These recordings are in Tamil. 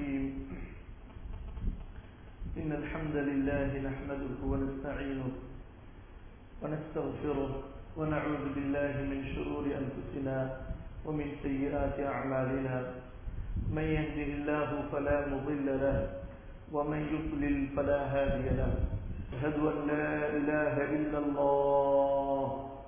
الرحيم إن الحمد لله نحمده ونستعينه ونستغفره ونعوذ بالله من شرور أنفسنا ومن سيئات أعمالنا من يهده الله فلا مضل له ومن يضلل فلا هادي له أشهد أن لا إله إلا الله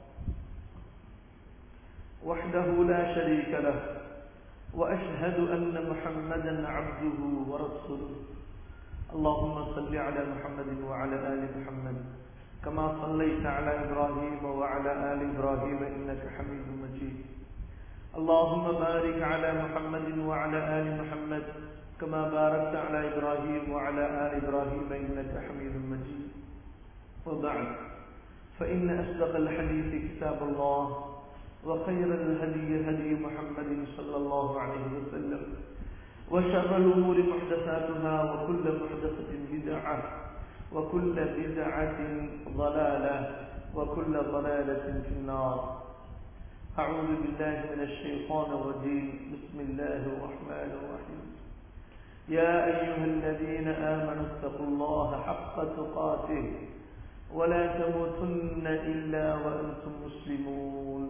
وحده لا شريك له وأشهد أن محمدا عبده ورسوله اللهم صل على محمد وعلى آل محمد كما صليت على إبراهيم وعلى آل إبراهيم إنك حميد مجيد اللهم بارك على محمد وعلى آل محمد كما باركت على إبراهيم وعلى آل إبراهيم إنك حميد مجيد وبعد فإن أصدق الحديث كتاب الله وخير الهدي هدي محمد صلى الله عليه وسلم وشر الأمور محدثاتها وكل محدثة بدعة وكل بدعة ضلالة وكل ضلالة في النار أعوذ بالله من الشيطان الرجيم بسم الله الرحمن الرحيم يا أيها الذين آمنوا اتقوا الله حق تقاته ولا تموتن إلا وأنتم مسلمون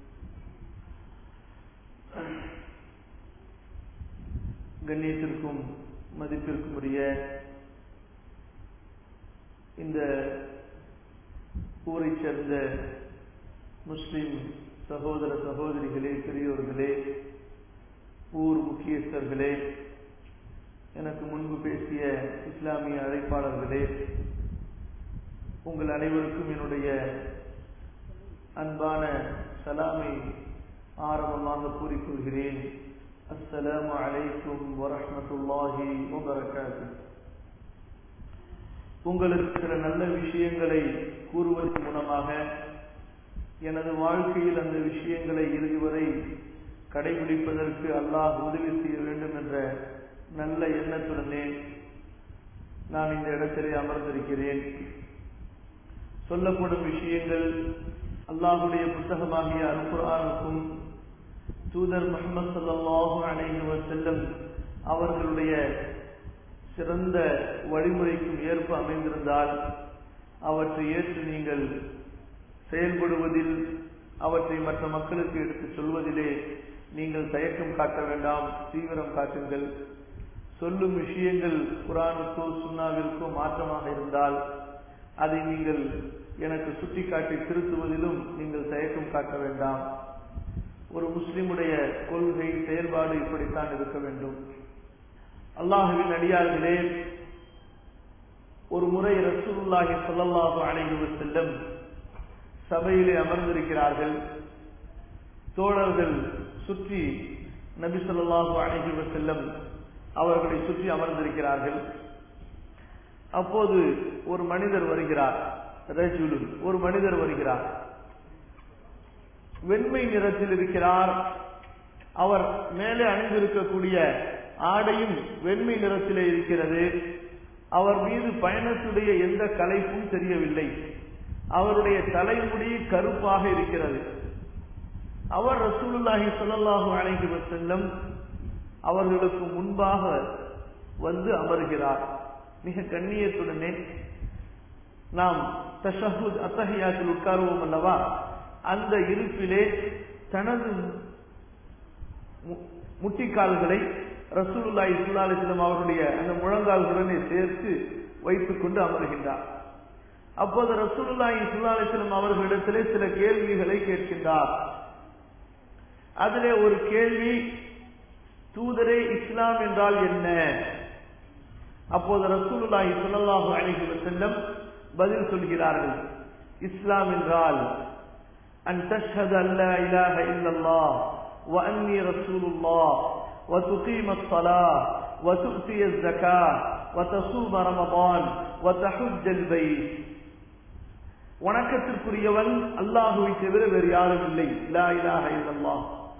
கண்ணியத்திற்கும் மதிப்பிற்கும் உரிய இந்த ஊரை சேர்ந்த முஸ்லிம் சகோதர சகோதரிகளே பெரியோர்களே ஊர் முக்கியஸ்தர்களே எனக்கு முன்பு பேசிய இஸ்லாமிய அழைப்பாளர்களே உங்கள் அனைவருக்கும் என்னுடைய அன்பான சலாமை ஆரம்பமாக கூறிக்கொள்கிறேன் அஸ்ஸலாமு அலைக்கும் வரஹமத்துல்லாஹி வபரகாத்து உங்களுக்கு சில நல்ல விஷயங்களை கூறுவதன் மூலமாக எனது வாழ்க்கையில் அந்த விஷயங்களை இறுதி வரை கடைபிடிப்பதற்கு அல்லாஹ் உதவி செய்ய வேண்டும் என்ற நல்ல எண்ணத்துடனே நான் இந்த இடத்திலே அமர்ந்திருக்கிறேன் சொல்லப்படும் விஷயங்கள் அல்லாஹுடைய புத்தகமாகிய அல்குரானுக்கும் தூதர் முகமது சல்லாஹூ அலைஹி செல்லம் அவர்களுடைய சிறந்த வழிமுறைக்கும் ஏற்ப அமைந்திருந்தால் அவற்றை ஏற்று நீங்கள் செயல்படுவதில் அவற்றை மற்ற மக்களுக்கு எடுத்துச் சொல்வதிலே நீங்கள் தயக்கம் காட்ட வேண்டாம் தீவிரம் காட்டுங்கள் சொல்லும் விஷயங்கள் குரானுக்கோ சுண்ணாவிற்கோ மாற்றமாக இருந்தால் அதை நீங்கள் எனக்கு சுட்டிக்காட்டி திருத்துவதிலும் நீங்கள் தயக்கம் காட்ட வேண்டாம் ஒரு முஸ்லிமுடைய கொள்கை செயல்பாடு இப்படித்தான் இருக்க வேண்டும் அல்லாஹுவின் அடியார்களே ஒரு முறை ரசூலுல்லாஹி சொல்லல்லாஹு அலைஹி செல்லும் சபையிலே அமர்ந்திருக்கிறார்கள் தோழர்கள் சுற்றி நபி சொல்லாஹு அலைஹி செல்லும் அவர்களை சுற்றி அமர்ந்திருக்கிறார்கள் அப்போது ஒரு மனிதர் வருகிறார் ரஜுலுன் ஒரு மனிதர் வருகிறார் வெண்மை நிறத்தில் இருக்கிறார் அவர் மேலே அணிந்திருக்கக்கூடிய ஆடையும் வெண்மை நிறத்திலே இருக்கிறது அவர் மீது பயணத்துடைய எந்த கலைப்பும் தெரியவில்லை அவருடைய தலைமுடி கருப்பாக இருக்கிறது அவர் ரசூலுல்லாஹி சொல்லல்லாஹு அலைஹி செல்லம் அவர்களுக்கு முன்பாக வந்து அமர்கிறார் மிக கண்ணியத்துடனே நாம் தஷஹுத் அத்தகையாத்தில் உட்காருவோம் அல்லவா அந்த இருப்பிலே தனது முட்டிக்கால்களை ரசூலுல்லா இஸ்லாலிஸ்லம் அவருடைய அந்த முழங்கால்களுடனே சேர்த்து வைத்துக் கொண்டு அமர்கின்றார் அப்போது ரசூலுல்லா இஸ்லாலிஸ்லம் அவர்களிடத்திலே சில கேள்விகளை கேட்கின்றார் அதிலே ஒரு கேள்வி தூதரே இஸ்லாம் என்றால் என்ன அப்போது ரசூலுல்லாஹி ஸல்லல்லாஹு அலைஹி வஸல்லம் பதில் சொல்கிறார்கள் இஸ்லாம் என்றால் அன் தஷ்ஹது அன் லா இலாஹ இல்லல்லாஹ் வ அன்னி ரசூலுல்லாஹ் வ துகீம الصلاة وتؤتي الزكاة وتصوم رمضان وتحج البيت வணக்கத்திற்குரியவன் அல்லாஹுவை தவிர வேறு யாரும் இல்லை லா இலாஹ இல்லல்லாஹ்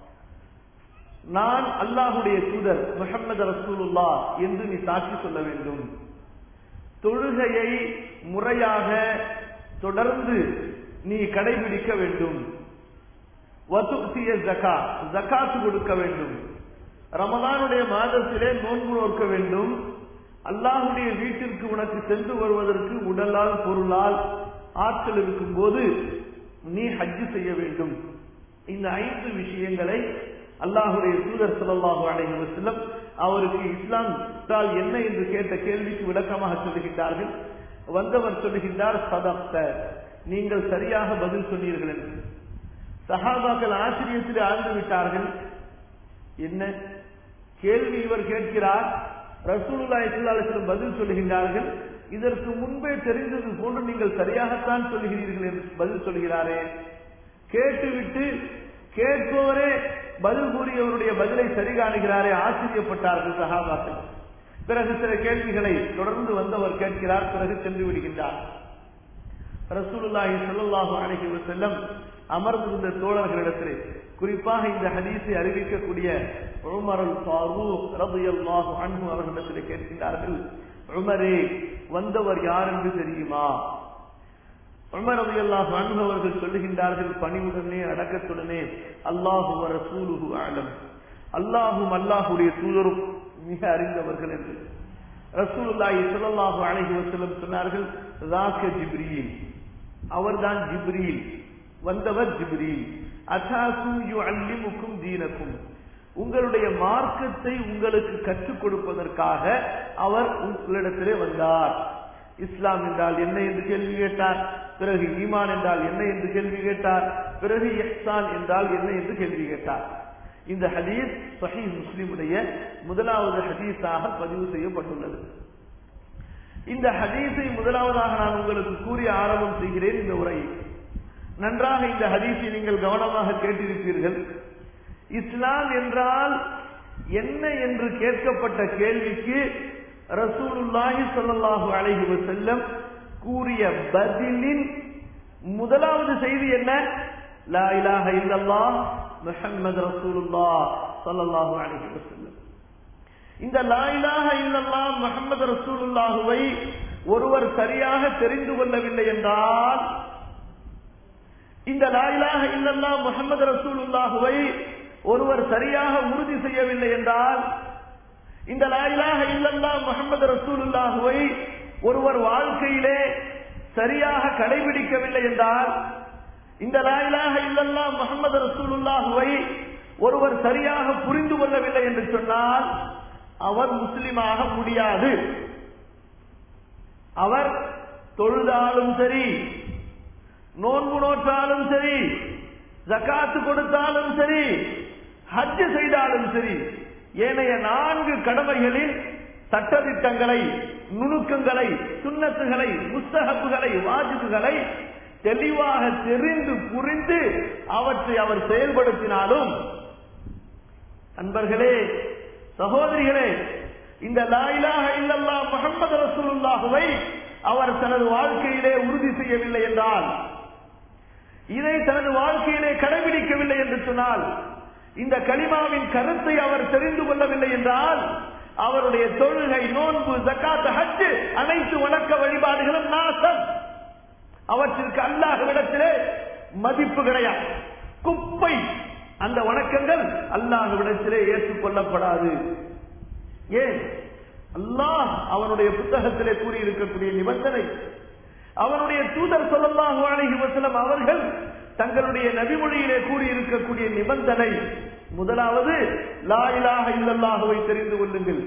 நான் அல்லாஹுடைய தூதர் முகமது ரசூலுல்லா என்று நீ சாட்சி சொல்ல வேண்டும் தொழுகையை முறையாக தொடர்ந்து நீ கடைபிடிக்க வேண்டும் வசுக்திய ஜகா ஜகாத்து கொடுக்க வேண்டும் ரமதானுடைய மாதத்திலே நோன்பு நோக்க வேண்டும் அல்லாஹுடைய வீட்டிற்கு உனக்கு சென்று வருவதற்கு உடலால் பொருளால் ஆற்றல் இருக்கும் போது நீ ஹஜ்ஜு செய்ய வேண்டும் இந்த ஐந்து விஷயங்களை அல்லாஹுடைய தூதர் சொல்லல்லாஹு அலைஹி வஸல்லம் அவருக்கு இஸ்லாம் என்றால் என்ன என்று கேட்ட கேள்விக்கு விளக்கமாக சொல்லுகின்றார்கள் வந்தவர் சொல்லுகின்றார் சதப்த நீங்கள் சரியாக பதில் சொன்னீர்கள் என்று சஹாபாக்கள் ஆச்சரியத்தில் ஆழ்ந்து விட்டார்கள் என்ன கேள்வி இவர் கேட்கிறார் ரசூலுல்லாஹி ஸல்லல்லாஹு அலைஹி வஸல்லம் பதில் சொல்லுகின்றார்கள் இதற்கு முன்பே தெரிந்தது போன்று நீங்கள் சரியாகத்தான் சொல்லுகிறீர்கள் என்று பதில் சொல்கிறாரே கேட்டுவிட்டு கேட்பவரே பதில் கூறியவருடைய பதிலை சரி காணுகிறாரே ஆச்சரியப்பட்டார்கள் சகாபாக்கள் பிறகு சில கேள்விகளை தொடர்ந்து வந்தவர் கேட்கிறார் பிறகு சென்று விடுகின்றார் ரசூலுல்லாஹி ஸல்லல்லாஹு அலைஹி வஸல்லம் அமர்ந்திருந்த தோழர்களிடத்திலே குறிப்பாக இந்த ஹதீஸை அறிவிக்கக்கூடிய உமர் அல் ஃபாரூக் ரலியல்லாஹு அன்ஹு அவர்களிடத்திலே கேட்கின்றார்கள் உமரே வந்தவர் யார் என்று தெரியுமா உமர் ரலியல்லாஹு அன்ஹு அவர்கள் சொல்லுகின்றார்கள் பணிவுடனே அடக்கத்துடனே அல்லாஹு வ ரசூலுஹு அலம் அல்லாஹும் அல்லாஹுடைய தூதரும் மிக அறிந்தவர்கள் என்று ரசூலுல்லாஹி ஸல்லல்லாஹு அலைஹி வஸல்லம் சொன்னார்கள் ராக ஜிப்ரீல் அவர்தான் ஜிப்ரீல் வந்தவர் ஜிப்ரீல் அதாக்கும் யுஅல்லிமுக்கும் தீனக்கும் உங்களுடைய மார்க்கத்தை உங்களுக்கு கற்றுக் கொடுப்பதற்காக அவர் உங்களிடத்திலே வந்தார் இஸ்லாம் என்றால் என்ன என்று கேள்வி கேட்டார் பிறகு ஈமான் என்றால் என்ன என்று கேள்வி கேட்டார் பிறகு இஹ்சான் என்றால் என்ன என்று கேள்வி கேட்டார் இந்த ஹதீஸ் சஹி முஸ்லிமுடைய முதலாவது ஹதீஸாக பதிவு செய்யப்பட்டுள்ளது இந்த ஹதீஸை முதலாவதாக நான் உங்களுக்கு கூறி ஆரம்பம் செய்கிறேன் இந்த உரையை நன்றாக இந்த ஹதீஸை நீங்கள் கவனமாக கேட்டிருப்பீர்கள் இஸ்லாம் என்றால் என்ன என்று கேட்கப்பட்ட கேள்விக்கு ரசூலுல்லாஹி ஸல்லல்லாஹு அலைஹி வஸல்லம் கூறிய பதிலின் முதலாவது செய்தி என்ன லா இலாஹ இல்லல்லாஹ் முஹம்மது ரசூலுல்லாஹ் ஸல்லல்லாஹு அலைஹி வஸல்லம் இந்த லா இலாஹ இல்லல்லாஹ் முஹம்மது ரசூலுல்லாஹுவை ஒருவர் சரியாக தெரிந்து கொள்ளவில்லை என்றால் இந்த லா இலாஹ இல்லல்லாஹ் முஹம்மது ரசூலுல்லாஹுவை ஒருவர் சரியாக உறுதி செய்யவில்லை என்றால் இந்த லா இலாஹ இல்லல்லாஹ் முஹம்மது ரசூலுல்லாஹுவை ஒருவர் வாழ்க்கையிலே சரியாக கடைபிடிக்கவில்லை என்றால் இந்த லா இலாஹ இல்லல்லாஹ் முஹம்மது ரசூலுல்லாஹுவை ஒருவர் சரியாக புரிந்து கொள்ளவில்லை என்று சொன்னால் அவர் முஸ்லிமாக முடியாது அவர் தொழுதாலும் சரி நோன்பு நோற்றாலும் சரி ஜக்காத்து கொடுத்தாலும் சரி ஹஜ் செய்தாலும் சரி ஏனைய நான்கு கடமைகளின் சட்டதிட்டங்களை நுணுக்கங்களை சுண்ணத்துகளை முஸ்தகப்புகளை வாஜிப்புகளை தெளிவாக தெரிந்து புரிந்து அவற்றை அவர் செயல்படுத்தினாலும் அன்பர்களே சகோதரிகளே இந்த லாயிலாக இல்லல்லா முகமது ரசூலுல்லாஹுவை அவர் தனது வாழ்க்கையிலே உறுதி செய்யவில்லை என்றால் இதை தனது வாழ்க்கையிலே கடைபிடிக்கவில்லை என்று சொன்னால் இந்த கலிமாவின் கருத்தை அவர் தெரிந்து கொள்ளவில்லை என்றால் அவருடைய தொழுகை நோன்பு ஜக்காத் ஹஜ் அனைத்து வணக்க வழிபாடுகளும் நாசம் அவற்றிற்கு அல்லாஹ்விடத்திலே மதிப்பு கிடையாது குப்பை அந்த வணக்கங்கள் அல்லாஹ்விடத்திலே ஏற்றுக்கொள்ளப்படாது ஏன் அல்லாஹ் அவனுடைய புத்தகத்திலே கூறியிருக்கக்கூடிய நிபந்தனை அவனுடைய தூதர் சொல்லல்லாஹு அலைஹி வஸல்லம் அவர்கள் தங்களுடைய நபிமொழியிலே கூறியிருக்கக்கூடிய நிபந்தனை முதலாவது லா இலாஹ இல்லல்லாஹுவை தெரிந்து கொள்ளுங்கள்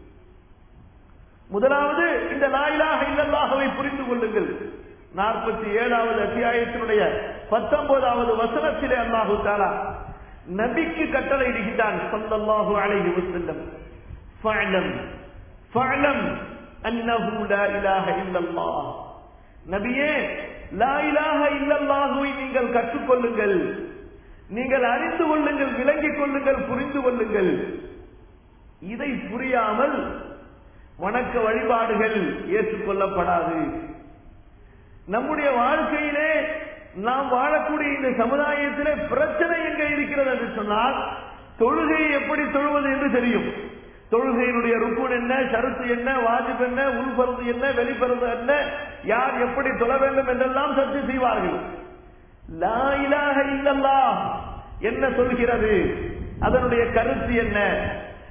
முதலாவது இந்த லா இலாஹ இல்லல்லாஹுவை புரிந்து கொள்ளுங்கள் நாற்பத்தி ஏழாவது அத்தியாயத்தினுடைய பத்தொன்பதாவது வசனத்திலே அல்லாஹு தாலா நபிக்கு கட்டளை இடுகின்றான் சொல்லல்லாஹு அலைஹி வஸல்லம் ஃபஅலம் ஃபஅலம் அன்னஹு லா இலாஹ இல்லல்லாஹ் நபியே லா இலாஹ இல்லல்லாஹுவை நீங்கள் கற்றுக்கொள்ளுங்கள் நீங்கள் அறிந்து கொள்ளுங்கள் விளங்கிக் கொள்ளுங்கள் புரிந்து கொள்ளுங்கள் இதை புரியாமல் வணக்க வழிபாடுகள் ஏற்றுக்கொள்ளப்படாது நம்முடைய வாழ்க்கையிலே நாம் வாழக்கூடிய இந்த சமுதாயத்திலே பிரச்சனை எங்க இருக்கிறது என்று சொன்னால் தொழுகையை எப்படி தொழுவது என்று தெரியும் தொழுகையினுடைய ருக்குன் என்ன ஷருத்து என்ன வாஜிப் என்ன உள்பருது என்ன வெளிப்பருது என்ன யார் எப்படி தொழ வேண்டும் என்றெல்லாம் சர்ச்சை செய்வார்கள் லா இலாஹ இல்லல்லா என்ன சொல்கிறது அதனுடைய கருத்து என்ன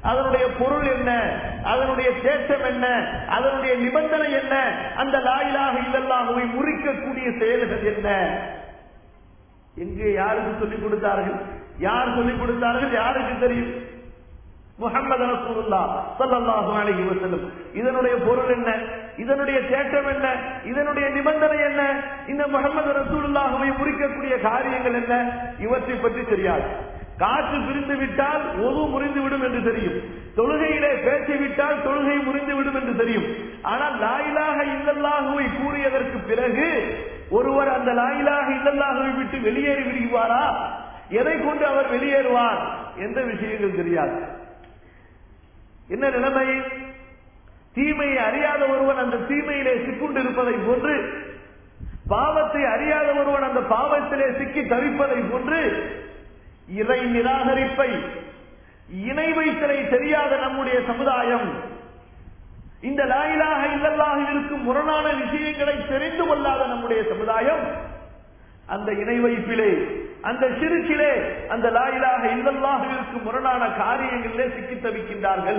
அதனுடைய பொருள் என்ன அதனுடைய தேற்றம் என்ன அதனுடைய நிபந்தனை என்ன அந்த லாயிலாக இல்லல்லாகவை முறிக்கக்கூடிய செயல்கள் என்ன எங்கே யாருக்கு சொல்லிக் கொடுத்தார்கள் யார் சொல்லிக் கொடுத்தார்கள் யாருக்கு தெரியும் முகமது ரசூலுல்லா ஸல்லல்லாஹு அலைஹி வஸல்லம் இதனுடைய பொருள் என்ன இதனுடைய தேற்றம் என்ன இதனுடைய நிபந்தனை என்ன இந்த முகமது ரசூலுல்லாஹுவை முறிக்கக்கூடிய காரியங்கள் என்ன இவற்றை பற்றி தெரியாது காற்று பிரிந்து விட்டால் ஒது முறிந்து விடும் என்று தெரியும் தொழுகையிலே பேச்சு விட்டால் தொழுகை முறிந்து விடும் என்று தெரியும் ஆனால் லாயிலாக இல்லல்லாஹுவை கூறியதற்கு பிறகு ஒருவர் அந்த லாயிலாக இல்லல்லாஹுவை விட்டு வெளியேறி விடுவாரா எதை கொண்டு அவர் வெளியேறுவார் எந்த விஷயங்கள் தெரியாது என்ன நிலைமை தீமையை அறியாத ஒருவன் அந்த தீமையிலே சிக்குண்டு இருப்பதை போன்று பாவத்தை அறியாத ஒருவன் அந்த பாவத்திலே சிக்கி தவிப்பதை போன்று இறை நிராகரிப்பை இணை வைத்தலை தெரியாத நம்முடைய சமுதாயம் இந்த லாயிலாக இல்லல்லாக இருக்கும் முரணான விஷயங்களை தெரிந்து கொள்ளாத நம்முடைய சமுதாயம் அந்த இணை வைப்பிலே அந்த சிறுக்கிலே அந்த லாயிலாக இல்லல்லாக இருக்கும் முரணான காரியங்களிலே சிக்கி தவிக்கின்றார்கள்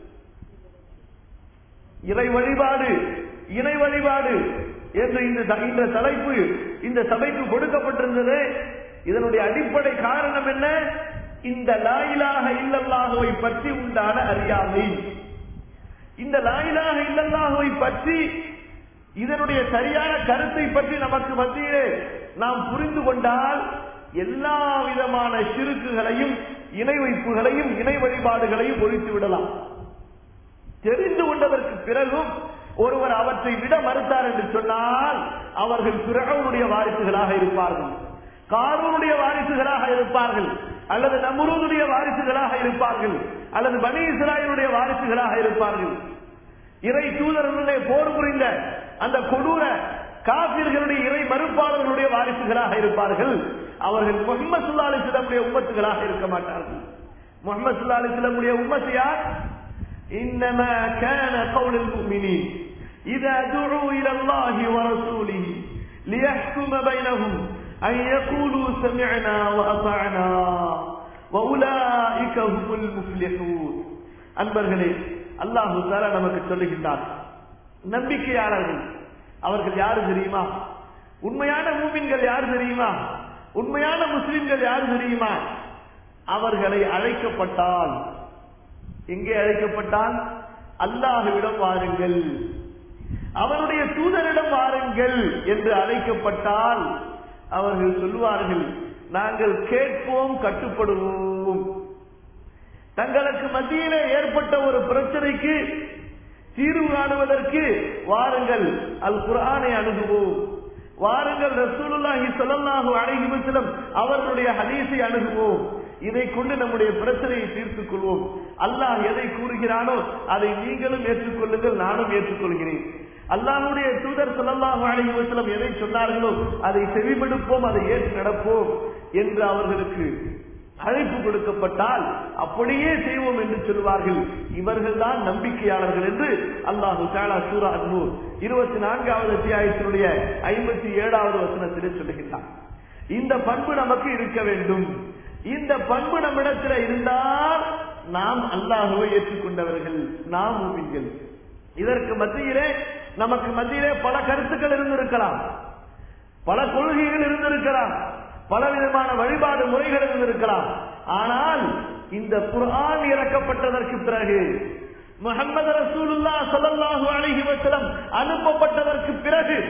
இறை வழிபாடு இணை வழிபாடு என்று இந்த இந்த தலைப்பு இந்த சபைக்கு கொடுக்கப்பட்டிருந்தது இதனுடைய அடிப்படை காரணம் என்ன இந்த லாயிலாக இல்லல்லாகவை பற்றி உண்டான அறியாமை இந்த லாயிலாக இல்லல்லாகவை பற்றி இதனுடைய சரியான கருத்தை பற்றி நமக்கு மத்தியிலே நாம் புரிந்து கொண்டால் எல்லா விதமான சிறுக்குகளையும் இணை வைப்புகளையும் இணை வழிபாடுகளையும் ஒழித்து விடலாம் தெரிந்து கொண்டதற்கு பிறகும் ஒருவர் அவற்றை விட மறுத்தார் என்று சொன்னால் அவர்கள் பிறகுடைய வாரிசுகளாக இருப்பார்கள் காரூனுடைய வாரிசுகளாக இருப்பார்கள் அல்லது நம்ருடைய வாரிசுகளாக இருப்பார்கள் அல்லது பனி இஸ்ராயலுடைய வாரிசுகளாக இருப்பார்கள் இறை தூதர்களுடைய போர் புரிந்த அந்த கொடூர காபிர்களுடைய இறை மறுப்பாளர்களுடைய வாரிசுகளாக இருப்பார்கள் அவர்கள் முகமது சுல்லா அலிஸ்லமுடைய உம்மத்துகளாக இருக்க மாட்டார்கள் முகமது சுல்லா அலிஸ்லமுடைய உம்மத்து யார் إنما كان قول المؤمنين إذا دعوا إلى الله ورسوله ليحكم بينهم أن يقولوا سمعنا وأطعنا وأولئك هم المفلحون அன்பர்களே அல்லாஹு தாலா நமக்கு சொல்லுகின்றார் நம்பிக்கையாளர்கள் அவர்கள் யாரு தெரியுமா உண்மையான மூமின்கள் யாரு தெரியுமா உண்மையான முஸ்லிம்கள் யாரு தெரியுமா அவர்களை அழைக்கப்பட்டால் எங்கே அழைக்கப்பட்டால் அல்லாஹுவிடம் வாருங்கள் அவருடைய தூதரிடம் வாருங்கள் என்று அழைக்கப்பட்டால் அவர்கள் சொல்லுவார்கள் நாங்கள் கேட்போம் கட்டுப்படுவோம் தங்களுக்கு மத்தியிலே ஏற்பட்ட ஒரு பிரச்சனைக்கு தீர்வு காணுவதற்கு வாருங்கள் அல் குரானை அணுகுவோம் வாருங்கள் ரசூலுல்லாஹி ஸல்லல்லாஹு அலைஹி வஸல்லம் அவர்களுடைய ஹதீஸை அணுகுவோம் இதை கொண்டு நம்முடைய பிரச்சனையை தீர்த்துக் கொள்வோம் அல்லாஹ் எதை கூறுகிறானோ அதை நீங்களும் ஏற்றுக்கொள்ளுங்கள் நானும் ஏற்றுக்கொள்கிறேன் அல்லாஹுடைய தூதர் ஸல்லல்லாஹு அலைஹி வஸல்லம் எதை சொன்னார்களோ அதை செவிமடுப்போம் அதை ஏற்று நடப்போம் என்று அவர்களுக்கு அழைப்பு கொடுக்கப்பட்டால் அப்படியே செய்வோம் என்று சொல்வார்கள் இவர்கள் தான் நம்பிக்கையாளர்கள் என்று அல்லாஹு தாலா சூரா அன்னூர் இருபத்தி நான்காவது அத்தியாயத்தினுடைய ஐம்பத்தி ஏழாவது வசனத்திலே சொல்லுகின்றார் இந்த பண்பு நமக்கு இருக்க வேண்டும் இந்த பண்பு நம்மிடத்தில் இருந்தால் நாம் அல்லாஹுவை ஏற்றுக்கொண்டவர்கள் நாம் மூமின்கள் இதற்கு மத்தியிலே நமக்கு மத்தியிலே பல கருத்துக்கள் இருந்திருக்கலாம் பல கொள்கைகள் இருந்திருக்கலாம் பல விதமான வழிபாடு முறைகள் இருந்திருக்கலாம் ஆனால் இந்த குர்ஆன் இறக்கப்பட்டதற்கு பிறகு முகமது ரசூலுல்லா ஸல்லல்லாஹு அலைஹி வஸல்லம் அனுப்பப்பட்டதற்கு பிறகு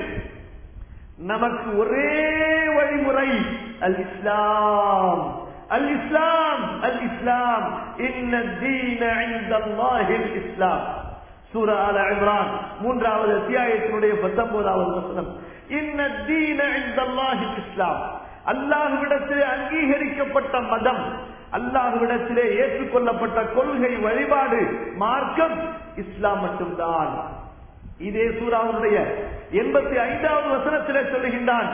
நமக்கு ஒரே வழிமுறை அல் இஸ்லாம் அல் இஸ்லாம் அல் இஸ்லாம் இன்ன தீன இந்தல்லாஹி அல் இஸ்லாம் சூரா அல இம்ரான் மூன்றாவது அத்தியாயத்தினுடைய பத்தொன்பதாவது வசனம் இன்ன தீன இந்தல்லாஹி அல் இஸ்லாம் அல்லாஹுவிடத்திலே அங்கீகரிக்கப்பட்ட மதம் அல்லாஹுவிடத்திலே ஏற்றுக்கொள்ளப்பட்ட கொள்கை வழிபாடு மார்க்கம் இஸ்லாம் மட்டும்தான் இதே சூறாவுடைய எண்பத்தி ஐந்தாவது வசனத்திலே சொல்லுகின்றான்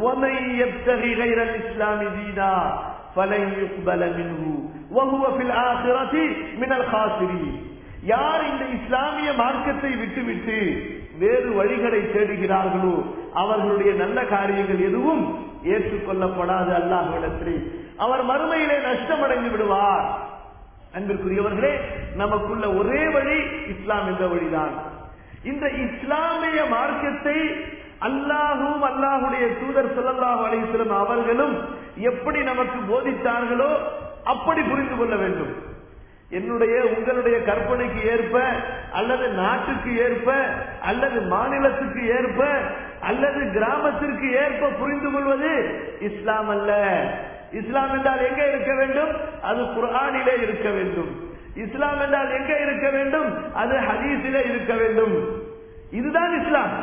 இஸ்லாமி தீனா فلن يقبل منه وهو في الآخرة من الخاسرين யார் இந்த இஸ்லாமிய மார்க்கத்தை விட்டுவிட்டு வேறு வழிகளை தேடுகிறார்களோ அவர்களுடைய நல்ல காரியங்கள் எதுவும் ஏற்றுக்கொள்ளப்படாது அல்லாஹ்விடத்திலே அவர் மறுமையிலே நஷ்டமடைந்து விடுவார் அன்பிற்குரியவர்களே நமக்குள்ள ஒரே வழி இஸ்லாம் என்ற வழிதான் இந்த இஸ்லாமிய மார்க்கத்தை அல்லாஹும் அல்லாஹுடைய தூதர் ஸல்லல்லாஹு அலைஹி வஸல்லம் அவர்களும் எப்படி நமக்கு போதித்தார்களோ அப்படி புரிந்து கொள்ள வேண்டும் என்னுடைய உங்களுடைய கற்பனைக்கு ஏற்ப அல்லது நாட்டுக்கு ஏற்ப அல்லது மாநிலத்துக்கு ஏற்ப அல்லது கிராமத்திற்கு ஏற்ப புரிந்து கொள்வது இஸ்லாம் அல்ல இஸ்லாம் என்றால் எங்க இருக்க வேண்டும் அது குர்ஆனிலே இருக்க வேண்டும் இஸ்லாம் என்றால் எங்க இருக்க வேண்டும் அது ஹதீஸிலே இருக்க வேண்டும் இதுதான் இஸ்லாம்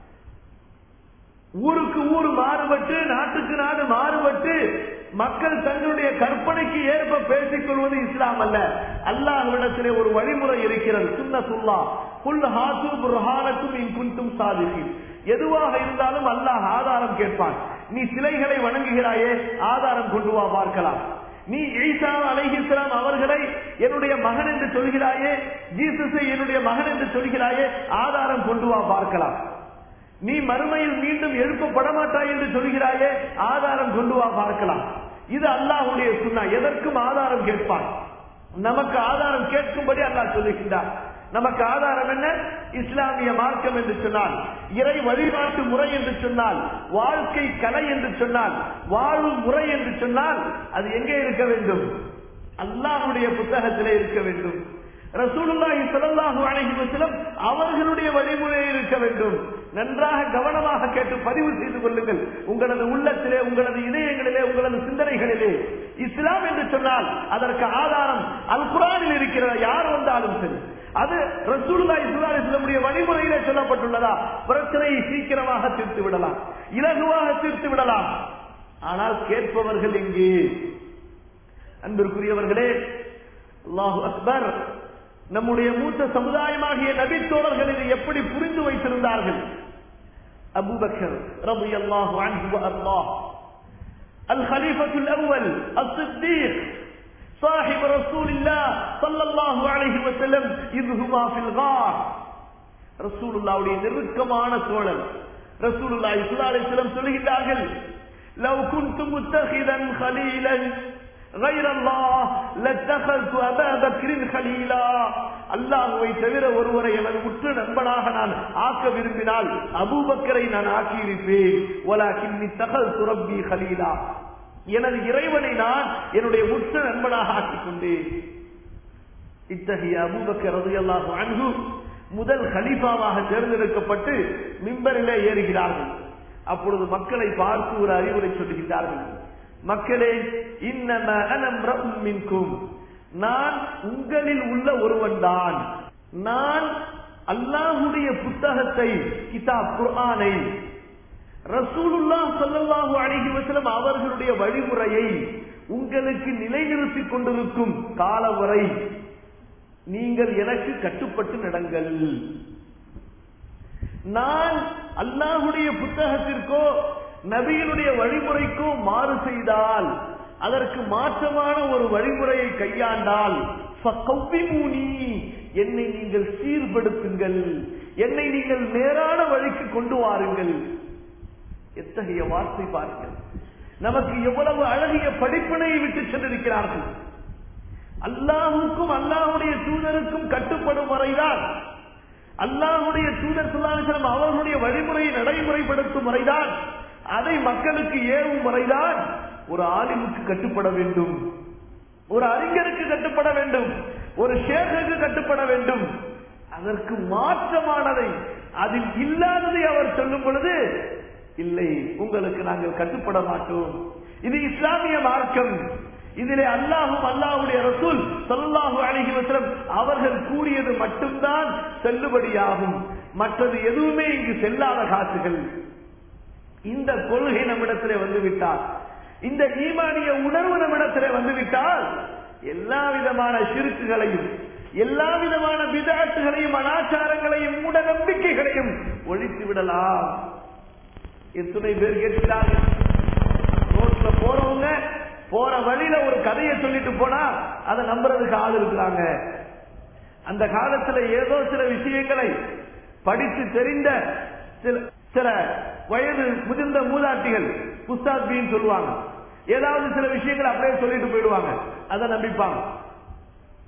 ஊருக்கு ஊர் மாறுபட்டு நாட்டுக்கு நாடு மாறுபட்டு மக்கள் தங்களுடைய கற்பனைக்கு ஏற்ப பேசிக் கொள்வது இஸ்லாம் அல்ல அல்லாஹ்விடத்திலே ஒரு வழிமுறை இருக்கிறது சுன்னத்துல்லா குல் ஹாசு புர்ஹானக்கும் இன் குன்தும் சாதிக்கும் எதுவாக இருந்தாலும் அல்லாஹ் ஆதாரம் கேட்பான் நீ சிலைகளை வணங்குகிறாயே ஆதாரம் கொண்டு வா பார்க்கலாம் நீ ஈசா அலைஹிஸ்லாம் அவர்களை என்னுடைய மகன் என்று சொல்கிறாயே ஜீசஸை என்னுடைய மகன் என்று சொல்கிறாயே ஆதாரம் கொண்டு வா பார்க்கலாம் நீ மறுமையில் மீண்டும் எழுப்பப்பட மாட்டாய் என்று சொல்கிறாயே ஆதாரம் கொண்டு வா பார்க்கலாம் இது அல்லாஹுடைய சுண்ணா எதற்கும் ஆதாரம் கேட்பான் நமக்கு ஆதாரம் கேட்கும்படி அல்லாஹ் சொல்லுகின்றார் நமக்கு ஆதாரம் என்ன இஸ்லாமிய மார்க்கம் என்று சொன்னால் இறை வழிபாட்டு முறை என்று சொன்னால் வாழ்க்கை கலை என்று சொன்னால் வாழும் முறை என்று சொன்னால் அது எங்கே இருக்க வேண்டும் அல்லாஹுடைய புத்தகத்திலே இருக்க வேண்டும் ரசூலுல்லாஹி ஸல்லல்லாஹு அலைஹி வஸல்லம் அவர்களுடைய வழிமுறை இருக்க வேண்டும் நன்றாக கவனமாக கேட்டு பதிவு செய்து கொள்ளுங்கள் உங்களது உள்ளத்திலே உங்களது இதயங்களிலே உங்களது சிந்தனைகளிலே இஸ்லாம் என்று சொன்னால் அதற்கு ஆதாரம் அல் குரானில் இருக்கிற யார் வந்தாலும் சரி அது ரசூலுல்லாஹி ஸல்லல்லாஹு அலைஹி வஸல்லமுடைய வழிமுறையிலே சொல்லப்பட்டுள்ளதா பிரச்சனையை சீக்கிரமாக தீர்த்து விடலாம் இலகுவாக தீர்த்து விடலாம் ஆனால் கேட்பவர்கள் எங்கே அன்பிற்குரியவர்களே அல்லாஹு அக்பர் நம்முடைய மூத்த சமுதாயமாகிய நபித்தோழர்கள் இதை எப்படி புரிந்து வைத்திருந்தார்கள் அபூபக்கர் ரலியல்லாஹு அன்ஹு வஅர்லாஹ் الخليفة الأول الصديق صاحب رسول الله صلى الله عليه وسلم إذ هما في الغار رسول الله உடைய நெருக்கமான தோழர் رسول الله صلى الله عليه وسلم சொல்கிறார்கள் لو كنت متخذا خليلا غير الله لاتخذت ابا بكر خليلا அல்லாஹுவை தவிர ஒருவரை எனது உற்ற நண்பனாக நான் ஆக்க விரும்பினால் அபூபக்கரை நான் ஆக்கியிருப்பேன் ஒலாக்கின்னி தகல் துரப்பி ஹலீலா எனது இறைவனை நான் என்னுடைய உற்ற நண்பனாக ஆக்கிக் கொண்டேன் இத்தகைய அபூபக்கர் ரலியல்லாஹு அன்ஹு முதல் கலீஃபாவாக தேர்ந்தெடுக்கப்பட்டு மிம்பரிலே ஏறுகிறார்கள் அப்பொழுது மக்களை பார்த்து ஒரு அறிவுரை சொல்லுகிறார்கள் மக்களே இன்னம அனம் மின்கும் நான் உங்களில் உள்ள ஒருவன் தான் நான் அல்லாஹுடைய புத்தகத்தை கிதாப் குர்ஆனை ரசூலுல்லா ஸல்லல்லாஹு அலைஹி வஸல்லம் அவர்களுடைய வழிமுறையை உங்களுக்கு நிலைநிறுத்திக் கொண்டிருக்கும் காலம் வரை நீங்கள் எனக்கு கட்டுப்பட்டு நடங்கள் நான் அல்லாஹுடைய புத்தகத்திற்கோ நபியினுடைய வழிமுறைக்கோ மாறு செய்தால் அதற்கு மாற்றமான ஒரு வழிமுறையை கையாண்டால் என்னை நீங்கள் சீர்படுத்துங்கள் என்னை நீங்கள் நேரான வழிக்கு கொண்டு வாருங்கள் எத்தகைய வார்த்தை பாருங்கள் நமக்கு எவ்வளவு அழகிய படிப்பினையை விட்டு சென்றிருக்கிறார்கள் அல்லாஹுக்கும் அல்லாஹுடைய தூதருக்கும் கட்டுப்படும் வரைதான் அல்லாஹுடைய தூதர் சொல்லாசலம் அவர்களுடைய வழிமுறையை நடைமுறைப்படுத்தும் முறைதான் அதை மக்களுக்கு ஏவும் முறைதான் ஒரு ஆலிமுக்கு கட்டுப்பட வேண்டும் ஒரு அறிஞருக்கு கட்டுப்பட வேண்டும் ஒரு ஷேഖுக்கு கட்டுப்பட வேண்டும் அதற்கு மாற்றமானதை அதில் இல்லாததை அவர் சொல்லும் பொழுது இல்லை உங்களுக்கு நாங்கள் கட்டுப்பட மாட்டோம் இது இஸ்லாமிய மார்க்கம் இதிலே அல்லாஹும் அல்லாஹுடைய ரசூல் சல்லாஹு அழகி வசலம் அவர்கள் கூறியது மட்டும்தான் செல்லுபடியாகும் மற்றது எதுவுமே இங்கு செல்லாத காசுகள் இந்த கொள்கை நம்மிடத்திலே வந்துவிட்டால் இந்த ஈமானிய உணர்வு நம்மிடத்திலே வந்துவிட்டால் எல்லா விதமான சிறுக்குகளையும் எல்லா விதமான விதாட்டுகளையும் அனாச்சாரங்களையும் மூட நம்பிக்கைகளையும் ஒழித்து விடலாம் எத்தனை பேர் கேட்கிறார்கள் ரோட்ல போறவங்க போற வழியில ஒரு கதையை சொல்லிட்டு போனா அதை நம்புறதுக்கு ஆள் இருக்கிறாங்க அந்த காலத்துல ஏதோ சில விஷயங்களை படித்து தெரிந்த சில சில வயது முதிர்ந்த மூதாட்டிகள் புஸ்தாத் பீன் சொல்லுவாங்க ஏதாவது சில விஷயங்களை அப்படியே சொல்லிட்டு போயிடுவாங்க அதை நம்பிப்பாங்க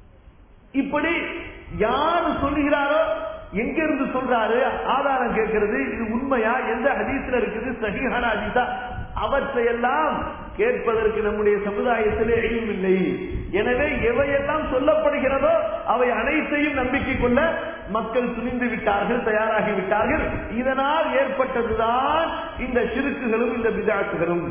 இப்படி யார் சொல்லுகிறாரோ எங்க இருந்து சொல்றாரு ஆதாரம் கேட்கிறது இது உண்மையா எந்த ஹதீஸ்ல இருக்குது சகிஹான ஹதீஸா அவற்றையெல்லாம் கேட்பதற்கு நம்முடைய சமுதாயத்திலே இல்லை எனவே எவையெல்லாம் சொல்லப்படுகிறதோ அவை அனைத்தையும் நம்பிக்கை கொள்ள மக்கள் துணிந்து விட்டார்கள் தயாராகி விட்டார்கள் இதனால் ஏற்பட்டதுதான் இந்த சிறுக்குகளும் இந்த விதாட்டுகளும்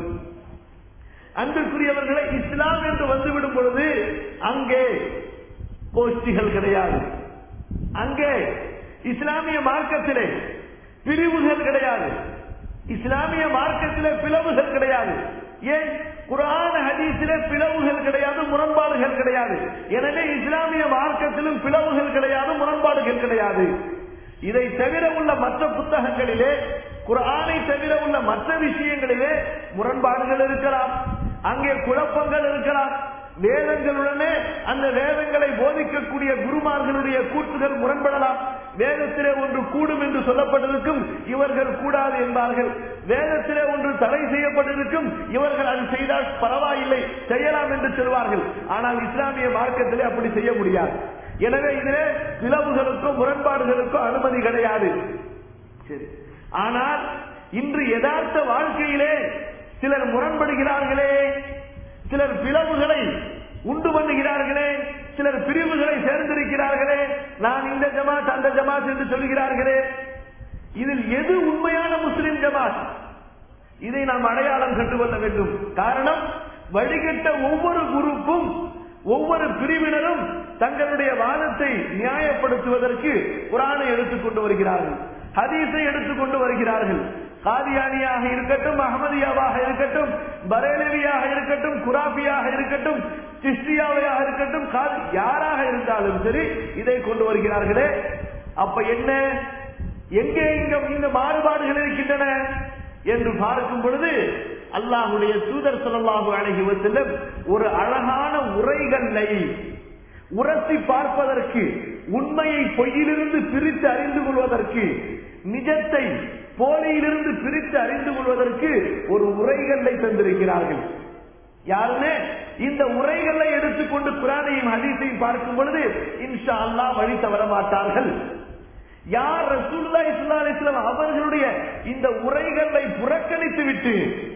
அன்பிற்குரியவர்களை இஸ்லாம் என்று வந்துவிடும் பொழுது அங்கே கோஷ்டிகள் கிடையாது அங்கே இஸ்லாமிய மார்க்கத்திலே பிரிவுகள் கிடையாது இஸ்லாமிய மார்க்கத்திலே பிளவுகள் கிடையாது ஏன் குரான் ஹதீஸிலே பிளவுகள் கிடையாது முரண்பாடுகள் கிடையாது எனவே இஸ்லாமிய மார்க்கத்திலும் பிளவுகள் கிடையாது முரண்பாடுகள் கிடையாது இதை தவிர உள்ள மற்ற புத்தகங்களிலே குரானை தவிர உள்ள மற்ற விஷயங்களிலே முரண்பாடுகள் இருக்கலாம் அங்கே குழப்பங்கள் இருக்கலாம் வேதங்களுடனே அந்த வேதங்களை போதிக்கக்கூடிய குருமார்களுடைய கூற்றுகள் முரண்படலாம் வேதத்திலே ஒன்று கூடும் என்று சொல்லப்பட்டிருக்கும் இவர்கள் கூடாது என்பார்கள் வேதத்திலே ஒன்று தடை செய்யப்பட்டிருக்கும் இவர்கள் அது செய்தால் பரவாயில்லை செய்யலாம் என்று சொல்வார்கள் ஆனால் இஸ்லாமிய மார்க்கத்திலே அப்படி செய்ய முடியாது எனவே இதிலே பிளவுகளுக்கும் முரண்பாடுகளுக்கும் அனுமதி கிடையாது சரி ஆனால் இன்று யதார்த்த வாழ்க்கையிலே சிலர் முரண்படுகிறார்களே சிலர் பிளவுகளை உண்டு பண்ணுகிறார்களே சிலர் பிரிவுகளை சேர்ந்திருக்கிறார்களே நான் இந்த ஜமாத் அந்த ஜமாத் என்று சொல்கிறார்களே இதில் எது உண்மையான முஸ்லிம் ஜமாத் இதை நாம் அடையாளம் கண்டுகொள்ள வேண்டும் காரணம் வழிகட்ட ஒவ்வொரு குரூப்பும் ஒவ்வொரு பிரிவினரும் தங்களுடைய வாதத்தை நியாயப்படுத்துவதற்கு குரானை எடுத்துக்கொண்டு வருகிறார்கள் ஹதீஸை எடுத்துக்கொண்டு வருகிறார்கள் காதியானியாக இருக்கட்டும் அகமதியாவாக இருக்கட்டும் பரேலவியாக இருக்கட்டும் குராபியாக இருக்கட்டும் சிஸ்டியாவையாக இருக்கட்டும் யாராக இருந்தாலும் சரி இதை கொண்டு வருகிறார்களே அப்ப என்ன எங்கே இங்க இந்த மாறுபாடுகள் இருக்கின்றன என்று பார்க்கும் பொழுது அல்லாஹுடைய தூதர் சொல்லலாக அழகி செல்லும் ஒரு அழகான உரைகளை உரசி பார்ப்பதற்கு உண்மையை பொய்யிலிருந்து பிரித்து அறிந்து கொள்வதற்கு நிஜத்தை போலியிலிருந்து பிரித்து அறிந்து கொள்வதற்கு ஒரு உரைகளை தந்திருக்கிறார்கள் யாருமே இந்த உரைகளை எடுத்துக்கொண்டு குரானையும் ஹதீஸையும் பார்க்கும் பொழுது இன்ஷா அல்லா வழி தவற மாட்டார்கள் யார் ரசூல்லா இஸ்லா அலிஸ்லாம் அவர்களுடைய இந்த உரைகளை புறக்கணித்து விட்டு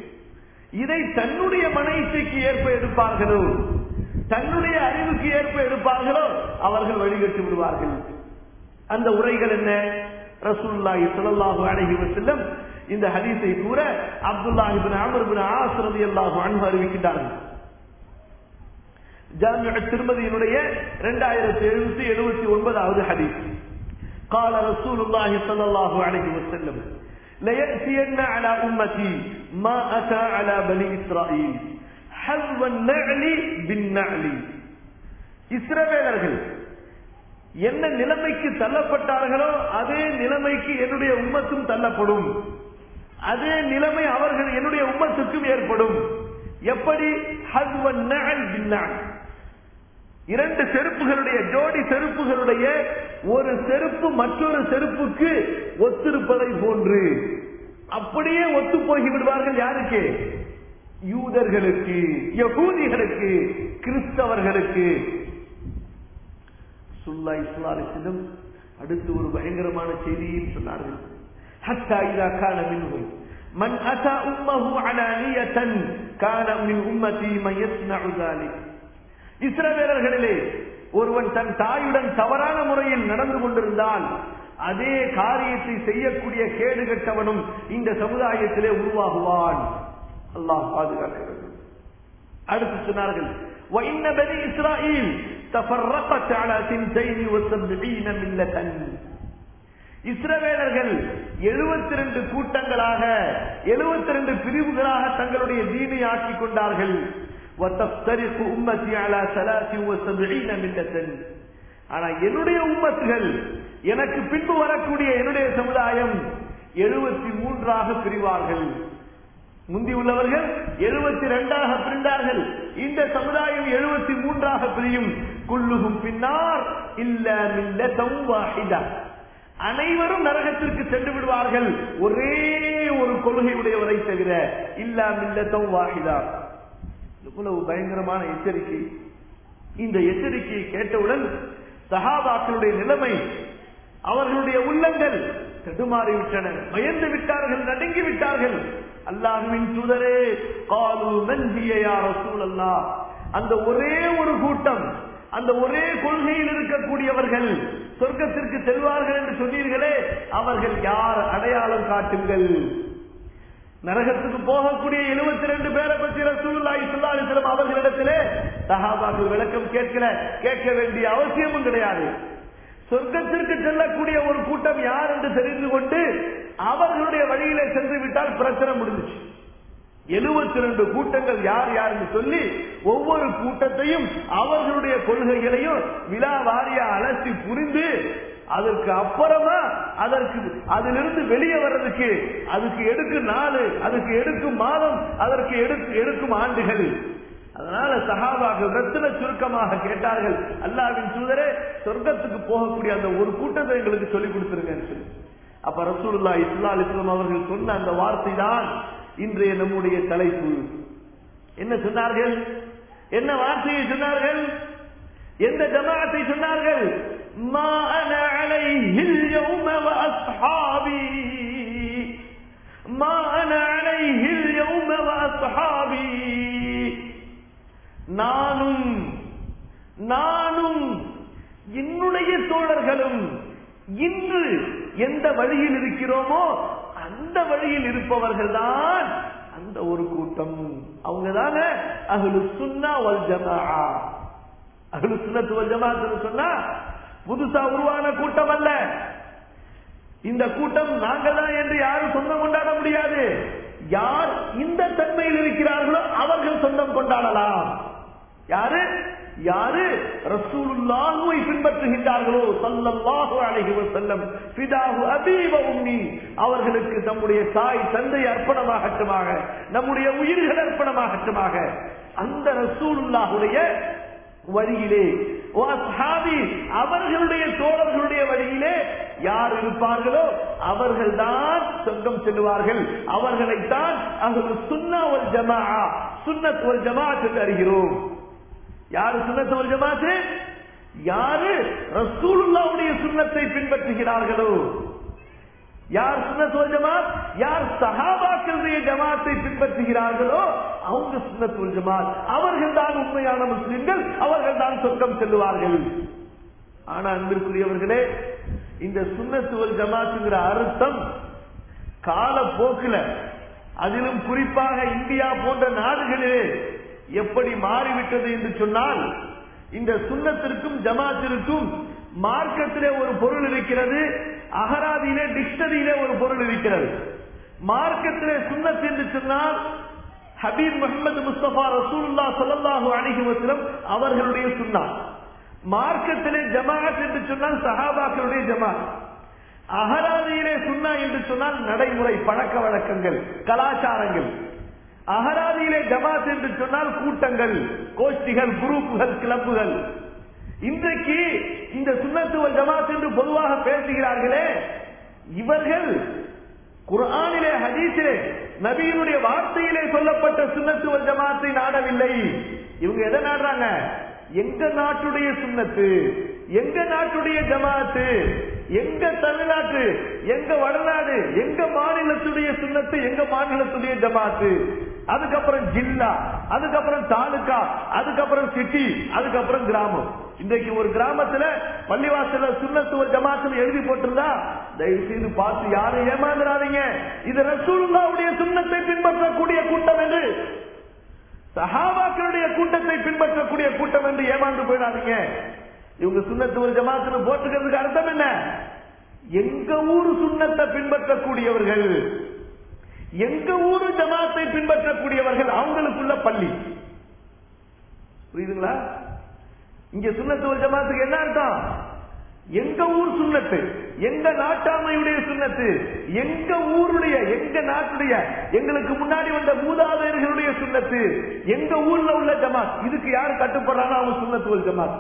இதை தன்னுடைய மனைவிக்கு ஏற்ப எடுப்பார்களோ தன்னுடைய அறிவுக்கு ஏற்ப எடுப்பார்களோ அவர்கள் வழிகட்டு விடுவார்கள் அந்த உரைகள் என்ன ரசூல்லாஹி ஸல்லல்லாஹு அலைஹி வஸல்லம் இந்த ஹதீஸை கூற Abdullah ibn Amr ibn As ரலியல்லாஹு அன்ஹு அறிவிக்கிறார்கள் ஜாமிஅ திருமதியினுடைய 2779வது ஹதீஸ் قال رسول الله صلى الله عليه وسلم ليأتين على أمتي ما أتى على بني إسرائيل حذو النعل بالنعل இஸ்ரவேலர்கள் என்ன நிலைமைக்கு தள்ளப்பட்டார்களோ அதே நிலைமைக்கு என்னுடைய உம்மத்தும் தள்ளப்படும் அதே நிலைமை அவர்கள் என்னுடைய உம்மத்துக்கும் ஏற்படும் எப்படி இரண்டு செருப்புகளுடைய ஜோடி செருப்புகளுடைய ஒரு செருப்பு மற்றொரு செருப்புக்கு ஒத்திருப்பதை போன்று அப்படியே ஒத்து போகி விடுவார்கள் யாருக்கு யூதர்களுக்கு யகூதிகளுக்கு கிறிஸ்தவர்களுக்கு சுல்லா இஸ்லாலிசிடம் அடுத்து ஒரு பயங்கரமான செய்தியும் சொன்னார்கள் حتى إذا كان منهم من أتى أمه علانية كان من أمتي من يصنع ذلك இஸ்ரவேலர்களிலே ஒருவன் தன் தாயுடன் தவறான முறையில் நடந்து கொண்டிருந்தால் அதே காரியத்தை செய்யக்கூடிய கேடு கட்டவனும் இந்த சமுதாயத்திலே உருவாகுவான் அல்லாஹ் பாதுகாக்கிறது அடுத்து சொன்னார்கள் وإن بني إسرائيل تفرقت على سنتين وسبعين ملة இஸ்ரவேலர்கள் எழுபத்தி ரெண்டு கூட்டங்களாக எழுபத்தி ரெண்டு பிரிவுகளாக தங்களுடைய தீனை ஆக்கிக் கொண்டார்கள் وتفترق أمتي على ثلاث وسبعين ملة ஆனா என்னுடைய உம்மத்துகள் எனக்கு பின்பு வரக்கூடிய என்னுடைய சமுதாயம் எழுபத்தி மூன்றாக பிரிவார்கள் முந்தி உள்ளவர்கள் எழுபத்தி ரெண்டாக பிரிந்தார்கள் இந்த சமுதாயம் எழுபத்தி மூன்றாக பிரியும் குள்ளுகும் பின்னார் இல்ல மில்லதம் வாஹிதா அனைவரும் நரகத்திற்கு சென்று விடுவார்கள் ஒரே ஒரு கொள்கை உடையவரை தவிர இல்லா மில்லத்தம் வாஹிதா இவ்வளவு பயங்கரமான எச்சரிக்கை இந்த எச்சரிக்கையை கேட்டவுடன் சஹாபாக்களுடைய நிலைமை அவர்களுடைய உள்ளங்கள் தடுமாறிவிட்டன பயந்து விட்டார்கள் நடுங்கி விட்டார்கள் அல்லாஹுவின் தூதரே காலு நஞ்சியா ரசூல் அல்லா அந்த ஒரே ஒரு கூட்டம் அந்த ஒரே கொள்கையில் இருக்கக்கூடியவர்கள் சொர்க்கத்திற்கு செல்வார்கள் என்று சொன்னீர்களே அவர்கள் யார் அடையாளம் காட்டுங்கள் நரகத்துக்கு போகக்கூடிய எழுபத்தி ரெண்டு பேரை பற்றி ரசூலுல்லாஹி ஸல்லல்லாஹு அலைஹி வஸல்லம் அவர்களிடத்திலே சஹாபாக்கள் விளக்கம் கேட்கல கேட்க வேண்டிய அவசியமும் கிடையாது சொர்க்கத்திற்கு செல்லக்கூடிய ஒரு கூட்டம் யார் என்று தெரிந்து கொண்டு அவர்களுடைய வழியிலே சென்று விட்டால் பிரச்சனை முடிஞ்சிச்சு எழுபத்தி ரெண்டு கூட்டங்கள் யார் யார் என்று சொல்லி ஒவ்வொரு கூட்டத்தையும் அவர்களுடைய கொள்கைகளையும் விழா வாரியா அலசி புரிந்து அதற்கு அப்புறமா அதற்கு அதிலிருந்து வெளியே வர்றதுக்கு அதுக்கு எடுக்கும் நாள் அதுக்கு எடுக்கும் மாதம் அதற்கு எடுக்கும் எடுக்கும் ஆண்டுகள் அதனால சகாபாக்கள் ரத்தின சுருக்கமாக கேட்டார்கள் அல்லாவின் தூதரே சொர்க்கத்துக்கு போகக்கூடிய அந்த ஒரு கூட்டத்தை எங்களுக்கு சொல்லிக் கொடுத்துருங்கன்னு சொல்லி அப்ப ரசூலுல்லா இஸ்லா இஸ்லாம் அவர்கள் சொன்ன அந்த வார்த்தை தான் இன்றைய நம்முடைய தலைப்பு என்ன சொன்னார்கள் என்ன வார்த்தையை சொன்னார்கள் எந்த ஜமாத்தை சொன்னார்கள் ما أنا عليه اليوم وأصحابي ما أنا عليه اليوم وأصحابي நானும் நானும் என்னுடைய தோழர்களும் இன்று எந்த வழியில் இருக்கிறோமோ அந்த வழியில் இருப்பவர்கள் தான் அந்த ஒரு கூட்டம் அவங்க தானே அகலு சுன்னா வல் ஜமா அகலு சுன்னத்து வல் ஜமாத்துன்னு சொன்னா புதுசா உருவான கூட்டம் அல்ல இந்த கூட்டம் நாங்கள் தான் என்று யாரும் சொந்தம் கொண்டாட முடியாது யார் இந்த தன்மையில் இருக்கிறார்களோ அவர்கள் சொந்தம் கொண்டாடலாம் யாரு யாரு ரசூலுல்லாஹுவை பின்பற்றுகின்றார்களோ சல்லல்லாஹு அலைஹி வஸல்லம் ஃபிதாஹு அபீப உம்மி அவர்களுக்கு நம்முடைய தாய் தந்தை அர்ப்பணமாகட்டுமாக நம்முடைய உயிர்கள் அர்ப்பணமாகட்டுமாக அந்த ரசூலுல்லாஹுடைய வழியிலே அவர்களுடைய தோழர்களுடைய வழியிலே யார் இருப்பார்களோ அவர்கள் தான் சொர்க்கம் செல்வார்கள் அவர்களைத்தான் அவர்கள் சுன்னா ஒரு ஜமா சுன்னத் ஒரு ஜமாத் என்று அறிகிறோம் யாரு சுண்ணத்து ஒரு ஜமாத்து யாரு ரசூலுல்லாவுடைய சுண்ணத்தை பின்பற்றுகிறார்களோ யார் சுண்ணத்து ஒரு ஜமாத் யார் சஹாபாக்களுடைய ஜமாத்தை பின்பற்றுகிறார்களோ அவங்க சுண்ணத்து ஒரு ஜமாத் அவர்கள் தான் உண்மையான முஸ்லிம்கள் அவர்கள் தான் சொர்க்கம் செல்லுவார்கள் ஆனா அன்பிற்குரியவர்களே இந்த சுண்ணத்து ஒரு ஜமாத்துங்கிற அர்த்தம் காலப்போக்கில் அதிலும் குறிப்பாக இந்தியா போன்ற நாடுகளிலே எப்படி மாறிவிட்டது என்று சொன்னால் இந்த சுண்ணத்திற்கும் ஜமாத்திற்கும் மார்க்கத்திலே ஒரு பொருள் இருக்கிறது அகராதியிலே டிக்ஷனரியிலே ஒரு பொருள் இருக்கிறது மார்க்கத்திலே சுண்ணத் என்று சொன்னால் ஹபீப் முகமது முஸ்தபா ரசூல்லா சொல்லல்லாஹு அணிஹி வசலம் அவர்களுடைய சுண்ணா மார்க்கத்திலே ஜமாத் என்று சொன்னால் சஹாபாக்களுடைய ஜமாத் அகராதியிலே சுண்ணா என்று சொன்னால் நடைமுறை பழக்க வழக்கங்கள் கலாச்சாரங்கள் அகராதியிலே ஜமாத் என்று சொன்னால் கூட்டங்கள் கோஷ்டிகள் குரூப்புகள் கிளப்புகள் இன்றைக்கு இந்த சுண்ணத்துவ ஜமாத் என்று பொதுவாக பேசுகிறார்களே இவர்கள் குர்ஆனிலே ஹதீஸிலே நபியினுடைய வார்த்தையிலே சொல்லப்பட்ட சுண்ணத்துவ ஜமாத்தை நாடவில்லை இவங்க எதை நாடுறாங்க எங்க நாட்டுடைய சுண்ணத்து எங்க நாட்டுடைய ஜமாத்து எங்க தமிழ்நாட்டு எங்க வடநாடு எங்க மாநிலத்துடைய சுண்ணத்து எங்க மாநிலத்துடைய ஜமாத்து அதுக்கப்புறம் ஜில்லா அதுக்கப்புறம் தாலுகா அதுக்கப்புறம் சிட்டி அதுக்கப்புறம் கிராமம் இன்றைக்கு ஒரு கிராமத்துல பள்ளிவாசல சுண்ணத்து ஒரு ஜமாத்துன்னு எழுதி போட்டிருந்தா தயவு செய்து பார்த்து யாரும் ஏமாந்துடாதீங்க இது ரசூலுல்லாவுடைய சுண்ணத்தை பின்பற்றக்கூடிய கூட்டம் என்று சஹாபாக்களுடைய கூட்டத்தை பின்பற்றக்கூடிய கூட்டம் என்று ஏமாந்து போயிடாதீங்க இவங்க சுண்ணத்து ஒரு ஜமாத்துன்னு போட்டுக்கிறதுக்கு அர்த்தம் என்ன எங்க ஊரு சுண்ணத்தை பின்பற்றக்கூடியவர்கள் எங்க ஊரு ஜமாத்தை பின்பற்றக்கூடியவர்கள் அவங்களுக்குள்ள பள்ளி புரியுதுங்களா இங்க சுண்ணத்து ஒரு ஜமாத்துக்கு என்ன அர்த்தம் எங்க ஊர் சுண்ணத்து எங்க நாட்டாமையுடைய சுண்ணத்து எங்க ஊருடைய எங்க நாட்டுடைய எங்களுக்கு முன்னாடி வந்த மூதாதையர்களுடைய சுண்ணத்து எங்க ஊர்ல உள்ள ஜமாத் இதுக்கு யார் கட்டுப்படுறாங்க அவங்க சுண்ணத்து ஒரு ஜமாத்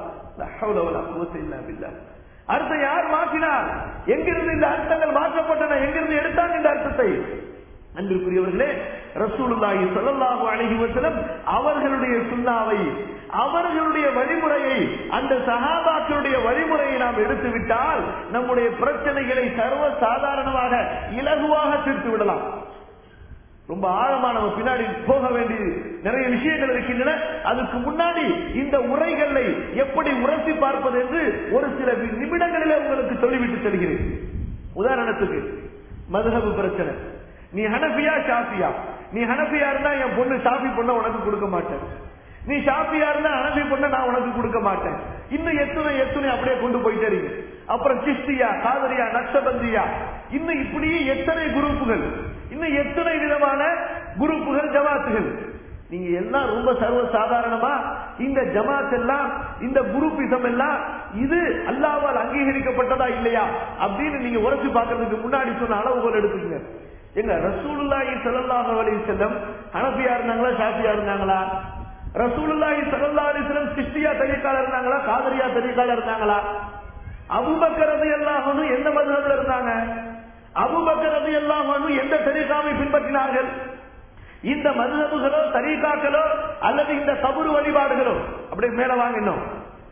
அர்த்தம் யார் மாற்றினார் எங்கிருந்து இந்த அர்த்தங்கள் மாற்றப்பட்டன எங்கிருந்து எடுத்தாங்க இந்த அர்த்தத்தை அன்பிற்குரியவர்களே ரசூலுல்லாஹி ஸல்லல்லாஹு அலைஹி வஸல்லம் அவர்களுடைய சுண்ணாவை அவர்களுடைய வழிமுறையை அந்த சஹாபாக்களுடைய வழிமுறையை நாம் எடுத்து விட்டால் நம்முடைய பிரச்சனைகளை சர்வ சாதாரணமாக இலகுவாக தீர்த்து விடலாம் ரொம்ப ஆழமா நம்ம பின்னாடி போக வேண்டிய நிறைய விஷயங்கள் இருக்கின்றன அதுக்கு முன்னாடி இந்த உரைகளை எப்படி உரசி பார்ப்பது என்று ஒரு சில நிமிடங்களிலே உங்களுக்கு சொல்லிவிட்டு செல்கிறேன் உதாரணத்துக்கு மதுஹபு பிரச்சனை நீ ஹனபியா ஷாஃபியா நீ ஹனபியா இருந்தா என் பொண்ணு ஷாஃபி பொண்ண உனக்கு கொடுக்க மாட்டேன் நீ ஷாஃபியா இருந்தா ஹனபி பொண்ண நான் உனக்கு கொடுக்க மாட்டேன் இன்னும் எத்தனை எத்தனை அப்படியே கொண்டு போயிட்டே இருக்கு அப்புறம் சிஸ்தியா காதரியா நக்ஷபந்தியா இன்னும் இப்படியே எத்தனை குரூப்புகள் இன்னும் எத்தனை விதமான குரூப்புகள் ஜமாத்துகள் நீங்க எல்லாம் ரொம்ப சர்வ சாதாரணமா இந்த ஜமாத் எல்லாம் இந்த குரூப்பிசம் எல்லாம் இது அல்லாவால் அங்கீகரிக்கப்பட்டதா இல்லையா அப்படின்னு நீங்க உரைச்சு பார்க்கறதுக்கு முன்னாடி சொன்ன அளவுகோல் எடுத்துக்கங்க எங்க ரசூலுல்லாஹி ஸல்லல்லாஹு அலைஹி வஸல்லம் ஹனஃபியா இருந்தாங்களா ஷாஃபியா இருந்தாங்களா ரசூலுல்லாஹி ஸல்லல்லாஹு அலைஹி வஸல்லம் சிஸ்தியா தரீகால இருந்தாங்களா காதரியா தரீகால இருந்தாங்களா அபூபக்கர் ரலியல்லாஹு அன்ஹு எந்த மதுஹப்ல இருந்தாங்க அபூபக்கர் ரலியல்லாஹு அன்ஹு எந்த தரீகாவை பின்பற்றினார்கள் இந்த மதுஹபுகளோ தரீகாக்களோ அல்லது இந்த கபுரு வழிபாடுகளோ அப்படியே மேல வாங்க இன்னும்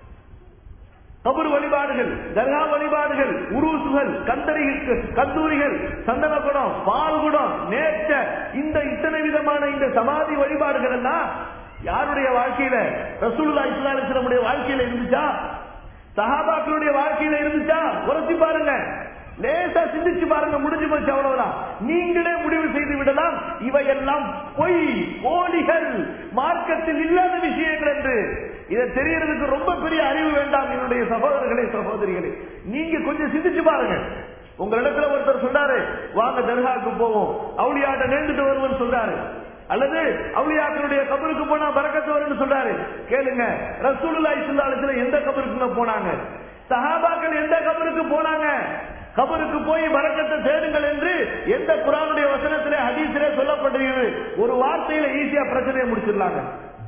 கபுர் வழிபாடுகள் தர்கா வழிபாடுகள் உருசுகள் கந்தரி கந்தூரிகள் சந்தனகுடம் பால்குடம் நேற்ற இந்த இத்தனை விதமான இந்த சமாதி வழிபாடுகள் எல்லாம் யாருடைய வாழ்க்கையில ரசூல்லா இஸ்லாமுடைய வாழ்க்கையில இருந்துச்சா சஹாபாக்களுடைய வாழ்க்கையில இருந்துச்சா உரசி பாருங்க லேசா சிந்திச்சு பாருங்க முடிஞ்சு போச்சு அவ்வளவுதான் நீங்களே முடிவு செய்து விடலாம் இவையெல்லாம் பொய் போலிகள் மார்க்கத்தில் இல்லாத விஷயங்கள் என்று இதை தெரியறதுக்கு ரொம்ப பெரிய அறிவு வேண்டாம் என்னுடைய சகோதரர்களே சகோதரிகளே நீங்க கொஞ்சம் சிந்திச்சு பாருங்க உங்களிடத்துல ஒருத்தர் சொல்றாரு வாங்க தர்காவுக்கு போவோம் அவளியாட்ட நேர்ந்துட்டு வருவோம் சொல்றாரு அல்லது அவுளியாக்களுடைய கபருக்கு போனா பறக்கத்து வரும்னு சொல்றாரு கேளுங்க ரசூலுல்லா இஸ்லாத்துல எந்த கபருக்கு போனாங்க சஹாபாக்கள் எந்த கபருக்கு போனாங்க கபருக்கு போய் பறக்கத்தை தேடுங்கள் என்று எந்த குரானுடைய வசனத்திலே ஹதீஸிலே சொல்லப்படுகிறது ஒரு வார்த்தையில ஈஸியா பிரச்சனையை முடிச்சிடலாங்க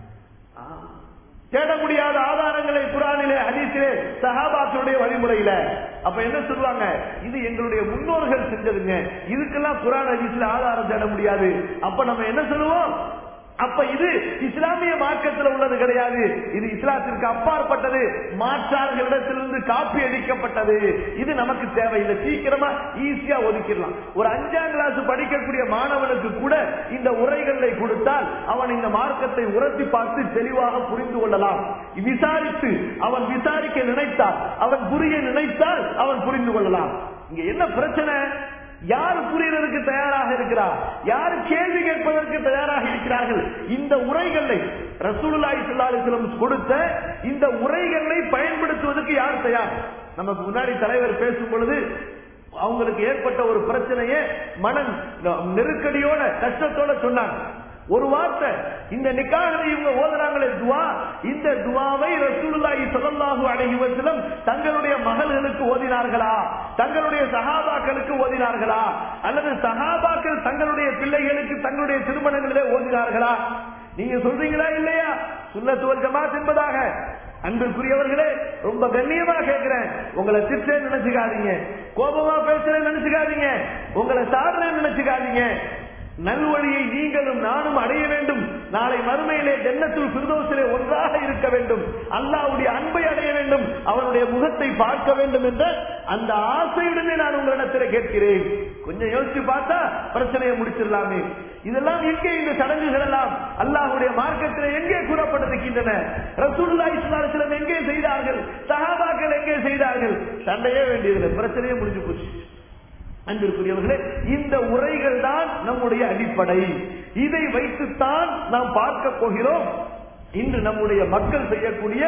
தேட முடியாத ஆதாரங்களை குரானிலே ஹதீஸிலே சஹாபாக்களுடைய வழிமுறையில அப்ப என்ன சொல்லுவாங்க இது எங்களுடைய முன்னோர்கள் செஞ்சதுங்க இதுக்கெல்லாம் குரான் ஹதீஸ்ல ஆதாரம் தேட முடியாது அப்ப நம்ம என்ன சொல்லுவோம் அப்ப இது இஸ்லாமிய மார்க்கத்தில் உள்ளது கிடையாது இது இஸ்லாத்திற்கு அப்பாற்பட்டது மாற்றார்களிடத்திலிருந்து காப்பி அடிக்கப்பட்டது இது நமக்கு தேவையில்லை சீக்கிரமா ஈஸியா ஒதுக்கிடலாம் ஒரு அஞ்சாம் கிளாஸ் படிக்கக்கூடிய மாணவனுக்கு கூட இந்த உரைகளை கொடுத்தால் அவன் இந்த மார்க்கத்தை உரசி பார்த்து தெளிவாக புரிந்து கொள்ளலாம் விசாரித்து அவன் விசாரிக்க நினைத்தால் அவன் புரிய நினைத்தால் அவன் புரிந்து கொள்ளலாம் இங்க என்ன பிரச்சனை யார் புரியறதுக்கு தயாராக இருக்கிறார் யார் கேள்வி கேட்பதற்கு தயாராக இருக்கிறார்கள் இந்த உரைகளை ரசூலுல்லாஹி ஸல்லல்லாஹு அலைஹி வஸல்லம் கொடுத்த இந்த உரைகளை பயன்படுத்துவதற்கு யார் தயார் நமக்கு முன்னாடி தலைவர் பேசும் பொழுது அவங்களுக்கு ஏற்பட்ட ஒரு பிரச்சனையை மன நெருக்கடியோட கஷ்டத்தோட சொன்னாங்க ஒரு வார்த்தை இந்த நிக்காகலை இவங்க ஓதுறாங்களே துவா இந்த துவாவை ரசூலுல்லாஹி ஸல்லல்லாஹு அலைஹி வஸல்லம் தங்களுடைய மகள்களுக்கு ஓதினார்களா தங்களுடைய சஹாபாக்களுக்கு ஓதினார்களா அல்லது சஹாபாக்கள் தங்களுடைய பிள்ளைகளுக்கு தங்களுடைய திருமணங்களிலே ஓதினார்களா நீங்க சொல்றீங்களா இல்லையா சுன்னத்துவல் ஜமாத் என்பதாக அன்பிற்குரியவர்களே ரொம்ப கண்ணியமா கேட்கிறேன் உங்களை திட்டேன்னு நினைச்சுக்காதீங்க கோபமா பேசுறேன்னு நினைச்சுக்காதீங்க உங்களை சாடுறேன்னு நினைச்சுக்காதீங்க நல்வழியை நீங்களும் நானும் அடைய வேண்டும் நாளை மறுமையிலே ஜன்னத்துல் பிரதோசிலே ஒன்றாக இருக்க வேண்டும் அல்லாவுடைய அன்பை அடைய வேண்டும் அவனுடைய முகத்தை பார்க்க வேண்டும் என்ற அந்த ஆசையுடனே நான் உங்களிடத்தில் கேட்கிறேன் கொஞ்சம் யோசிச்சு பார்த்தா பிரச்சனையை முடிச்சிடலாமே இதெல்லாம் எங்கே இந்த சடங்குகள் எல்லாம் அல்லாஹுடைய மார்க்கத்தில் எங்கே கூறப்பட்டிருக்கின்றன ரசூல்லா இஸ்லாத்திலம் எங்கே செய்தார்கள் சஹாபாக்கள் எங்கே செய்தார்கள் சண்டையே வேண்டியதில்லை பிரச்சனையே முடிஞ்சு போச்சு அன்பிற்குரியவர்களே இந்த உரைகள் தான் நம்முடைய அடிப்படை இதை வைத்துத்தான் நாம் பார்க்க போகிறோம் இன்று நம்முடைய மக்கள் செய்யக்கூடிய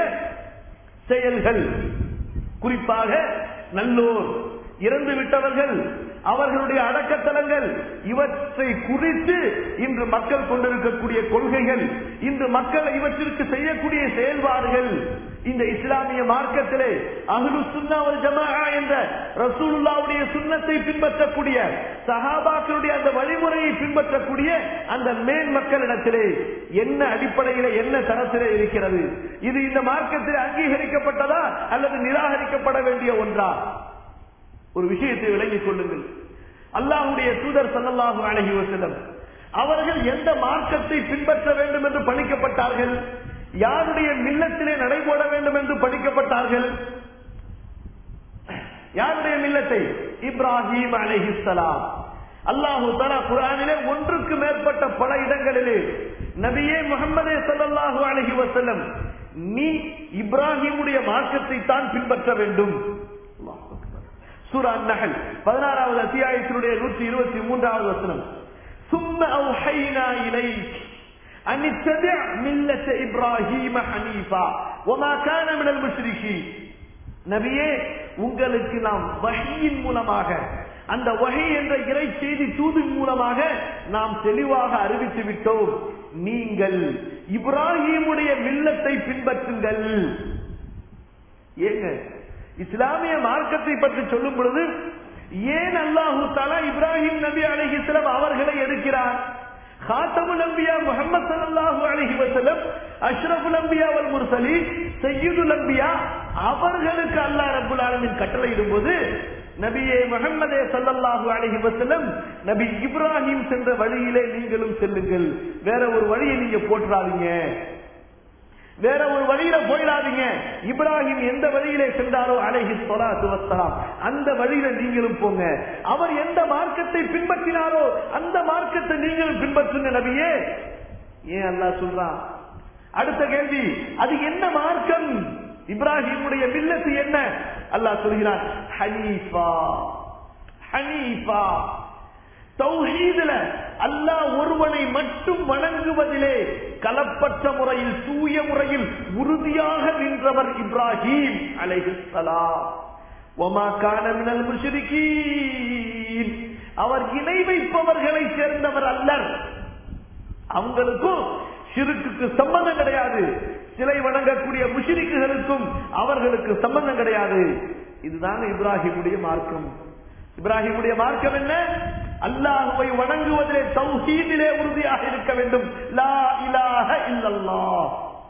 செயல்கள் குறிப்பாக நல்லோர் இறந்து விட்டவர்கள் அவர்களுடைய அடக்கத்தலங்கள் இவற்றை குறித்து இன்று மக்கள் கொண்டிருக்கக்கூடிய கொள்கைகள் இன்று மக்கள் இவற்றிற்கு செய்யக்கூடிய செயல்பாடுகள் இந்த இஸ்லாமிய மார்க்கத்திலே அஹ்லு சுன்னாவல் ஜமா என்ற ரசூலுல்லாவுடைய சுண்ணத்தை பின்பற்றக்கூடிய சஹாபாக்களுடைய அந்த வழிமுறையை பின்பற்றக்கூடிய அந்த மேல் மக்களிடத்திலே என்ன அடிப்படையில என்ன தரத்திலே இருக்கிறது இது இந்த மார்க்கத்தில் அங்கீகரிக்கப்பட்டதா அல்லது நிராகரிக்கப்பட வேண்டிய ஒன்றா ஒரு விஷயத்தை விளங்கிக் கொள்ளுங்கள் அல்லாஹுடைய தூதர் சல்லல்லாஹு அலைஹி வஸல்லம் அவர்கள் எந்த மார்க்கத்தை பின்பற்ற வேண்டும் என்று பணிக்கப்பட்டார்கள் யாருடைய மில்லத்திலே நடைபோட வேண்டும் என்று பணிக்கப்பட்டார்கள் யாருடைய மில்லத்தை இப்ராஹிம் அலைஹிஸ்ஸலாம் அல்லாஹு தலா குரானிலே ஒன்றுக்கு மேற்பட்ட பல இடங்களிலே நபியே முகமதே ஸல்லல்லாஹு அலைஹி வஸல்லம் நீ இப்ராஹிமுடைய மார்க்கத்தை தான் பின்பற்ற வேண்டும் அல்லாஹ் அக்பர். சூரா நஹல் பதினாறாவது அத்தியாயத்தினுடைய நூற்றி இருபத்தி மூன்றாவது வசனம் ثم أوحينا إليك أن اتبع ملة إبراهيم حنيفا وما كان من المشركين நபியே உங்களுக்கு நாம் வகையின் மூலமாக அந்த வகை என்ற இறை செய்தி தூதின் மூலமாக நாம் தெளிவாக அறிவித்து விட்டோம் நீங்கள் இப்ராஹிமுடைய மில்லத்தை பின்பற்றுங்கள் ஏங்க இஸ்லாமிய மார்க்கத்தை பற்றி சொல்லும் பொழுது ஏன் அல்லாஹு தாலா இப்ராஹிம் நபி அலிஹிஸ்லாம் அவர்களை எடுக்கிறார் خاتم الانبياء محمد صلى الله عليه وسلم اشرف الانبياء والمرسلين سيد الانبياء அவர்களுக்கு அல்லாஹ் ரப்பல் ஆலமீன் கட்டளை இடும்போது நபியே முகம்மதே ஸல்லல்லாஹு அலைஹி வஸல்லம் நபி இப்ராஹிம் சென்ற வழியிலே நீங்களும் செல்லுங்கள் வேற ஒரு வழியை நீங்க போட்டுறாதீங்க வேற ஒரு வழியில போயிடாதீங்க இப்ராஹிம் எந்த வழியிலே சென்றாரோ அலைஹி ஸலாத்து வஸ்ஸலாம் அந்த வழியில நீங்களும் போங்க அவர் எந்த மார்க்கத்தை பின்பற்றினாரோ அந்த மார்க்கத்தை நீங்களும் பின்பற்றுங்க நபியே ஏன் அல்லாஹ் சொல்றான் அடுத்த கேள்வி அது என்ன மார்க்கம் இப்ராஹிமுடைய மில்லத்து என்ன அல்லாஹ் சொல்கிறான் ஹனீஃபா ஹனீஃபா தௌஹீதுல அல்லாஹ் ஒருவனை மட்டும் வணங்குவதிலே கலப்பற்ற முறையில் தூய முறையில் உறுதியாக நின்றவர் இப்ராஹிம் அலைஹிஸ்ஸலாம் ஒமா கான மினல் முஷ்ரிகீன் அவர் இணை வைப்பவர்களை சேர்ந்தவர் அல்லர் அவங்களுக்கும் சிறுக்குக்கு சம்பந்தம் கிடையாது சிலை வணங்கக்கூடிய முஷிரிக்குகளுக்கும் அவர்களுக்கு சம்பந்தம் கிடையாது இதுதான் இப்ராஹிமுடைய மார்க்கம் இப்ராஹிமுடைய மார்க்கம் என்ன அல்லாஹுவை வணங்குவதிலே தௌஹீதிலே உறுதியாக இருக்க வேண்டும் லா இலாஹ இல்லல்லாஹ்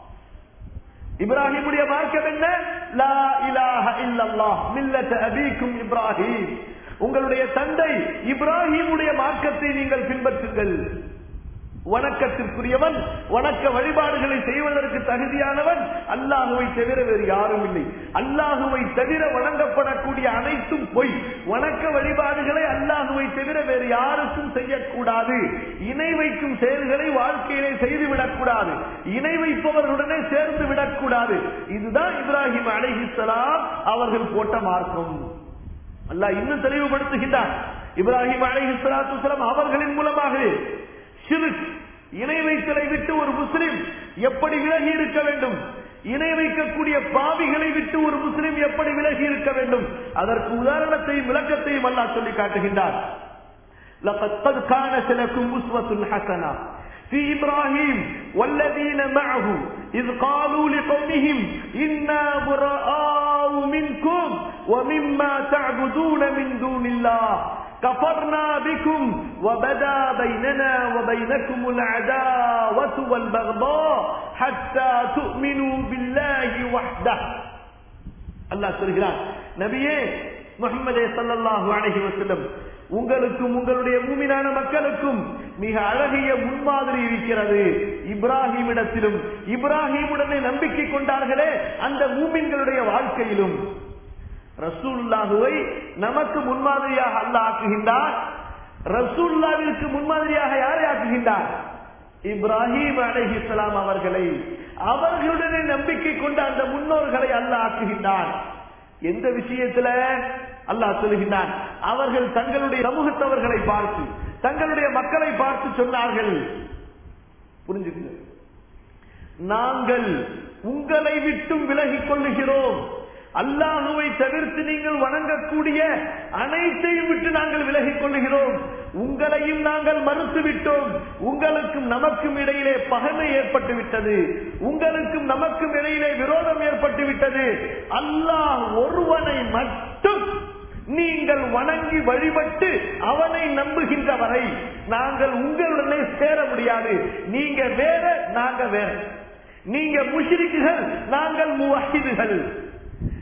இப்ராஹிமுடைய மார்க்கம் என்ன லா இலாஹ இல்லல்லாஹ் மில்லத அபீக்கும் இப்ராஹிம் உங்களுடைய தந்தை இப்ராஹிமுடைய மார்க்கத்தை நீங்கள் பின்பற்றுங்கள் வணக்கத்திற்குரியவன் வணக்க வழிபாடுகளை செய்வதற்கு தகுதியானவன் அல்லாஹுவை தவிர வேறு யாரும் இல்லை அல்லாஹுவை தவிர வணங்கப்படக்கூடிய அனைத்தும் பொய் வணக்க வழிபாடுகளை அல்லாஹுவை தவிர வேறு யாருக்கும் செய்யக்கூடாது இணை வைக்கும் செயல்களை வாழ்க்கையிலே செய்துவிடக் கூடாது இணை வைப்பவர்களுடனே சேர்ந்து விடக்கூடாது இதுதான் இப்ராஹிம் அலைஹிஸ்ஸலாம் அவர்கள் போட்ட மார்க்கம் அல்லாஹ் இன்னும் தெளிவுபடுத்துகின்றார் இப்ராஹிம் அலைஹிஸ்ஸலாத்து அவர்களின் மூலமாக ஷிருக் இணை வைத்தலை விட்டு ஒரு முஸ்லிம் எப்படி விலகி இருக்க வேண்டும் இணை வைக்கக்கூடிய பாவிகளை விட்டு ஒரு முஸ்லிம் எப்படி விலகி இருக்க வேண்டும் அதற்கு உதாரணத்தையும் விளக்கத்தையும் அல்லாஹ் சொல்லி காட்டுகின்றார் لقد قد كانت لكم أسوة حسنة في إبراهيم والذين معه إذ قالوا لقومهم إنا براء منكم ومما تعبدون من دون الله كفرنا بكم وبدا بيننا وبينكم العداوة والبغضاء حتى تؤمنوا بالله وحده الله சொல்கிறார் நபியே முகமதே சல்லல்லாஹு அலைஹி வஸல்லம் உங்களுக்கும் உங்களுடைய மூமினான மக்களுக்கும் மிக அழகிய முன்மாதிரி இருக்கிறது இப்ராஹிமிடத்திலும் இப்ராஹிமுடனே நம்பிக்கை கொண்டார்களே அந்த மூமின்களுடைய வாழ்க்கையிலும் ரசூல்லாஹுவை நமக்கு முன்மாதிரியாக அல்ல ஆக்குகின்றார் ரசூல்லாவிற்கு முன்மாதிரியாக யாரை ஆக்குகின்றார் இப்ராஹிம் அலைஹிஸ்லாம் அவர்களை அவர்களுடனே நம்பிக்கை கொண்ட அந்த முன்னோர்களை அல்ல ஆக்குகின்றான் எந்த விஷயத்துல அல்லாஹ் சொல்லுகின்றான் அவர்கள் தங்களுடைய சமூகத்தவர்களை பார்த்து தங்களுடைய மக்களை பார்த்து சொன்னார்கள் புரிஞ்சுக்கங்க நாங்கள் உங்களை விட்டும் விலகிக் கொள்ளுகிறோம் அல்லாஹுவை தவிர்த்து நீங்கள் வணங்கக்கூடிய அனைத்தையும் விட்டு நாங்கள் விலகிக் கொள்ளுகிறோம் உங்களையும் நாங்கள் மறுத்து விட்டோம் உங்களுக்கும் நமக்கும் இடையிலே பகைமை ஏற்பட்டு விட்டது உங்களுக்கும் நமக்கும் இடையிலே விரோதம் ஏற்பட்டு விட்டது அல்லாஹ் ஒருவனை மட்டும் நீங்கள் வணங்கி வழிபட்டு அவனை நம்புகின்ற வரை நாங்கள் உங்களுடனே சேர முடியாது நீங்க வேற நாங்க வேற நீங்க முஷிரிக்குகள் நாங்கள் முவஹிதுகள்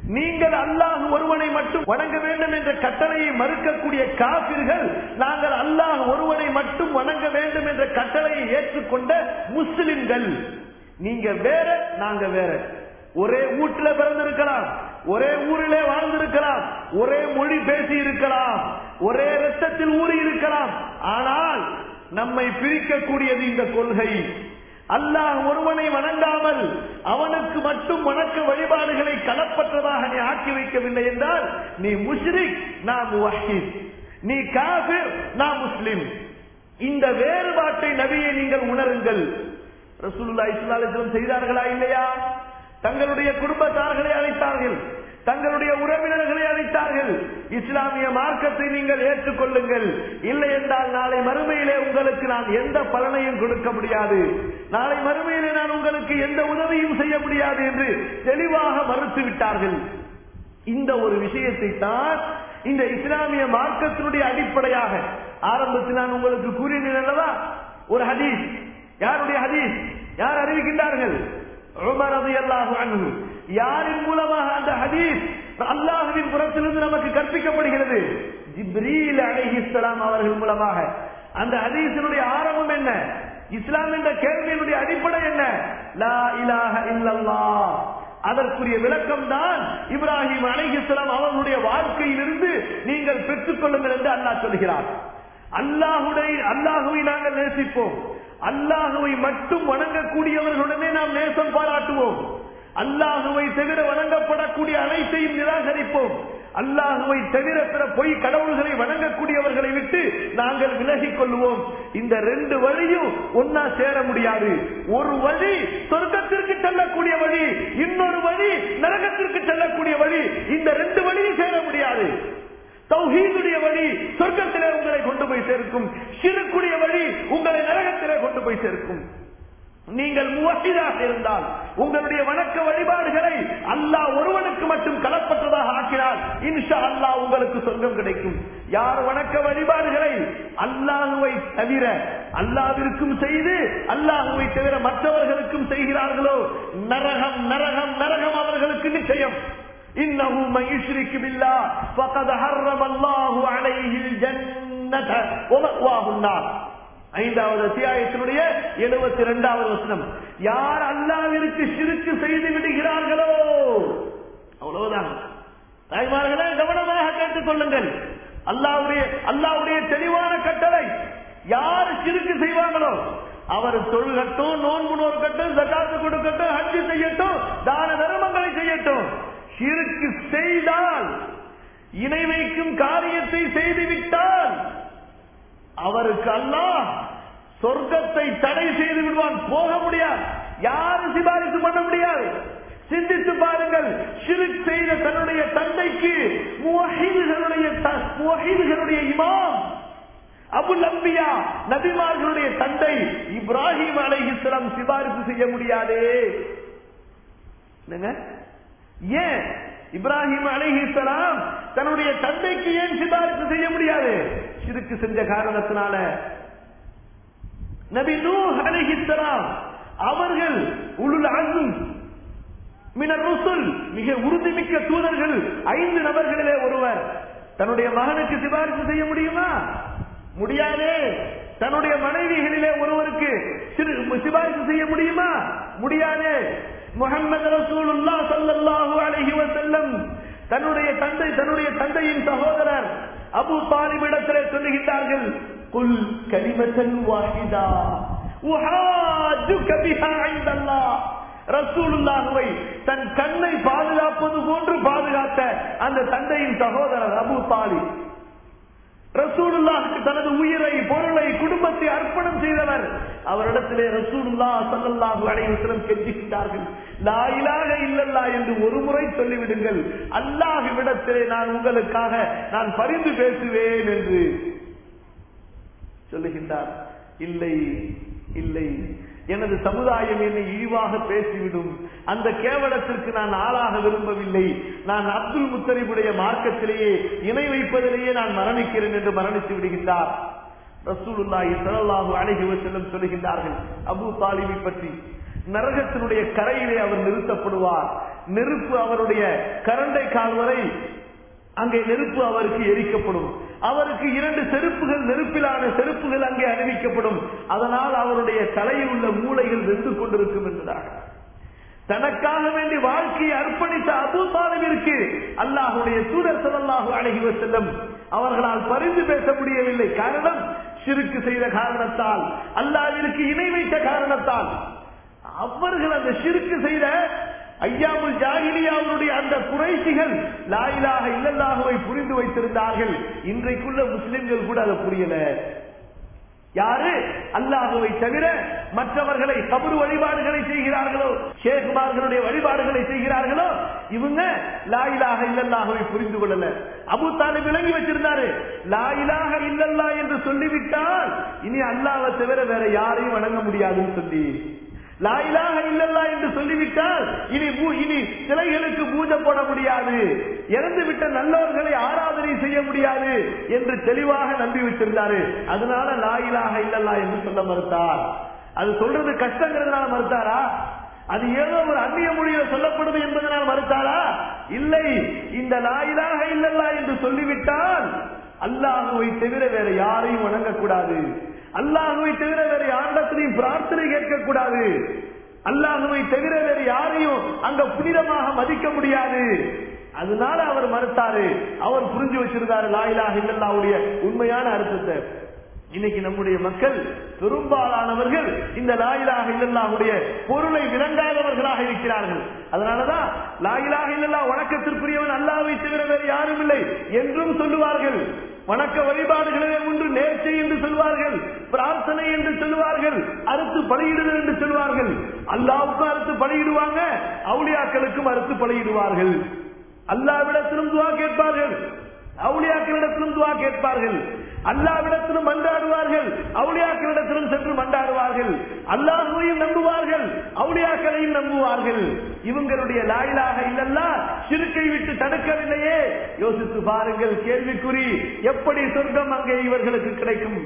நீங்கள் அல்லாஹ் ஒருவனை மட்டும் வணங்க வேண்டும் என்ற கட்டளையை மறுக்கக்கூடிய காபிர்கள் நாங்கள் அல்லாஹ் ஒருவனை மட்டும் வணங்க வேண்டும் என்ற கட்டளையை ஏற்றுக்கொண்ட முஸ்லிம்கள் நீங்க வேற நாங்க வேற ஒரே வீட்டுல பிறந்திருக்கலாம் ஒரே ஊரிலே வாழ்ந்திருக்கலாம் ஒரே மொழி பேசி இருக்கலாம் ஒரே ரத்தத்தில் ஊறி இருக்கலாம் ஆனால் நம்மை பிரிக்கக்கூடியது இந்த கொள்கை அல்லாஹ் ஒருவனை வணங்காமல் அவனுக்கு மட்டும் வணக்க வழிபாடுகளை களப்பற்றதாக நீ ஆக்கி வைக்கவில்லை என்றால் நீ முஷ்ரிக் நான் முவஹித் நீ காபிர் நான் முஸ்லிம் இந்த வேறுபாட்டை நபியை நீங்கள் உணருங்கள் ரசூலுல்லாஹி ஸல்லல்லாஹு அலைஹி வஸல்லம் செய்தார்களா இல்லையா தங்களுடைய குடும்பத்தார்களை அழைத்தார்கள் தங்களுடைய உறவினர்களை அழைத்தார்கள் இஸ்லாமிய மார்க்கத்தை நீங்கள் ஏற்றுக்கொள்ளுங்கள் இல்லை என்றால் நாளை மறுமையிலே உங்களுக்கு நான் எந்த பலனையும் கொடுக்க முடியாது நாளை மறுமையிலே நான் உங்களுக்கு எந்த உதவியும் செய்ய முடியாது என்று தெளிவாக மறுத்து விட்டார்கள் இந்த ஒரு விஷயத்தை தான் இந்த இஸ்லாமிய மார்க்கத்தினுடைய அடிப்படையாக ஆரம்பத்தில் நான் உங்களுக்கு கூறினேன் அல்லவா ஒரு ஹதீஸ் யாருடைய ஹதீஸ் யார் அறிவிக்கின்றார்கள் உமர் ரலியல்லாஹு அன்ஹு யாரின் மூலமாக அந்த ஹதீஸ் அல்லாஹ்வின் புறத்திலிருந்து நமக்கு கற்பிக்கப்படுகிறது ஜிப்ரீல் அலைஹிஸ்ஸலாம் அவர்கள் மூலமாக அந்த ஹதீஸினுடைய ஆரம்பம் என்ன இஸ்லாம் என்ற கேள்வியினுடைய அடிப்படை என்ன லா இலாஹ இல்லல்லாஹ் அதற்குரிய விளக்கம் தான் இப்ராஹிம் அலைஹிஸ்ஸலாம் அவர்களுடைய வாழ்க்கையிலிருந்து நீங்கள் பெற்றுக் கொள்ளுங்கள் என்று அல்லாஹ் சொல்கிறார் அல்லாஹுடைய அல்லாஹுவை நாங்கள் நேசிப்போம் அல்லாஹுவை மட்டும் வணங்கக்கூடியவர்களுடனே நாம் நேசம் பாராட்டுவோம் அல்லாஹுவை தவிர வணங்கப்படக்கூடிய அனைத்தையும் நிராகரிப்போம் அல்லாஹுவை தவிர பிற பொய் கடவுள்களை வணங்கக்கூடியவர்களை விட்டு நாங்கள் விலகிக் கொள்வோம் இந்த ரெண்டு வழியும் ஒன்னா சேர முடியாது ஒரு வழி சொர்க்கத்திற்கு செல்லக்கூடிய வழி இன்னொரு வழி நரகத்திற்கு செல்லக்கூடிய வழி இந்த ரெண்டு வழியும் சேர முடியாது தௌஹீதுடைய வழி சொர்க்கத்திலே உங்களை கொண்டு போய் சேர்க்கும் சிறுக்குடைய வழி உங்களை நரகத்திலே கொண்டு போய் சேர்க்கும் நீங்கள் முவஹிதாக இருந்தால் உங்களுடைய வணக்க வழிபாடுகளை அல்லாஹ் ஒருவனுக்கு மட்டும் கலப்பற்றதாக ஆக்கினால் இன்ஷா அல்லாஹ் உங்களுக்கு சொர்க்கம் கிடைக்கும் யார் வணக்க வழிபாடுகளை அல்லாஹுவை தவிர அல்லாவிற்கும் செய்து அல்லாஹுவை தவிர மற்றவர்களுக்கும் செய்கிறார்களோ நரகம் நரகம் நரகம் அவர்களுக்கு நிச்சயம் إنه من يشرك بالله فقد حرم الله عليه الجنة ومأواه النار ஐந்தாவது அத்தியாயத்தினுடைய எழுபத்தி இரண்டாவது வசனம் யார் அல்லாவிற்கு சிறுக்கு செய்து விடுகிறார்களோ அவ்வளவுதான் தாய்மார்களே கவனமாக கேட்டுக் கொள்ளுங்கள் அல்லாவுடைய அல்லாவுடைய தெளிவான கட்டளை யார் சிறுக்கு செய்வாங்களோ அவர் தொழுகட்டும் நோன்பு நோக்கட்டும் ஜக்காத்து கொடுக்கட்டும் ஹஜ்ஜு செய்யட்டும் தான தர்மங்களை செய்யட்டும் சிறுக்கு செய்தால் இணை வைக்கும் காரியத்தை செய்துவிட்டால் அவருக்கு அல்லாஹ் சொர்க்கத்தை தடை செய்து விடுவான் போக முடியாது யாரும் சிபாரிசு பண்ண முடியாது சிந்தித்து பாருங்கள் ஷிரிக் செய்த தன்னுடைய தந்தைக்கு முவஹீதுகளுடைய த- முவஹீதுகளுடைய இமாம் அபுல் அம்பியா நபிமார்களுடைய தந்தை இப்ராஹிம் அலைஹிஸ்ஸலாம் சிபாரிசு செய்ய முடியாதே என்னங்க ஏன் இப்ராஹிம் அலைஹிஸ்ஸலாம் தன்னுடைய தந்தைக்கு ஏன் சிபாரிசு செய்ய முடியாது சிறுக்கு செஞ்ச காரணத்தினால நபி நூஹ் அலைஹிஸ்ஸலாம் அவர்கள் உலுல் அஸ்ம் மினர் ருசுல் மிக உறுதிமிக்க தூதர்கள் ஐந்து நபர்களிலே ஒருவர் தன்னுடைய மகனுக்கு சிபாரிசு செய்ய முடியுமா முடியாதே தன்னுடைய மனைவிகளிலே ஒருவருக்கு சிறு- சிபாரிசு செய்ய முடியுமா முடியாதே முகமது ரசூலுல்லாஹ் ஸல்லல்லாஹு அலைஹி வஸல்லம் தன்னுடைய தந்தை தன்னுடைய தந்தையின் சகோதரர் அபு தாலிபிடத்திலே சொல்லுகின்றார்கள் குல் கலிமத்தன் வாஹிதா உஹாஜுக பிஹா இந்தல்லாஹ் ரசூலுல்லாஹுவை தன் கண்ணை பாதுகாப்பது போன்று பாதுகாத்த அந்த தந்தையின் சகோதரர் அபு தாலிப் ரசூலுல்லாஹுக்கு தனது உயிரை பொருளை குடும்பத்தை அர்ப்பணம் செய்தவர் அவரிடத்திலே ரசூலுல்லா ஸல்லல்லாஹு அலைஹி வஸல்லம் கெஞ்சுகின்றார்கள் லா இலாஹ இல்லல்லா என்று ஒரு முறை சொல்லிவிடுங்கள் அல்லாஹ்விடத்திலே நான் உங்களுக்காக நான் பரிந்து பேசுவேன் என்று சொல்லுகின்றார் இல்லை இல்லை எனது சமுதாயம் என்னை இழிவாக பேசிவிடும் அந்த கேவலத்திற்கு நான் ஆளாக விரும்பவில்லை நான் அப்துல் முத்தரிபுடைய மார்க்கத்திலேயே இணை வைப்பதிலேயே நான் மரணிக்கிறேன் என்று மரணித்து விடுகின்றார் ரசூலுல்லாஹி ஸல்லல்லாஹு அலைஹி வஸல்லம் சொல்லுகின்றார்கள் அபூ தாலிபை பற்றி நரகத்தினுடைய கரையிலே அவர் நிறுத்தப்படுவார் நெருப்பு அவருடைய கரண்டை கால் வரை அங்கே நெருப்பு அவருக்கு எரிக்கப்படும் அவருக்கு இரண்டு செருப்புகள் நெருப்பிலான செருப்புகள் அங்கே அறிவிக்கப்படும் அதனால் அவருடைய தலையில் உள்ள மூளைகள் வெந்து கொண்டிருக்கும் என்பதாக தனக்காக வேண்டி வாழ்க்கையை அர்ப்பணித்த அபு தாலிபிற்கு அல்லாஹுடைய தூதர் ஸல்லல்லாஹு அலைஹி வஸல்லம் அவர்களால் பரிந்து பேச முடியவில்லை காரணம் சிறுக்கு செய்த காரணத்தால் அல்லாஹ்விற்கு இணை வைத்த காரணத்தால் அவர்கள் அந்த சிறுக்கு செய்த ஐயாமுல் ஜாகிலியாவுடைய அந்த குறைசிகள் லாயிலாக இல்லல்லாகவை புரிந்து வைத்திருந்தார்கள் இன்றைக்குள்ள முஸ்லிம்கள் கூட அதை புரியல யாரு அல்லாஹுவை தவிர மற்றவர்களை கபரு வழிபாடுகளை செய்கிறார்களோ ஷேகுமார்களுடைய வழிபாடுகளை செய்கிறார்களோ இவங்க லாயிலாக இல்லல்லாகவை புரிந்து கொள்ளல அபு தாலிப் விளங்கி வச்சிருந்தாரு லாயிலாக இல்லல்லா என்று சொல்லிவிட்டால் இனி அல்லாஹ்வை தவிர வேற யாரையும் வணங்க முடியாதுன்னு சொல்லி லாயிலாக இல்லல்லா என்று சொல்லிவிட்டால் இனி பூ- இனி சிலைகளுக்கு பூஜை போட முடியாது இறந்து விட்ட நல்லவர்களை ஆராதனை செய்ய முடியாது என்று தெளிவாக நம்பி வச்சிருந்தாரு அதனால லாயிலாக இல்லல்லா என்று சொல்ல மறுத்தார் அது சொல்றது கஷ்டங்கிறதுனால மறுத்தாரா அது ஏதோ ஒரு அந்நிய மொழியில சொல்லப்படுது என்பதனால் மறுத்தாரா இல்லை இந்த லாயிலாக இல்லல்லா என்று சொல்லிவிட்டால் அல்லாஹுவை தவிர வேற யாரையும் வணங்கக்கூடாது அல்லாஹுவை தவிர வேற யாரிடத்திலையும் பிரார்த்தனை கேட்கக்கூடாது அல்லாஹுவை தவிர வேற யாரையும் அங்க புனிதமாக மதிக்க முடியாது அதனால அவர் மறுத்தாரு அவர் புரிஞ்சு வச்சிருந்தாரு லாயிலாக இல்லல்லாவுடைய உண்மையான அர்த்தத்தை இன்னைக்கு நம்முடைய மக்கள் பெரும்பாலானவர்கள் இந்த லாயிலாக இல்லல்லாவுடைய பொருளை விளங்காதவர்களாக இருக்கிறார்கள் அதனாலதான் லாயிலாக இல்லல்லா வணக்கத்திற்குரியவன் அல்லாவை தவிர வேறு யாரும் இல்லை என்றும் சொல்லுவார்கள் வணக்க வழிபாடுகளிலே ஒன்று நேர்ச்சை என்று சொல்வார்கள் பிரார்த்தனை என்று சொல்லுவார்கள் அறுத்து பலியிடுதல் என்று சொல்வார்கள் அல்லாவுக்கும் அறுத்து பலியிடுவாங்க அவுளியாக்களுக்கும் அறுத்து பலியிடுவார்கள் அல்லாவிடத்திலும் துவா கேட்பார்கள் அவுளியாக்களிடத்திலும் துவா கேட்பார்கள் அல்லாவிடத்திலும் மன்றாடுவார்கள் அவுளியாக்களிடத்திலும் சென்று மன்றாடுவார்கள் அல்லாஹுவையும் நம்புவார்கள் அவுளியாக்களையும் நம்புவார்கள் இவங்களுடைய லாயிலாக இல்லல்லா சிறுக்கை விட்டு தடுக்கவில்லையே யோசித்து பாருங்கள் கேள்விக்குறி எப்படி சொர்க்கம் அங்கே இவர்களுக்கு கிடைக்கும்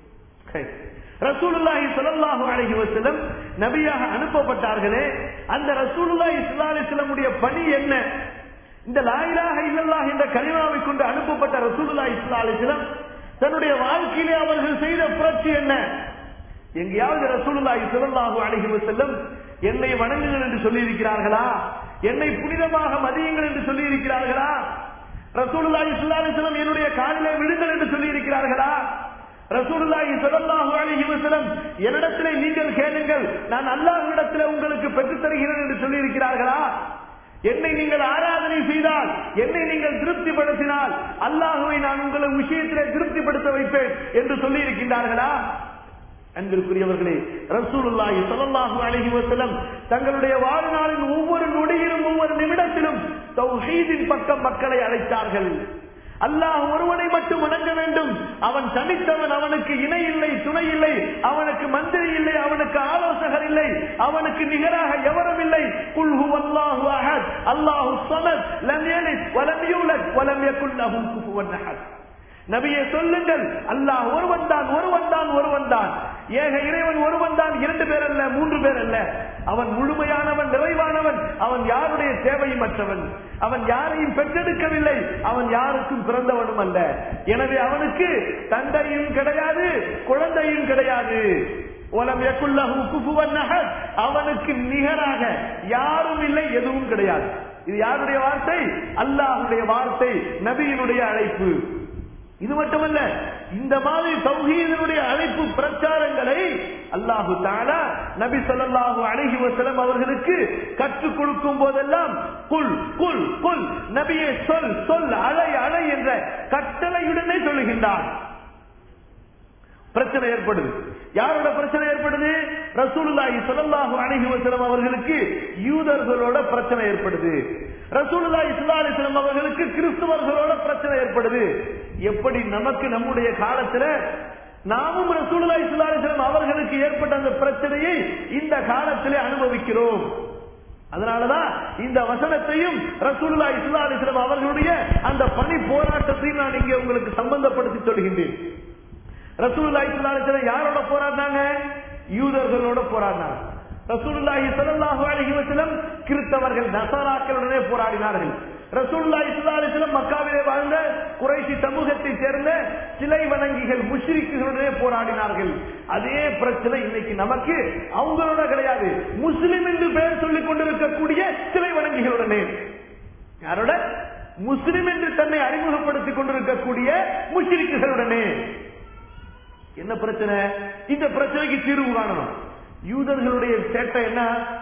ரசூலுல்லாஹி ஸல்லல்லாஹு அலைஹி வஸல்லம் நபியாக அனுப்பப்பட்டார்களே அந்த ரசூலுல்லாஹி ஸல்லல்லாஹு அலைஹி வஸல்லமுடைய பணி என்ன இந்த லாயிலாக இல்லல்லாஹ் என்ற கலிமாவை கொண்டு அனுப்பப்பட்ட ரசூலுல்லாஹி ஸல்லல்லாஹு அலைஹி வஸல்லம் தன்னுடைய வாழ்க்கையிலே அவர்கள் செய்த புரட்சி என்ன எங்கேயாவது ரசூலுல்லாஹி ஸல்லல்லாஹு அலைஹி வஸல்லம் என்னை வணங்குங்கள் என்று சொல்லி இருக்கிறார்களா என்னை புனிதமாக மதியுங்கள் என்று சொல்லி இருக்கிறார்களா ரசூலுல்லாஹி ஸல்லல்லாஹு அலைஹி வஸல்லம் என்னுடைய காலிலே விழுங்கள் என்று சொல்லி இருக்கிறார்களா ரசூலுல்லாஹி ஸல்லல்லாஹு அலைஹி வஸல்லம் என்னிடத்திலே நீங்கள் கேளுங்கள் நான் அல்லாஹ்விடத்திலே உங்களுக்கு பெற்றுத் தருகிறேன் என்று சொல்லி இருக்கிறார்களா என்னை நீங்கள் ஆராதனை செய்தால் என்னை நீங்கள் திருப்திப்படுத்தினால் அல்லாஹுவை நான் உங்களை விஷயத்திலே திருப்திப்படுத்த வைப்பேன் என்று சொல்லி இருக்கின்றார்களா அன்பிற்குரியவர்களே ரசூலுல்லாஹி ஸல்லல்லாஹு அலைஹி வஸல்லம் தங்களுடைய வாழ்நாளின் ஒவ்வொரு நொடியிலும் ஒவ்வொரு நிமிடத்திலும் தௌஹீதின் பக்கம் மக்களை அழைத்தார்கள் அல்லாஹ் ஒருவனை மட்டும் வணங்க வேண்டும் அவன் தனித்தவன் அவனுக்கு இணை இல்லை துணை இல்லை அவனுக்கு மந்திரி இல்லை அவனுக்கு ஆலோசகர் இல்லை அவனுக்கு நிகராக எவரும் இல்லை குல் ஹுவல்லாஹு அஹத் அல்லாஹு ஸமத் லம் யலித் வலம் யூலத் வலம் யகுல் லஹு குஃபுவன் அஹத் நபியே சொல்லுங்கள் அல்லாஹ் ஒருவன் தான் ஒருவன் தான் ஒருவன் தான் ஏக இறைவன் ஒருவன் தான் இரண்டு பேர் அல்ல மூன்று பேர் அல்ல அவன் முழுமையானவன் நிறைவானவன் அவன் யாருடைய தேவையுமற்றவன் அவன் யாரையும் பெற்றெடுக்கவில்லை அவன் யாருக்கும் பிறந்தவனும் அல்ல எனவே அவனுக்கு தந்தையும் கிடையாது குழந்தையும் கிடையாது உலம் எக்குல்லஹு குஃபுவன் அஹத். அவனுக்கு நிகராக யாரும் இல்லை எதுவும் கிடையாது இது யாருடைய வார்த்தை அல்லாஹ்வுடைய வார்த்தை நபியினுடைய அழைப்பு இது மட்டுமல்ல இந்த மாதிரி தௌஹீதனுடைய அழைப்பு பிரச்சாரங்களை அல்லாஹு தாலா நபி ஸல்லல்லாஹு அலைஹி வஸல்லம் அவர்களுக்கு கற்றுக் கொடுக்கும் போதெல்லாம் குல் குல் குல் நபியே சொல் சொல் அலை அலை என்ற கட்டளையுடனே சொல்லுகின்றான் பிரச்சனை ஏற்படுது யாரோட பிரச்சனை ஏற்படுது ரசூலுல்லாஹி ஸல்லல்லாஹு அலைஹி வஸல்லம் அவர்களுக்கு யூதர்களோட பிரச்சனை ஏற்படுது ரசூலுல்லாஹி ஸல்லல்லாஹு அலைஹி வஸல்லம் அவர்களுக்கு கிறிஸ்தவர்களோட பிரச்சனை ஏற்படுது எப்படி நமக்கு நம்முடைய காலத்துல நாமும் ரசூலுல்லாஹி ஸல்லல்லாஹு அலைஹி வஸல்லம் அவர்களுக்கு ஏற்பட்ட அந்த பிரச்சனையை இந்த காலத்திலே அனுபவிக்கிறோம் அதனாலதான் இந்த வசனத்தையும் ரசூலுல்லாஹி ஸல்லல்லாஹு அலைஹி வஸல்லம் அவர்களுடைய அந்த பணி போராட்டத்தையும் நான் இங்கே உங்களுக்கு சம்பந்தப்படுத்தி சொல்கின்றேன் ரசூலுல்லாஹி ஸல்லல்லாஹு அலைஹி வஸல்லம் யாரோட போராடினாங்க யூதர்களோட போராடினாங்க ரசூலுல்லாஹி ஸல்லல்லாஹு அலைஹி வஸல்லம் கிறிஸ்தவர்கள் நசாராக்களுடனே போராடினார்கள் ரசூலுல்லாஹி ஸல்லல்லாஹு அலைஹி வஸல்லம் மக்காவிலே வாழ்ந்த குறைஷி சமூகத்தை சேர்ந்த சிலை வணங்கிகள் முஷ்ரிக்குகளுடனே போராடினார்கள் அதே பிரச்சனை இன்னைக்கு நமக்கு அவங்களோட கிடையாது முஸ்லிம் என்று பெயர் சொல்லிக் கொண்டிருக்கக்கூடிய சிலை வணங்கிகளுடனே யாரோட முஸ்லிம் என்று தன்னை அறிமுகப்படுத்திக் கொண்டிருக்கக்கூடிய முஷ்ரிக்குகளுடனே என்ன பிரச்சனை இந்த பிரச்சனைக்கு தீர்வு காணணும் யூதர்களுடைய சேட்டை என்ன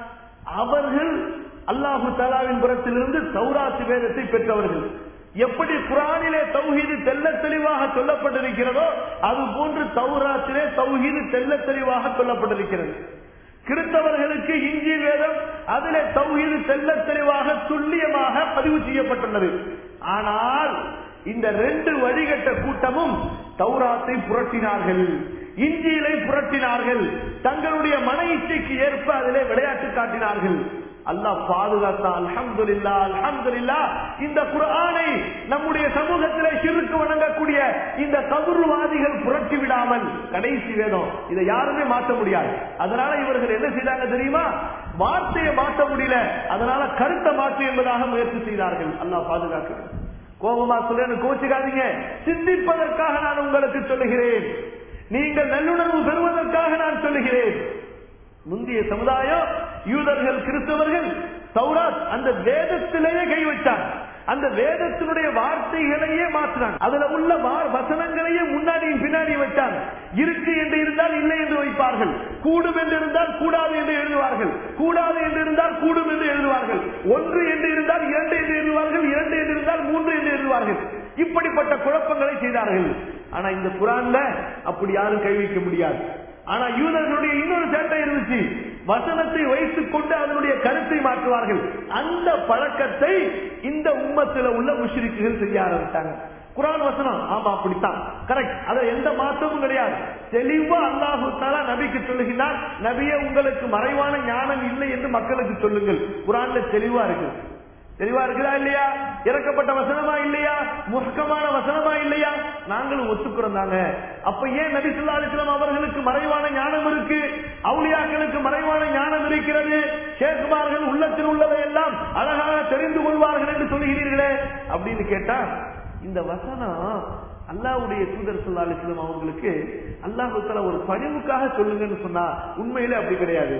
அவர்கள் அல்லாஹு தாலாவின் புறத்திலிருந்து சௌராசி வேதத்தை பெற்றவர்கள் எப்படி குரானிலே தௌஹீது தெல்ல தெளிவாக சொல்லப்பட்டிருக்கிறதோ அது போன்று தௌராத்திலே தௌஹீது தெல்ல தெளிவாக சொல்லப்பட்டிருக்கிறது கிறிஸ்தவர்களுக்கு இஞ்சி வேதம் அதிலே தௌஹீது தெல்ல தெளிவாக துல்லியமாக பதிவு செய்யப்பட்டுள்ளது ஆனால் இந்த ரெண்டு வழிகட்ட கூட்டமும் தௌராத்தை புரட்டினார்கள் இஞ்சியிலை புரட்டினார்கள் தங்களுடைய மன இச்சைக்கு ஏற்ப அதிலே விளையாட்டு காட்டினார்கள் அல்லாஹ் பாதுகாத்தான் அல்ஹம்துலில்லா அல்ஹம்துலில்லா இந்த குர்ஆனை நம்முடைய சமூகத்திலே சிறுக்கு வணங்கக்கூடிய இந்த கபுர்வாதிகள் புரட்டி விடாமல் கடைசி வேதம் இதை யாருமே மாற்ற முடியாது அதனால இவர்கள் என்ன செய்தாங்க தெரியுமா வார்த்தையை மாற்ற முடியல அதனால கருத்தை மாற்று என்பதாக முயற்சி செய்தார்கள் அல்லாஹ் பாதுகாக்கிறார் கோபமா சொல்ல கோச்சுக்காதீங்க சிந்திப்பதற்காக நான் உங்களுக்கு சொல்லுகிறேன் நீங்கள் நல்லுணர்வு பெறுவதற்காக நான் சொல்லுகிறேன் முந்தைய சமுதாயம் யூதர்கள் கிறிஸ்தவர்கள் சௌராத் அந்த வேதத்திலேயே கை வச்சாங்க அந்த வேதத்தினுடைய வார்த்தைகளையே மாற்றினாங்க அதுல உள்ள வா- வசனங்களையே முன்னாடியும் பின்னாடியும் வச்சாங்க இருக்கு என்று இருந்தால் இல்லை என்று வைப்பார்கள் கூடும் என்று இருந்தால் கூடாது என்று எழுதுவார்கள் கூடாது என்று இருந்தால் கூடும் என்று எழுதுவார்கள் ஒன்று என்று இருந்தால் இரண்டு என்று எழுதுவார்கள் இரண்டு என்று இருந்தால் மூன்று என்று எழுதுவார்கள் இப்படிப்பட்ட குழப்பங்களை செய்தார்கள் ஆனா இந்த குரான்ல அப்படி யாரும் கை வைக்க முடியாது ஆனா யூதர்களுடைய இன்னொரு சேட்டை இருந்துச்சு வசனத்தை வைத்துக் கொண்டு அதனுடைய கருத்தை மாற்றுவார்கள் அந்த பழக்கத்தை இந்த உம்மத்துல உள்ள முஷ்ரிக்குகள் செய்ய ஆரம்பித்தாங்க குரான் வசனம் ஆமா அப்படித்தான் கரெக்ட் அத எந்த மாற்றமும் கிடையாது தெளிவா அல்லாஹு தாலா நபிக்கு சொல்லுகிறார் நபியே உங்களுக்கு மறைவான ஞானம் இல்லை என்று மக்களுக்கு சொல்லுங்கள் குரான்ல தெளிவா இருக்கு தெளிவா இருக்குதா இல்லையா இறக்கப்பட்ட வசனமா இல்லையா முஸ்கமான வசனமா இல்லையா நாங்களும் ஒத்துக்கிறோம் தாங்க அப்ப ஏன் நபி ஸல்லல்லாஹு அலைஹி வஸல்லம் அவர்களுக்கு மறைவான ஞானம் இருக்கு அவுலியாக்களுக்கு மறைவான ஞானம் இருக்கிறது ஷேக்குமார்கள் உள்ளத்தில் உள்ளதை எல்லாம் அழகாக தெரிந்து கொள்வார்கள் என்று சொல்லுகிறீர்களே அப்படின்னு கேட்டா இந்த வசனம் அல்லாஹ்வுடைய தூதர் ஸல்லல்லாஹு அலைஹி வஸல்லம் அவங்களுக்கு அல்லாஹ் தஆலா ஒரு பணிவுக்காக சொல்லுங்கன்னு சொன்னா உண்மையிலே அப்படி கிடையாது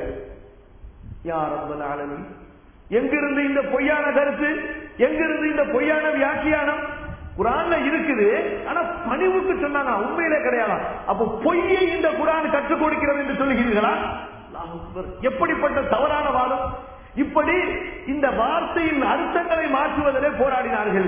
யார் ரப்பல் ஆலமீன் எங்கிருந்து இந்த பொய்யான கருத்து எங்கிருந்து இந்த பொய்யான வியாக்கியானம் குரான்ல இருக்குது ஆனா பணிவுக்கு சொன்னாங்க உண்மையிலே கிடையாது அப்ப பொய்யை இந்த குரான் கற்றுக் கொடுக்கிறது என்று சொல்லுகிறீர்களா அல்லாஹ் அக்பர். எப்படிப்பட்ட தவறான வாதம் இப்படி இந்த வார்த்தையின் அர்த்தங்களை மாற்றுவதிலே போராடினார்கள்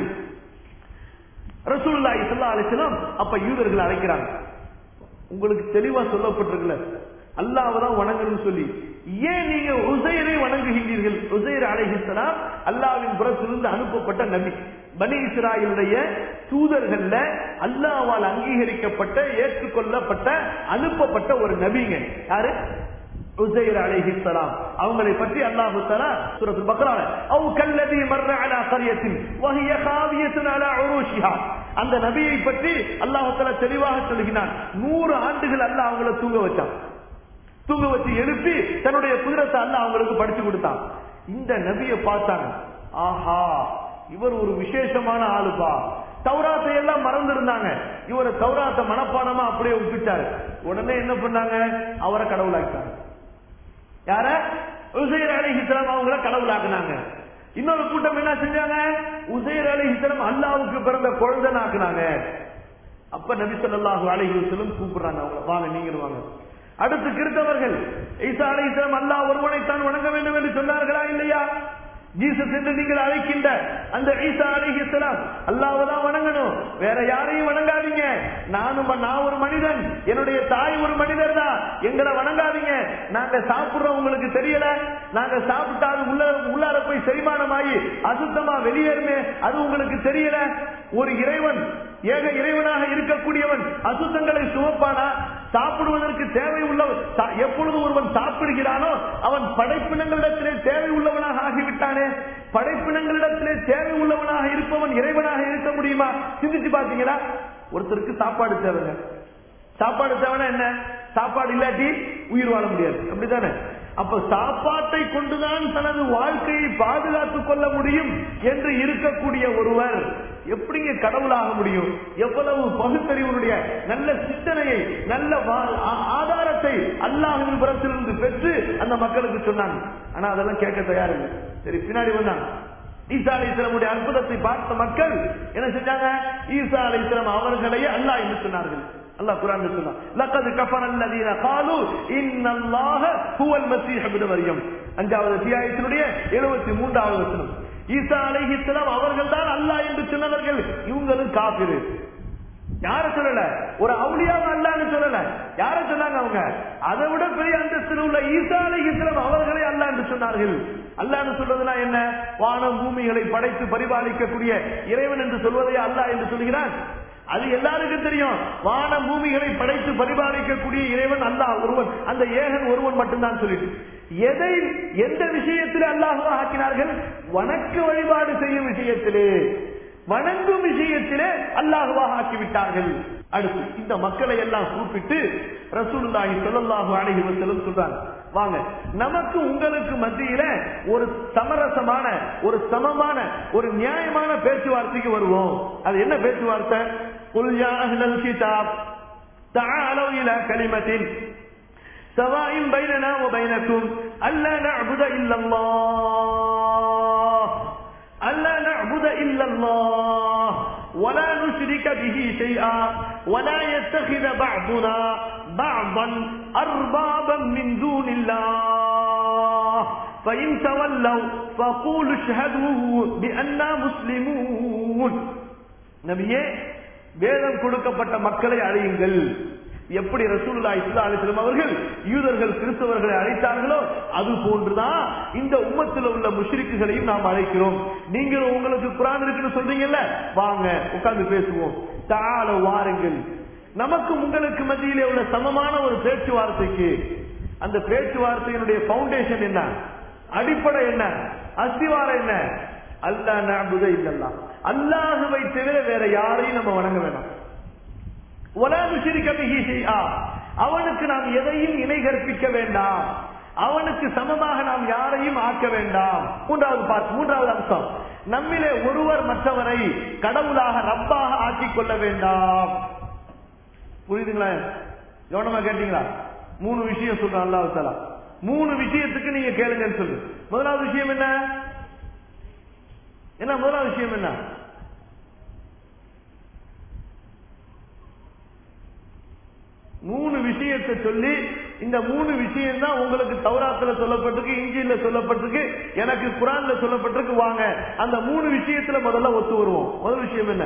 ரசூலுல்லாஹி ஸல்லல்லாஹு அலைஹி வஸல்லம் அப்ப யூதர்கள் அழைக்கிறாங்க உங்களுக்கு தெளிவா சொல்லப்பட்டிருக்கல அல்லாஹ் தான் வணங்கணும்னு சொல்லி ஏன் நீங்க உசைரை வணங்குகின்றீர்கள் உசைர் அலைஹிஸ்ஸலாம் அல்லாஹ்வின் புறத்திலிருந்து அனுப்பப்பட்ட நபி பனி இஸ்ராயலுடைய தூதர்கள்ல அல்லாஹ்வால் அங்கீகரிக்கப்பட்ட ஏற்றுக்கொள்ளப்பட்ட அனுப்பப்பட்ட ஒரு நபிங்க யாரு உசைர் அலைஹிஸ்ஸலாம் அவங்களை பற்றி அல்லாஹ் தஆலா சூரத்துல் பக்ரால அவ் கல்லதி மர்ர அலா கரியத்தின் வஹிய காவியத்துன் அலா உரூஷிஹா அந்த நபியை பற்றி அல்லாஹ் தஆலா தெளிவாக சொல்கிறான் நூறு ஆண்டுகள் அல்லாஹ் அவங்கள தூங்க வச்சான் தூங்க வச்சு எழுப்பி தன்னுடைய குதிரத்தை அல்லாஹ் அவங்களுக்கு படிச்சு கொடுத்தான் இந்த நபியை பார்த்தாங்க ஆஹா இவர் ஒரு விசேஷமான ஆளுப்பா தௌராத்தை எல்லாம் மறந்திருந்தாங்க இவரை தௌராத்தை மனப்பாடமா அப்படியே ஒப்பிச்சாரு உடனே என்ன பண்ணாங்க அவரை கடவுளாக்கிட்டாங்க யார உசைர் அலி இஸ்லாம் அவங்கள கடவுளாக்குனாங்க இன்னொரு கூட்டம் என்ன செஞ்சாங்க உசைர் அலி இஸ்லாம் அல்லாவுக்கு பிறந்த குழந்தைனாக்குனாங்க அப்ப நபி ஸல்லல்லாஹு அலைஹி வஸல்லம் கூப்பிடுறாங்க அவங்கள வாங்க நீங்களும் வாங்க அடுத்து கிறிஸ்தவர்கள் ஈசா அலி இஸ்லாம் அல்லாஹ் ஒருவனைத்தான் வணங்க வேண்டும் என்று சொன்னார்களா இல்லையா ஜீசஸ் என்று நீங்கள் அழைக்கின்ற அந்த ஈசா அலிஹிஸ்லாம் அல்லாஹ்வை தான் வணங்கணும் வேற யாரையும் வணங்காதீங்க நானும் நான் ஒரு மனிதன் என்னுடைய தாய் ஒரு மனிதர் தான் எங்களை வணங்காதீங்க நாங்க சாப்பிடுறோம் உங்களுக்கு தெரியல நாங்க சாப்பிட்டா அது உள்ள உள்ளார போய் செரிமானமாகி அசுத்தமா வெளியேறுமே அது உங்களுக்கு தெரியல ஒரு இறைவன் ஏக இறைவனாக இருக்கக்கூடியவன் அசுத்தங்களை சுமப்பானா சாப்பிடுவதற்கு தேவை உள்ளவன் சா- எப்பொழுது ஒருவன் சாப்பிடுகிறானோ அவன் படைப்பினங்களிடத்திலே தேவை உள்ளவனாக ஆகிவிட்டானே படைப்பினங்களிடத்திலே தேவை உள்ளவனாக இருப்பவன் இறைவனாக இருக்க முடியுமா சிந்திச்சு பாத்தீங்களா ஒருத்தருக்கு சாப்பாடு தேவைங்க சாப்பாடு தேவைன்னா என்ன சாப்பாடு இல்லாட்டி உயிர் வாழ முடியாது அப்படித்தானே அப்ப சாப்பாட்டை கொண்டுதான் தனது வாழ்க்கையை பாதுகாத்துக் கொள்ள முடியும் என்று இருக்கக்கூடிய ஒருவர் எப்படிங்க கடவுளாக முடியும் எவ்வளவு பகுத்தறிவுடைய நல்ல சிந்தனையை நல்ல வா- ஆ- ஆதாரத்தை அல்லாஹின் புறத்திலிருந்து பெற்று அந்த மக்களுக்கு சொன்னாங்க ஆனா அதெல்லாம் கேட்க தயாரில்லை சரி பின்னாடி வந்தாங்க ஈசா அலிஸ்லாமுடைய அற்புதத்தை பார்த்த மக்கள் என்ன செஞ்சாங்க ஈசா அலிஸ்லாம் அவர்களையே அல்லாஹ் என்று சொன்னார்கள் அல்லாஹ் குரான் சொன்னான் லக்கது கஃபர அல்லதீன காலு இன்னல்லாஹ ஹுவல் மஸீஹ் இப்னு மரியம் அஞ்சாவது அத்தியாயத்தினுடைய 73வது வசனம் ஈசா அலைஹிஸ்ஸலாம் அவர்கள் தான் அல்லாஹ் என்று சொன்னவர்கள் இவங்களும் காபிரு யார சொல்லல ஒரு அவுளியாவை அல்லான்னு சொல்லல யார சொன்னாங்க அவங்க அதை விட பெரிய அந்தஸ்தில் உள்ள ஈசா அலைஹிஸ்ஸலாம் அவர்களே அல்லாஹ் என்று சொன்னார்கள் அல்லாஹ்னு சொல்றதுனா என்ன வானம் பூமிகளை படைத்து பரிபாலிக்கக்கூடிய இறைவன் என்று சொல்வதை அல்லாஹ் என்று சொல்கிறான் அது எல்லாருக்கும் தெரியும் வானம் பூமிகளை படைத்து பரிபாலிக்கக்கூடிய இறைவன் அல்லாஹ் ஒருவன் அந்த ஏகன் ஒருவன் மட்டும்தான் சொல்லிட்டு எதை எந்த விஷயத்தில் அல்லாஹுவா ஆக்கினார்கள் வணக்க வழிபாடு செய்யும் விஷயத்திலே வணங்கும் விஷயத்திலே அல்லாஹுவாக ஆக்கிவிட்டார்கள் அடுத்து இந்த மக்களை எல்லாம் கூப்பிட்டு ரசூலுல்லாஹி ஸல்லல்லாஹு அலைஹி வஸல்லம் சொல்றாங்க வாங்க நமக்கு உங்களுக்கு மத்தியில ஒரு சமரசமான ஒரு சமமான ஒரு நியாயமான பேச்சுவார்த்தைக்கு வருவோம் அது என்ன பேச்சுவார்த்தை குல் யா அஹ்லல் கிதாப் تعالوا إلى كلمة سواء بيننا وبينكم ألا نعبد إلا الله ألا نعبد إلا الله ولا نشرك به شيئا ولا يتخذ بعضنا بعضا أربابا من دون الله فإن تولوا فقولوا اشهدوا بأننا مسلمون நபியே வேதம் கொடுக்கப்பட்ட மக்களை அழையுங்கள் எப்படி ரசூலுல்லா இஸ்லா அலிஸ்லாம் அவர்கள் யூதர்கள் கிறிஸ்தவர்களை அழைத்தார்களோ அது போன்றுதான் இந்த உம்மத்தில் உள்ள முஷ்ரிக்குகளையும் நாம் அழைக்கிறோம் நீங்கள் உங்களுக்கு குரான் இருக்குன்னு சொல்றீங்கல்ல வாங்க உட்கார்ந்து பேசுவோம் தாழ வாருங்கள் நமக்கு உங்களுக்கு மத்தியிலே உள்ள சமமான ஒரு பேச்சுவார்த்தைக்கு அந்த பேச்சுவார்த்தையினுடைய பவுண்டேஷன் என்ன அடிப்படை என்ன அஸ்திவாரம் என்ன அல்லா நபுத இல்லல்லா அல்லாஹுவை தவிர வேற யாரையும் நம்ம வணங்க வேணாம் அவனுக்கு நாம் எதையும் இணை கற்பிக்க வேண்டாம் அவனுக்கு சமமாக நாம் யாரையும் ஆக்க வேண்டாம் மூன்றாவது பார்த்து மூன்றாவது அம்சம் நம்மிலே ஒருவர் மற்றவரை கடவுளாக ரப்பாக ஆக்கிக் கொள்ள வேண்டாம் புரியுதுங்களா கவனமா கேட்டீங்களா மூணு விஷயம் சொல்றேன் அல்லாஹ் தலா மூணு விஷயத்துக்கு நீங்க கேளுங்கன்னு சொல்லு முதலாவது விஷயம் என்ன என்ன முதலாவது விஷயம் என்ன மூணு விஷயத்தை சொல்லி இந்த மூணு விஷயம் தான் உங்களுக்கு தௌராத்துல சொல்லப்பட்டிருக்கு இஞ்சியில சொல்லப்பட்டிருக்கு எனக்கு குரான்ல சொல்லப்பட்டிருக்கு வாங்க அந்த மூணு விஷயத்துல முதல்ல ஒத்து வருவோம் முதல் விஷயம் என்ன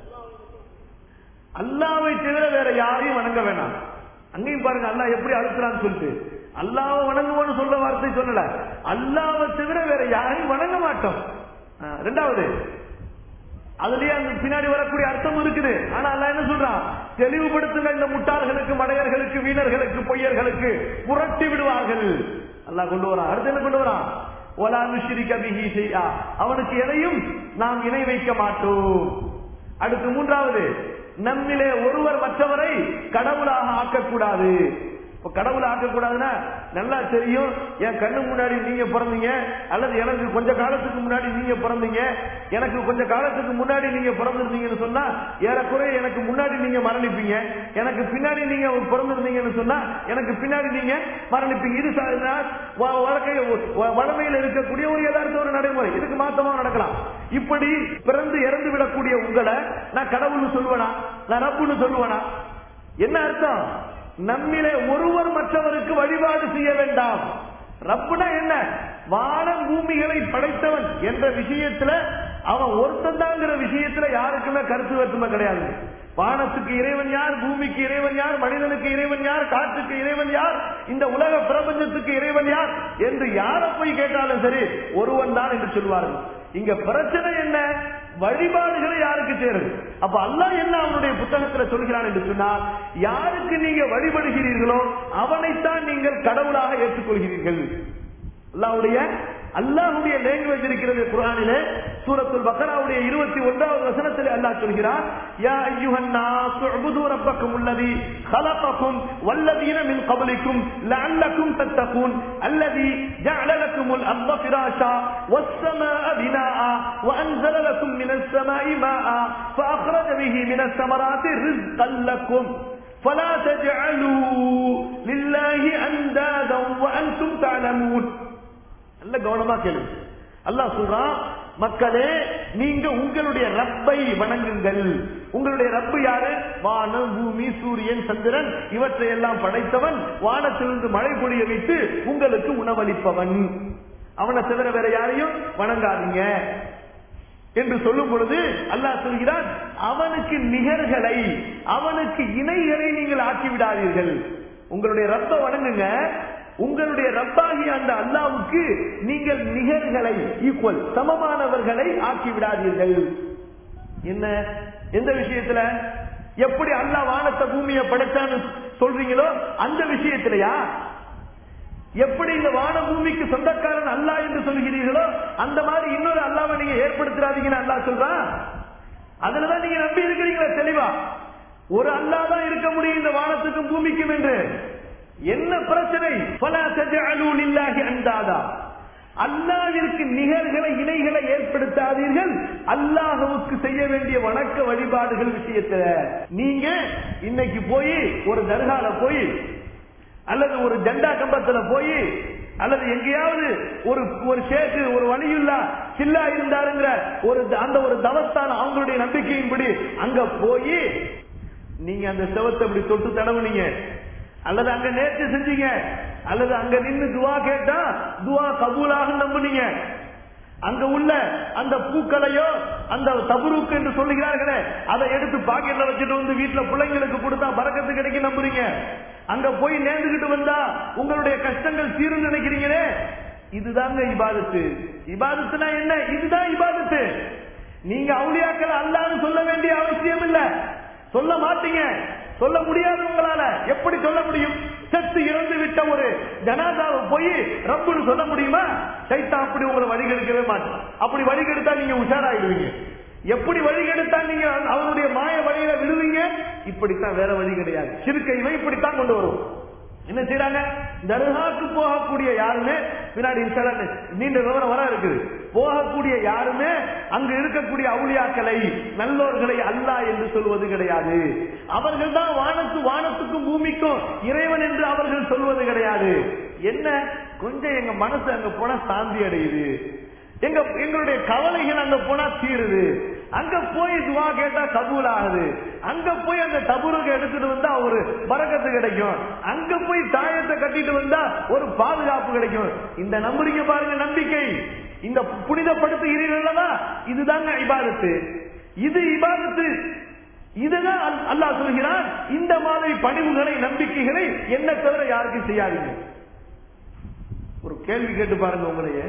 அல்லாவை தவிர வேற யாரையும் வணங்க வேணாம் அங்கேயும் பாருங்க அல்லாஹ் எப்படி அழுத்துறான்னு சொல்லிட்டு அல்லாவை வணங்குவோம்னு சொல்ற வார்த்தை சொல்லல அல்லாவை தவிர வேற யாரையும் வணங்க மாட்டோம் ஆ, ரெண்டாவது அதுலயே அந்த பின்னாடி வரக்கூடிய அர்த்தம் இருக்குது ஆனா அல்லாஹ் என்ன சொல்றான் தெளிவுபடுத்துங்க இந்த முட்டாள்களுக்கு மடையர்களுக்கு வீணர்களுக்கு பொய்யர்களுக்கு புரட்டி விடுவார்கள் அல்லாஹ் கொண்டு வரான் அடுத்து என்ன கொண்டு வரான் ஒலா நுஷ்ரிக பிஹி ஷைஆ. அவனுக்கு எதையும் நாம் இணை வைக்க மாட்டோம் அடுத்து மூன்றாவது நம்மிலே ஒருவர் மற்றவரை கடவுளாக ஆக்கக்கூடாது இப்ப கடவுளை ஆக்கக்கூடாதுன்னா நல்லா தெரியும் என் கண்ணு முன்னாடி நீங்க பிறந்தீங்க அல்லது எனக்கு கொஞ்ச காலத்துக்கு முன்னாடி நீங்க பிறந்தீங்க எனக்கு கொஞ்ச காலத்துக்கு முன்னாடி நீங்க பிறந்திருந்தீங்கன்னு சொன்னா ஏறக்குறைய எனக்கு முன்னாடி நீங்க மரணிப்பீங்க எனக்கு பின்னாடி நீங்க பிறந்திருந்தீங்கன்னு சொன்னா எனக்கு பின்னாடி நீங்க மரணிப்பீங்க இது ச- நான் வ- வாழ்க்கை வ- வளமையில் இருக்கக்கூடிய ஒரு யதார்த்த ஒரு நடைமுறை இதுக்கு மாத்தமா நடக்கலாம் இப்படி பிறந்து இறந்து விடக்கூடிய உங்களை நான் கடவுள்னு சொல்லுவேனா நான் ரப்புன்னு சொல்லுவேனா என்ன அர்த்தம் நம்மிலே ஒருவர் மற்றவருக்கு வழிபாடு செய்ய வேண்டாம் ரப்புனா என்ன வானம் பூமிகளை படைத்தவன் என்ற விஷயத்துல அவன் ஒருத்தந்தாங்கிற விஷயத்துல யாருக்குமே கருத்து வேற்றுமை கிடையாது வானத்துக்கு இறைவன் யார் பூமிக்கு இறைவன் யார் மனிதனுக்கு இறைவன் யார் காற்றுக்கு இறைவன் யார் இந்த உலக பிரபஞ்சத்துக்கு இறைவன் யார் என்று யாரை போய் கேட்டாலும் சரி ஒருவன் தான் என்று சொல்வார்கள் இங்க பிரச்சனை என்ன வழிபாடுகளை யாருக்கு சேருது அப்ப அல்லாஹ் என்ன அவனுடைய புத்தகத்துல சொல்கிறான் என்று சொன்னால் யாருக்கு நீங்க வழிபடுகிறீர்களோ அவனைத்தான் நீங்கள் கடவுளாக ஏற்றுக்கொள்கிறீர்கள் அல்லாஹ்வுடைய அல்லாஹ்வுடைய லாங்குவேஜ் இருக்கிறது குர்ஆனிலே சூரத்துல் பக்ராவுடைய இருபத்தி ஒன்றாவது வசனத்தில் அல்லாஹ் சொல்கிறார் யா ஐயுஹன் நாஸ் உபுது ரப்பக்கும் உள்ளதி خلقكم والذين من قبلكم لعلكم تتقون الذي جعل لكم الأرض فراشا والسماء بناء وأنزل لكم من السماء ماء فأخرج به من الثمرات رزقا لكم فلا تجعلوا لله أندادا وأنتم تعلمون நல்ல கவனமா கேளு அல்லாஹ் சொல்றான் மக்களே நீங்க உங்களுடைய ரப்பை வணங்குங்கள் உங்களுடைய ரப்பு யாரு வானம் பூமி சூரியன் சந்திரன் இவற்றை எல்லாம் படைத்தவன் வானத்திலிருந்து மழை பொழிய வைத்து உங்களுக்கு உணவளிப்பவன் அவனை தவிர வேற யாரையும் வணங்காதீங்க என்று சொல்லும் பொழுது அல்லாஹ் சொல்கிறான் அவனுக்கு நிகர்களை அவனுக்கு இணைகளை நீங்கள் ஆக்கிவிடாதீர்கள் உங்களுடைய ரப்ப வணங்குங்க உங்களுடைய ரப்பாகிய அந்த அல்லாவுக்கு நீங்கள் நிகர்களை ஈக்குவல் சமமானவர்களை ஆக்கி விடாதீர்கள் என்ன எந்த விஷயத்துல எப்படி அல்லாஹ் வானத்தை பூமியை படைச்சான்னு சொல்றீங்களோ அந்த விஷயத்திலயா எப்படி இந்த வான பூமிக்கு சொந்தக்காரன் அல்லா என்று சொல்கிறீர்களோ அந்த மாதிரி இன்னொரு அல்லாவை நீங்க ஏற்படுத்துறாதீங்கன்னு அல்லா சொல்றான் அதுலதான் நீங்க நம்பி இருக்கிறீங்களா தெளிவா ஒரு அல்லா தான் இருக்க முடியும் இந்த வானத்துக்கும் பூமிக்கும் என்று என்ன பிரச்சனை பல இல்லாஹி அந்தாதா அல்லாவிற்கு நிகர்களை இணைகளை ஏற்படுத்தாதீர்கள் அல்லாஹுவுக்கு செய்ய வேண்டிய வணக்க வழிபாடுகள் விஷயத்துல நீங்க இன்னைக்கு போய் ஒரு தர்கால போய் அல்லது ஒரு ஜெண்டா கம்பத்துல போய் அல்லது எங்கேயாவது ஒரு ஒரு சேட்டு ஒரு வழியுள்ளா சில்லா இருந்தாருங்கிற ஒரு அந்த ஒரு தவஸ்தான அவங்களுடைய நம்பிக்கையின்படி அங்க போய் நீங்க அந்த செவத்தை அப்படி தொட்டு தடவுனீங்க அல்லது அங்க நேற்று செஞ்சீங்க அல்லது அங்க நின்று துவா கேட்டா துவா கபூலாக நம்புனீங்க அங்க உள்ள அந்த பூக்களையோ அந்த தபுருக்கு என்று சொல்லுகிறார்களே அதை எடுத்து பாக்கெட்ல வச்சுட்டு வந்து வீட்டுல பிள்ளைங்களுக்கு கொடுத்தா பறக்கத்து கிடைக்கும் நம்புறீங்க அங்க போய் நேர்ந்துகிட்டு வந்தா உங்களுடைய கஷ்டங்கள் தீரும் நினைக்கிறீங்களே இதுதாங்க இபாதத்து இபாதத்துனா என்ன இதுதான் இபாதத்து நீங்க அவுளியாக்கள் அல்லான்னு சொல்ல வேண்டிய அவசியம் இல்ல சொல்ல மாட்டீங்க சொல்ல முடியாது உங்களால எப்படி சொல்ல முடியும் செத்து இறந்து விட்ட ஒரு ஜனாதாவை போய் ரப்புன்னு சொல்ல முடியுமா சைத்தா அப்படி உங்களை வழிகெடுக்கவே மாட்டோம் அப்படி வழிகெடுத்தா நீங்க உஷாராயிடுவீங்க எப்படி வழிகெடுத்தா நீங்க அவருடைய மாய வழியில விடுவீங்க இப்படித்தான் வேற வழி கிடையாது சிறுக்கைவை இப்படித்தான் கொண்டு வரும் என்ன செய்யறாங்க தர்காக்கு போகக்கூடிய யாருமே பின்னாடி நீண்ட விவரம் வர இருக்குது போகக்கூடிய யாருமே அங்கு இருக்கக்கூடிய அவுளியாக்களை நல்லோர்களை அல்லா என்று சொல்வது கிடையாது அவர்கள் தான் வானத்து வானத்துக்கும் பூமிக்கும் இறைவன் என்று அவர்கள் சொல்வது கிடையாது என்ன கொஞ்சம் எங்க மனசு அங்க போனா சாந்தி அடையுது எங்க எங்களுடைய கவலைகள் அங்க போனா தீருது அங்க போய் துவா கேட்டா கபூல் ஆகுது அங்க போய் அந்த தபுருக்கு எடுத்துட்டு வந்தா ஒரு பறக்கத்து கிடைக்கும் அங்க போய் தாயத்தை கட்டிட்டு வந்தா ஒரு பாதுகாப்பு கிடைக்கும் இந்த நம்புறீங்க பாருங்க நம்பிக்கை இந்த புனிதப்படுத்துகிறீர்களா இதுதாங்க இபாதத்து இது இபாதத்து இதுதான் அல்லாஹ் சொல்கிறான் இந்த மாதிரி பணிவுகளை நம்பிக்கைகளை என்ன தவிர யாருக்கும் செய்யாதீங்க ஒரு கேள்வி கேட்டு பாருங்க உங்களையே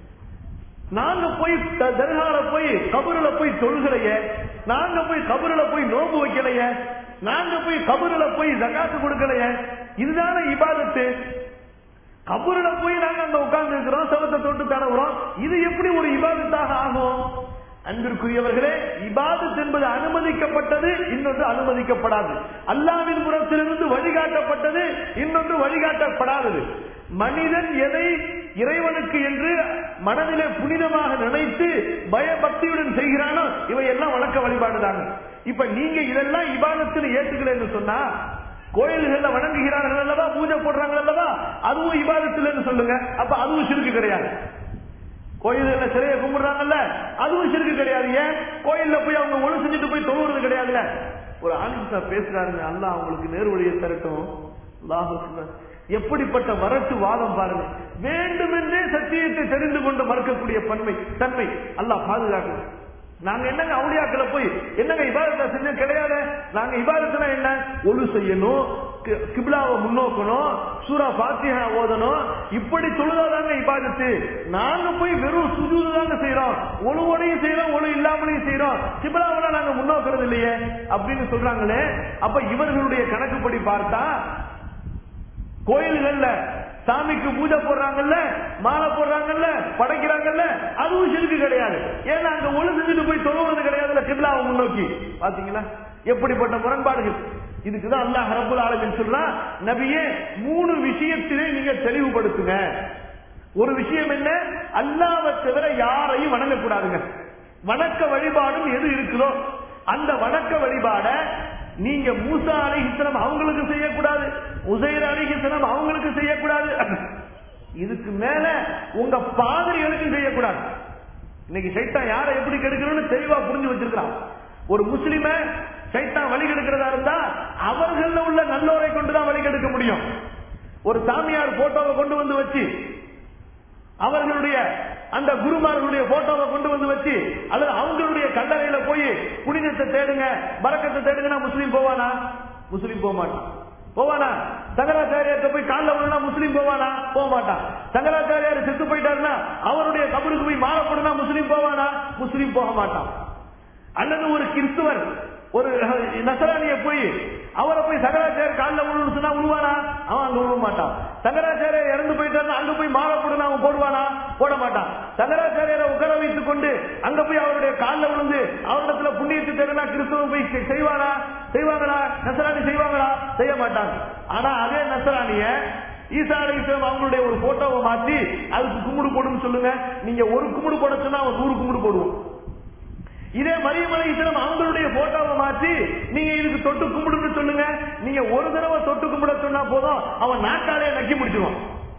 நாங்க போய் தர்கால போய் கபருல போய் தொழுகலைய நாங்க போய் கபருல போய் நோம்பு வைக்கலைய நாங்க போய் கபருல போய் ஜகாத்து கொடுக்கலைய இதுதானே இபாதத்து கபருல போய் நாங்க அங்க உட்கார்ந்து இருக்கிறோம் செவத்தை தொட்டு தடவுறோம் இது எப்படி ஒரு இபாதத்தாக ஆகும் அன்பிற்குரியவர்களே இபாதத் என்பது அனுமதிக்கப்பட்டது இன்னொன்று அனுமதிக்கப்படாது அல்லாவின் புறத்திலிருந்து வழிகாட்டப்பட்டது இன்னொன்று வழிகாட்டப்படாதது மனிதன் எதை இறைவனுக்கு என்று மனதிலே புனிதமாக நினைத்து பயபக்தியுடன் செய்கிறானோ இவை எல்லாம் வழக்க வழிபாடுதாங்க இப்ப நீங்க இதெல்லாம் இபாதத்தில் ஏற்றுக்கலன்னு சொன்னா கோயில்கள்ல வணங்குகிறார்கள் அல்லவா பூஜை போடுறாங்க அல்லவா அதுவும் இபாதத்தில் சொல்லுங்க அப்ப அதுவும் சிறுக்கு கிடையாது கோயில்ல சிலையை கும்பிடுறாங்கல்ல அதுவும் சிறுக்கு கிடையாது ஏன் கோயில்ல போய் அவங்க ஒழு செஞ்சுட்டு போய் தொழுவது கிடையாதுல்ல ஒரு ஆலிம்சா பேசுறாருங்க அல்ல அவங்களுக்கு நேர் வழியை தரட்டும் எப்படிப்பட்ட வரட்டு வாதம் பாருங்க வேண்டுமென்றே சத்தியத்தை தெரிந்து கொண்டு மறுக்கக்கூடிய பன்மை தன்மை அல்லாஹ் பாதுகாக்கணும் நாங்க என்னங்க அவுளியாக்களை போய் என்னங்க இபாதத்தை செஞ்ச கிடையாது நாங்க இபாதத்துல என்ன ஒழு செய்யணும் கிபிலாவை முன்னோக்கணும் சூரா பாத்தியா ஓதணும் இப்படி சொல்லுதாதாங்க இபாதத்து நாங்க போய் வெறும் சுஜூது தாங்க செய்யறோம் ஒழுவோடையும் செய்யறோம் ஒழு இல்லாமலையும் செய்யறோம் கிபிலாவில நாங்க முன்னோக்கிறது இல்லையே அப்படின்னு சொல்றாங்களே அப்ப இவர்களுடைய கணக்குப்படி பார்த்தா கோயில்கள்ல சாமிக்கு பூஜை போடுறாங்கல்ல மாலை போடுறாங்கல்ல படைக்கிறாங்கல்ல அதுவும் சிறுக்கு கிடையாது ஏன்னா அங்க ஒளி செஞ்சுட்டு போய் தொழுவது கிடையாதுல கிப்லாவை முன்னோக்கி பாத்தீங்களா எப்படிப்பட்ட முரண்பாடுகள் இதுக்குதான் அல்லாஹ் ரப்புல் ஆலமின் சொல்றா நபியே மூணு விஷயத்திலே நீங்க தெளிவுபடுத்துங்க ஒரு விஷயம் என்ன அல்லாவை தவிர யாரையும் வணங்கக்கூடாதுங்க வணக்க வழிபாடும் எது இருக்குதோ அந்த வணக்க வழிபாட நீங்க மூசா அலிஹிஸ்லாம் அவங்களுக்கு செய்யக்கூடாது உசைர் அலிஹிஸ்லாம் அவங்களுக்கு செய்யக்கூடாது இதுக்கு மேல உங்க பாதிரிகளுக்கு செய்யக்கூடாது இன்னைக்கு சைத்தான் யாரை எப்படி கெடுக்கணும்னு தெளிவா புரிஞ்சு வச்சிருக்கான் ஒரு முஸ்லிம சைத்தான் வழி கெடுக்கிறதா இருந்தா அவர்கள உள்ள நல்லோரை கொண்டுதான் வழி கெடுக்க முடியும் ஒரு சாமியார் போட்டோவை கொண்டு வந்து வச்சு அவர்களுடைய அந்த குருமார்களுடைய போட்டோவை கொண்டு வந்து வச்சு அல்லது அவங்களுடைய கல்லறையில போய் புனிதத்தை தேடுங்க பறக்கத்தை தேடுங்கன்னா முஸ்லீம் போவானா முஸ்லீம் போக மாட்டான் போவானா சங்கராச்சாரியார்ட்ட போய் காலில் விழுந்தா முஸ்லீம் போவானா போக மாட்டான் சங்கராச்சாரியார் செத்து போயிட்டாருன்னா அவருடைய கபருக்கு போய் மாலை போடுனா முஸ்லீம் போவானா முஸ்லீம் போக மாட்டான் அல்லது ஒரு கிறிஸ்துவர் ஒரு நசராணிய போய் அவரை போய் சங்கராச்சாரியர் காலில் விழுன்னு சொன்னா விழுவானா அவன் அங்க விழுவ மாட்டான் சங்கராச்சாரியர் இறந்து போயிட்டாருன்னா அங்க போய் மாலை போடுனா அவன் போடுவானா போட மாட்டான் சங்கராச்சாரியரை உட்கார வைத்துக் கொண்டு அங்க போய் அவருடைய காலில் விழுந்து அவரிடத்துல புண்ணியத்தை தேடுனா கிறிஸ்துவ போய் செ- செய்வானா செய்வாங்களா நசராணி செய்வாங்களா செய்ய மாட்டாங்க ஆனா அதே நசராணிய ஈசா அலிஸ்லாம் அவங்களுடைய ஒரு போட்டோவை மாத்தி அதுக்கு கும்பிடு போடுன்னு சொல்லுங்க நீங்க ஒரு கும்பிடு போட சொன்னா அவன் நூறு கும்பிடு போடுவோம் இதே மரியம் அலைஹிஸ்ஸலாம் அவங்களுடைய போட்டோவை மாற்றி நீங்க இதுக்கு தொட்டு கும்பிடுன்னு சொல்லுங்க நீங்க ஒரு தடவை தொட்டு கும்பிட சொன்னா போதும் அவன் நாட்டாலே நக்கி முடிச்சிருவான்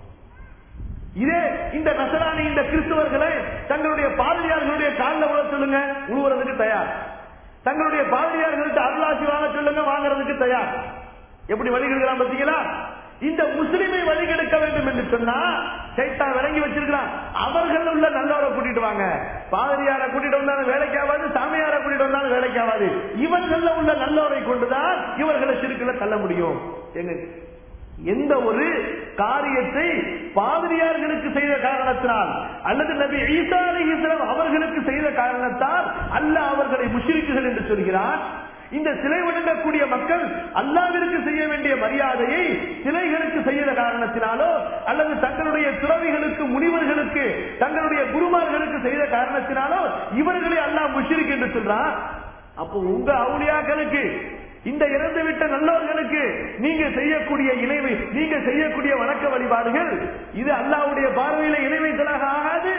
இதே இந்த நசராணி இந்த கிறிஸ்தவர்களை தங்களுடைய பாதிரியார்களுடைய காலில் விழ சொல்லுங்க உழுவுறதுக்கு தயார் தங்களுடைய பாதிரியார்கள்ட்ட அருளாசி வாங்க சொல்லுங்க வாங்குறதுக்கு தயார் எப்படி வழிகெடுக்கிறான் பாத்தீங்களா இந்த முஸ்லிமை வழிகெடுக்க வேண்டும் என்று சொன்னா சைத்தான் விளங்கி வச்சிருக்கிறான் அவர்கள் உள்ள நல்லவரை கூட்டிட்டு வாங்க பாதிரியாரை கூட்டிட்டு வந்தாலும் வேலைக்கு ஆகாது சாமியாரை கூட்டிட்டு வந்தாலும் வேலைக்கு ஆகாது இவர்கள உள்ள நல்லவரை கொண்டுதான் இவர்களை சிறுக்குல தள்ள முடியும் எங்க எந்த ஒரு காரியத்தை பாதிரியார்களுக்கு செய்த காரணத்தினால் அல்லது நபி ஈசா அலைஹிஸ்ஸலாம் அவர்களுக்கு செய்த காரணத்தால் அல்லாஹ் அவர்களை முஷ்ரிக்குகள் என்று சொல்கிறார் இந்த சிலை வணங்கக்கூடிய மக்கள் அல்லாவிற்கு செய்ய வேண்டிய மரியாதையை சிலைகளுக்கு செய்த காரணத்தினாலோ அல்லது தங்களுடைய துறவிகளுக்கு முனிவர்களுக்கு தங்களுடைய குருமார்களுக்கு செய்த காரணத்தினாலோ இவர்களை அல்லாஹ் முஷ்ரிக் என்று சொல்றான் அப்போ உங்க அவுளியாக்களுக்கு இந்த இறந்து விட்ட நல்லவர்களுக்கு நீங்க செய்யக்கூடிய இணைவை நீங்க செய்யக்கூடிய வணக்க வழிபாடுகள் இது அல்லாஹ்வுடைய பார்வையில இணைவைகளாக ஆகாது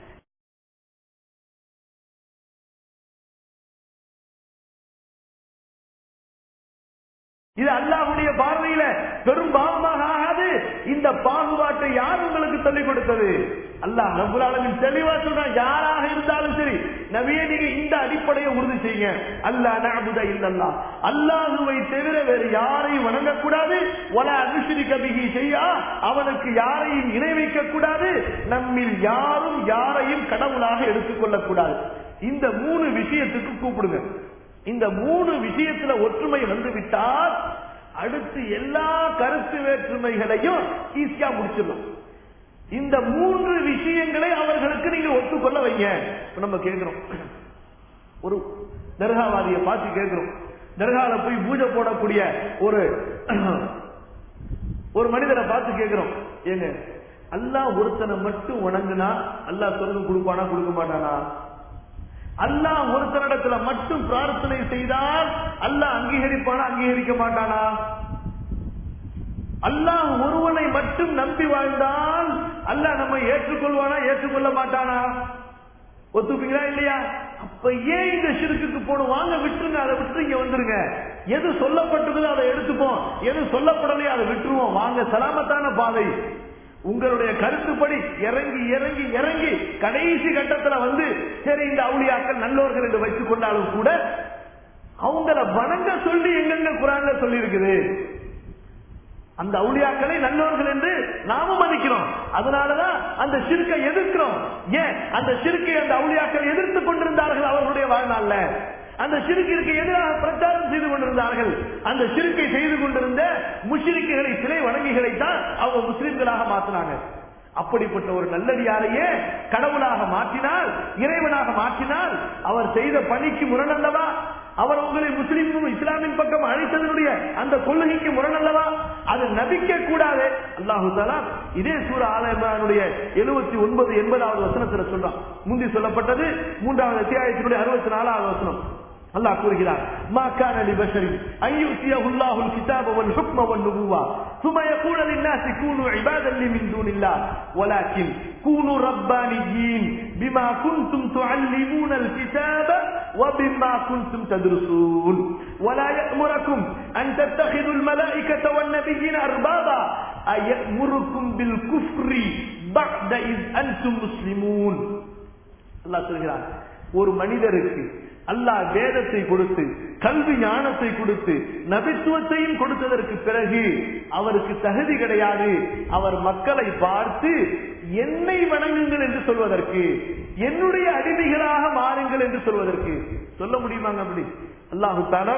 இது அல்லாஹ்வுடைய பார்வையில பெரும் பாவமாக ஆகாது இந்த பாகுபாட்டை யார் உங்களுக்கு சொல்லிக் கொடுத்தது அல்லாஹ் ரப்பல் ஆலமீன் தெளிவா சொல்றான் யாராக இருந்தாலும் சரி நபியே நீங்க இந்த அடிப்படையை உறுதி செய்யுங்க அல்லாஹ் நஅபுத இல்லல்லாஹ் அல்லாஹ்வை தவிர வேறு யாரையும் வணங்கக்கூடாது வலா அனுஷ்ரிக பிஹி செய்யா அவனுக்கு யாரையும் இணை வைக்க கூடாது நம்மில் யாரும் யாரையும் கடவுளாக எடுத்துக்கொள்ளக் கூடாது இந்த மூணு விஷயத்துக்கு கூப்பிடுங்க இந்த மூணு விஷயத்துல ஒற்றுமை வந்து விட்டால் அடுத்து எல்லா கருத்து வேற்றுமைகளையும் ஈஸியா முடிச்சிடலாம் இந்த மூன்று விஷயங்களை அவர்களுக்கு நீங்க ஒத்துக்கொள்ள வைங்க இப்ப நம்ம கேட்கிறோம் ஒரு தர்காவாதிய பார்த்து கேட்கிறோம் தர்கால போய் பூஜை போடக்கூடிய ஒரு ஒரு மனிதரை பார்த்து கேட்கிறோம் ஏங்க அல்லாஹ் ஒருத்தனை மட்டும் வணங்குனா அல்லாஹ் சொர்க்கம் கொடுப்பானா கொடுக்க மாட்டானா அல்லாஹ் ஒருத்தனிடத்துல மட்டும் பிரார்த்தனை செய்தால் அல்லாஹ் அங்கீகரிப்பானா அங்கீகரிக்க மாட்டானா அல்லாஹ் ஒருவனை மட்டும் நம்பி வாழ்ந்தால் அல்லாஹ் நம்ம ஏற்றுக்கொள்வானா ஏற்றுக்கொள்ள மாட்டானா ஒத்துப்பீங்களா இல்லையா அப்ப ஏன் இந்த சிறுக்குக்கு போகணும் வாங்க விட்டுருங்க அதை விட்டு இங்க வந்துருங்க எது சொல்லப்பட்டதோ அதை எடுத்துப்போம் எது சொல்லப்படலையோ அதை விட்டுருவோம் வாங்க சலாமத்தான பாதை உங்களுடைய கருத்துப்படி இறங்கி இறங்கி இறங்கி கடைசி கட்டத்துல வந்து சரி இந்த அவுளியாக்கள் நல்லோர்கள் என்று வைத்துக் கொண்டாலும் கூட அவங்கள வணங்க சொல்லி எங்கெங்க குரான்ல சொல்லி இருக்குது அந்த அவுளியாக்களை நல்லோர்கள் என்று நாம மதிக்கிறோம் அதனாலதான் அந்த சிறுக்கை எதிர்க்கிறோம் ஏன் அந்த சிறுக்கை அந்த அவுளியாக்கள் எதிர்த்து கொண்டிருந்தார்கள் அவர்களுடைய வாழ்நாள்ல அந்த சிறுக்கிற்கு எதிராக பிரச்சாரம் செய்து கொண்டிருந்தார்கள் அந்த சிறுக்கை செய்து கொண்டிருந்த முஷிரிக்குகளை சிலை வணங்கிகளை தான் அவங்க முஸ்லிம்களாக மாற்றினாங்க அப்படிப்பட்ட ஒரு நல்லடியாரையே கடவுளாக மாற்றினால் இறைவனாக மாற்றினால் அவர் செய்த பணிக்கு முரணல்லவா அவர் உங்களை முஸ்லிம் இஸ்லாமின் பக்கம் அழைத்ததனுடைய அந்த கொள்கைக்கு முரணல்லவா அது நபிக்க கூடாது அல்லாஹு தாலா இதே சூர ஆலயமானுடைய எழுபத்தி ஒன்பது எண்பதாவது வசனத்துல சொல்றான் முந்தி சொல்லப்பட்டது மூன்றாவது அத்தியாயத்தினுடைய அறுபத்தி நாலாவது வசனம் அல்லாஹ் கூறுகிறார் மா கான லிபஷரி அன் யுத்தியஹு அல்லாஹுல் கிதாப வல் ஹுக்ம வன் நுபுவா ثم يقول للناس كونوا عبادا لي من دون الله ولكن كونوا ربانيين بما كنتم تعلمون الكتاب وبما كنتم تدرسون ولا يأمركم أن تتخذوا الملائكة والنبيين أربابا أيأمركم بالكفر بعد إذ أنتم مسلمون الله சொல்கிறார் ஒரு மனிதருக்கு அல்லாஹ் வேதத்தை கொடுத்து கல்வி ஞானத்தை கொடுத்து நபித்துவத்தையும் கொடுத்ததற்கு பிறகு அவருக்கு தகுதி கிடையாது அவர் மக்களை பார்த்து என்னை வணங்குங்கள் என்று சொல்வதற்கு என்னுடைய அடிமைகளாக மாறுங்கள் என்று சொல்வதற்கு சொல்ல முடியுமாங்க அப்படி அல்லாஹு தாலா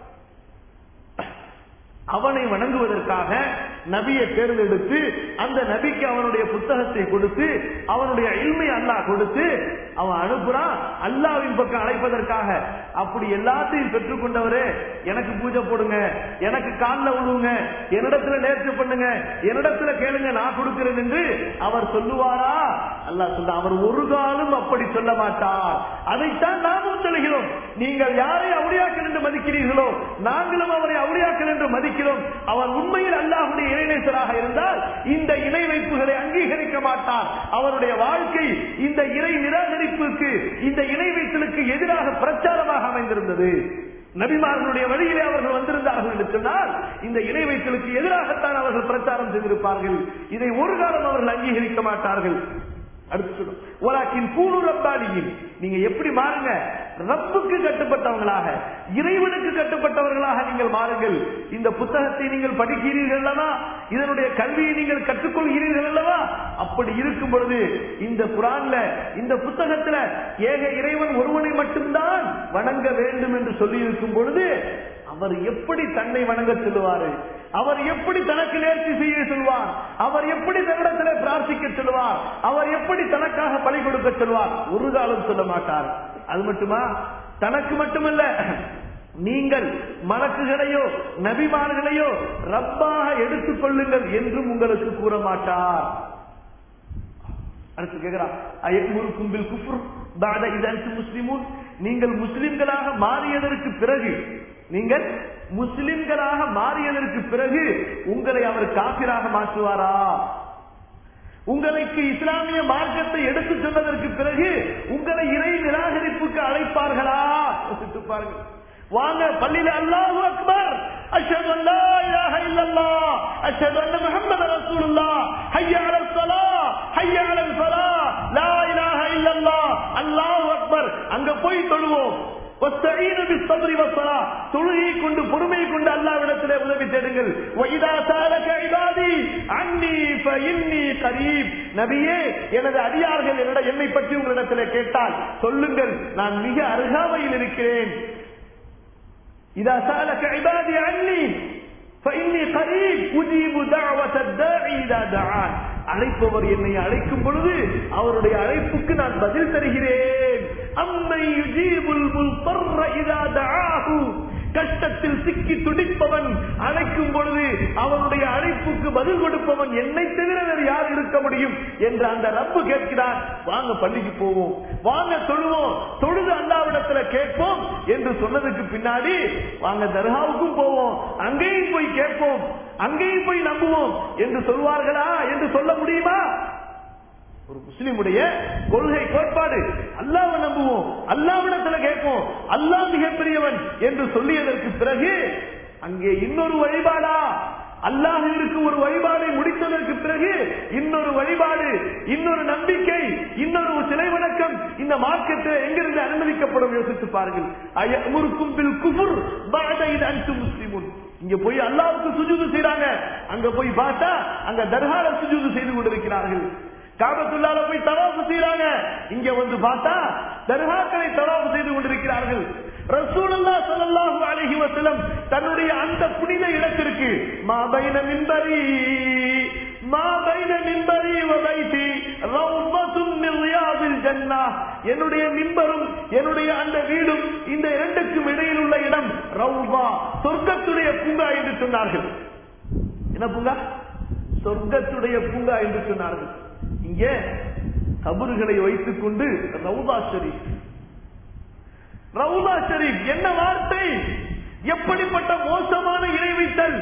அவனை வணங்குவதற்காக நபியை தேர்ந்தெடுத்து அந்த நபிக்கு அவனுடைய புத்தகத்தை கொடுத்து அவனுடைய இல்மை அல்லாஹ் கொடுத்து அவன் அனுப்புறான் அல்லாவின் பக்கம் அழைப்பதற்காக அப்படி எல்லாத்தையும் பெற்றுக்கொண்டவரே எனக்கு பூஜை போடுங்க எனக்கு காலில் விழுவுங்க என்னிடத்துல நேர்ச்சி பண்ணுங்க என்னிடத்துல கேளுங்க நான் கொடுக்கிறேன் என்று அவர் சொல்லுவாரா அல்லாஹ் சொல்ல அவர் ஒரு காலம் அப்படி சொல்ல மாட்டார் அதைத்தான் நாமும் சொல்லுகிறோம் நீங்கள் யாரை அவுளியாக்கள் என்று மதிக்கிறீர்களோ நாங்களும் அவரை அவுளியாக்கள் என்று மதிக்கிறோம் அவர் உண்மையில் அல்லாஹுடைய இணைநேசராக இருந்தால் இந்த இணை வைப்புகளை அங்கீகரிக்க மாட்டார் அவருடைய வாழ்க்கை இந்த இறை நிராகரிப்புக்கு இந்த இணை வைத்தலுக்கு எதிராக பிரச்சாரமாக அமைந்திருந்தது நபிமார்களுடைய வழியிலே அவர்கள் வந்திருந்தார்கள் என்று சொன்னால் இந்த இணை வைத்தலுக்கு எதிராகத்தான் அவர்கள் பிரச்சாரம் செய்திருப்பார்கள் இதை ஒரு காலம் அவர்கள் அங்கீகரிக்க மாட்டார்கள் அடுத்து சொல்லும் ஓலாக்கின் கூணு ரப்பாலியின் நீங்க எப்படி மாறுங்க ரப்புக்கு கட்டுப்பட்டவங்களாக இறைவனுக்கு கட்டுப்பட்டவர்களாக நீங்கள் மாறுங்கள் இந்த புத்தகத்தை நீங்கள் படிக்கிறீர்கள் அல்லவா இதனுடைய கல்வியை நீங்கள் கற்றுக்கொள்கிறீர்கள் அல்லவா அப்படி இருக்கும் பொழுது இந்த குரான்ல இந்த புத்தகத்துல ஏக இறைவன் ஒருவனை மட்டும்தான் வணங்க வேண்டும் என்று சொல்லி இருக்கும் பொழுது அவர் எப்படி தன்னை வணங்க சொல்லுவாரு அவர் எப்படி தனக்கு நேர்ச்சி செய்ய சொல்வார் அவர் எப்படி தன்னிடத்தில் பிரார்த்திக்க சொல்லுவார் அவர் எப்படி தனக்காக பலி கொடுக்க சொல்வார் ஒரு காலம் சொல்ல மாட்டார் அது மட்டுமா தனக்கு மட்டுமல்ல நீங்கள் மலக்குகளையோ நபிமார்களையோ ரப்பாக எடுத்துக் கொள்ளுங்கள் என்றும் உங்களுக்கு கூற மாட்டார் அடுத்து கேட்கிறான் அயமுருக்கும் பில் குஃப்ர் பாத இதற்கு முஸ்லிமுன் நீங்கள் முஸ்லிம்களாக மாறியதற்கு பிறகு நீங்கள் முஸ்லிம்களாக மாறியதற்கு பிறகு உங்களை அவர் காப்பிராக மாற்றுவாரா உங்களுக்கு இஸ்லாமிய மார்க்கத்தை எடுத்து சொன்னதற்கு பிறகு உங்களை இறை நிராகரிப்புக்கு அழைப்பார்களா யோசித்து பாருங்கள் வாங்க பள்ளியில அல்லாஹு அக்பர் அஷ்ஹது அன் லா இலாஹ இல்லல்லாஹ் அஷ்ஹது அன்ன முஹம்மது ரசூலுல்லாஹ் ஹய்ய அலல் ஸலாஹ் ஹய்ய அலல் ஃபலாஹ் லா இலாஹ இல்லல்லாஹ் அல்லாஹு அக்பர் அங்க போய் தொழுவோம் வஸ்தஈனு பிஸ்ஸப்ரி வஸ்ஸலாஹ் தொழுகை கொண்டு பொறுமை கொண்டு அல்லாஹ்விடத்திலே உதவி தேடுங்கள் வஇதா சாலக இபாதி அன்னி ஃபஇன்னி கரீப் நபியே எனது அடியார்கள் என்னிடம் என்னை பற்றி உங்களிடத்திலே கேட்டால் சொல்லுங்கள் நான் மிக அருகாமையில் இருக்கிறேன் إذا سألك عبادي عني فإني قريب أجيب دعوة الداعي إذا دعان அழைப்பவர் என்னை அழைக்கும் பொழுது அவருடைய அழைப்புக்கு நான் பதில் தருகிறேன் அம்மை யுஜீபுல் முல்பர்ர இதா தஆஹு கஷ்டத்தில் சிக்கி துடிப்பவன் அழைக்கும் பொழுது அவனுடைய அழைப்புக்கு பதில் கொடுப்பவன் என்னை தவிர வேறு யார் இருக்க முடியும் என்று அந்த ரப்பு கேட்கிறான் வாங்க பள்ளிக்கு போவோம் வாங்க தொழுவோம் தொழுது அல்லாவிடத்துல கேட்போம் என்று சொன்னதுக்கு பின்னாடி வாங்க தர்காவுக்கும் போவோம் அங்கேயும் போய் கேட்போம் அங்கேயும் போய் நம்புவோம் என்று சொல்வார்களா என்று சொல்ல முடியுமா ஒரு முஸ்லிமுடைய கொள்கை கோட்பாடு அல்லாஹ் நம்புவோம் அல்லாவிடத்துல கேட்போம் அல்லாஹ் மிகப்பெரியவன் என்று சொல்லியதற்கு பிறகு அங்கே இன்னொரு வழிபாடா அல்லாஹிற்கு ஒரு வழிபாடை முடித்ததற்கு பிறகு இன்னொரு வழிபாடு இன்னொரு நம்பிக்கை இன்னொரு சிலை வணக்கம் இந்த மார்க்கத்தில் எங்கிருந்து அனுமதிக்கப்படும் யோசித்து பாருங்கள் அயமுருக்கும் பில் குஃபுர் பாத இது அன்சு முஸ்லிமுன் இங்க போய் அல்லாவுக்கு சுஜூது செய்யறாங்க அங்க போய் பார்த்தா அங்க தர்கால சுஜூது செய்து கொண்டிருக்கிறார்கள் காபத்துள்ளால போய் தவாப்பு செய்யறாங்க இங்க வந்து பார்த்தா தர்காக்களை தவாப்பு செய்து கொண்டிருக்கிறார்கள் ரசூலுல்லா ஸல்லல்லாஹு அலைஹி வஸல்லம் தன்னுடைய அந்த புனித இடத்திற்கு மா பைன மின்பரி மா பைன மின்பரி வ பைதி ரௌபத்தும் மின் ரியாதில் ஜன்னா என்னுடைய மின்பரும் என்னுடைய அந்த வீடும் இந்த இரண்டுக்கும் இடையில் உள்ள இடம் ரவுபா சொர்க்கத்துடைய பூங்கா என்று சொன்னார்கள் என்ன பூங்கா சொர்க்கத்துடைய பூங்கா என்று சொன்னார்கள் இங்கே கபறுகளை வைத்துக் கொண்டு ரவுதா ஷரீப் ரவுதா ஷரீப் என்ன வார்த்தை எப்படிப்பட்ட மோசமான இணை வைத்தல்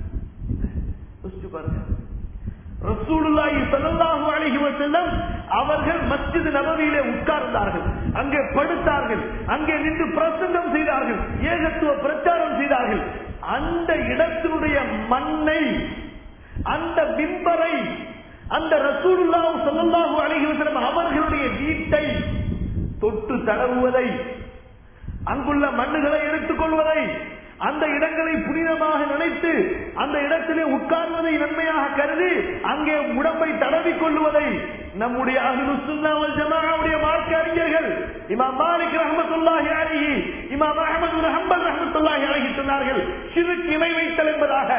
யோசிச்சு பாருங்க ரசூலுல்லாஹி ஸல்லல்லாஹு அலைஹி வஸல்லம் அவர்கள் மஸ்ஜித் நபவியிலே உட்கார்ந்தார்கள் அங்கே படுத்தார்கள் அங்கே நின்று பிரசங்கம் செய்தார்கள் ஏகத்துவ பிரச்சாரம் செய்தார்கள் அந்த இடத்தினுடைய மண்ணை அந்த பிம்பரை அந்த ரசூலுல்லாஹு ஸல்லல்லாஹு அலைஹி வஸல்லம் அவர்களுடைய வீட்டை தொட்டு தடவுவதை அங்குள்ள மண்ணுகளை எடுத்துக் கொள்வதை அந்த இடங்களை புனிதமாக நினைத்து அந்த இடத்திலே உட்கார்வதை நன்மையாக கருதி அங்கே உடம்பை தடவிக் கொள்வதை நம்முடைய அஹ்லுசுன்னாவல் ஜமாவுடைய மார்க்க அறிஞர்கள் இமாம் மாலிக் ரஹமத்துல்லாஹி அலைஹி இமாம் அஹமது பின் ஹம்பல் ரஹமத்துல்லாஹி அலைஹி சொன்னார்கள் சிறுக்கு இணை வைத்தல் என்பதாக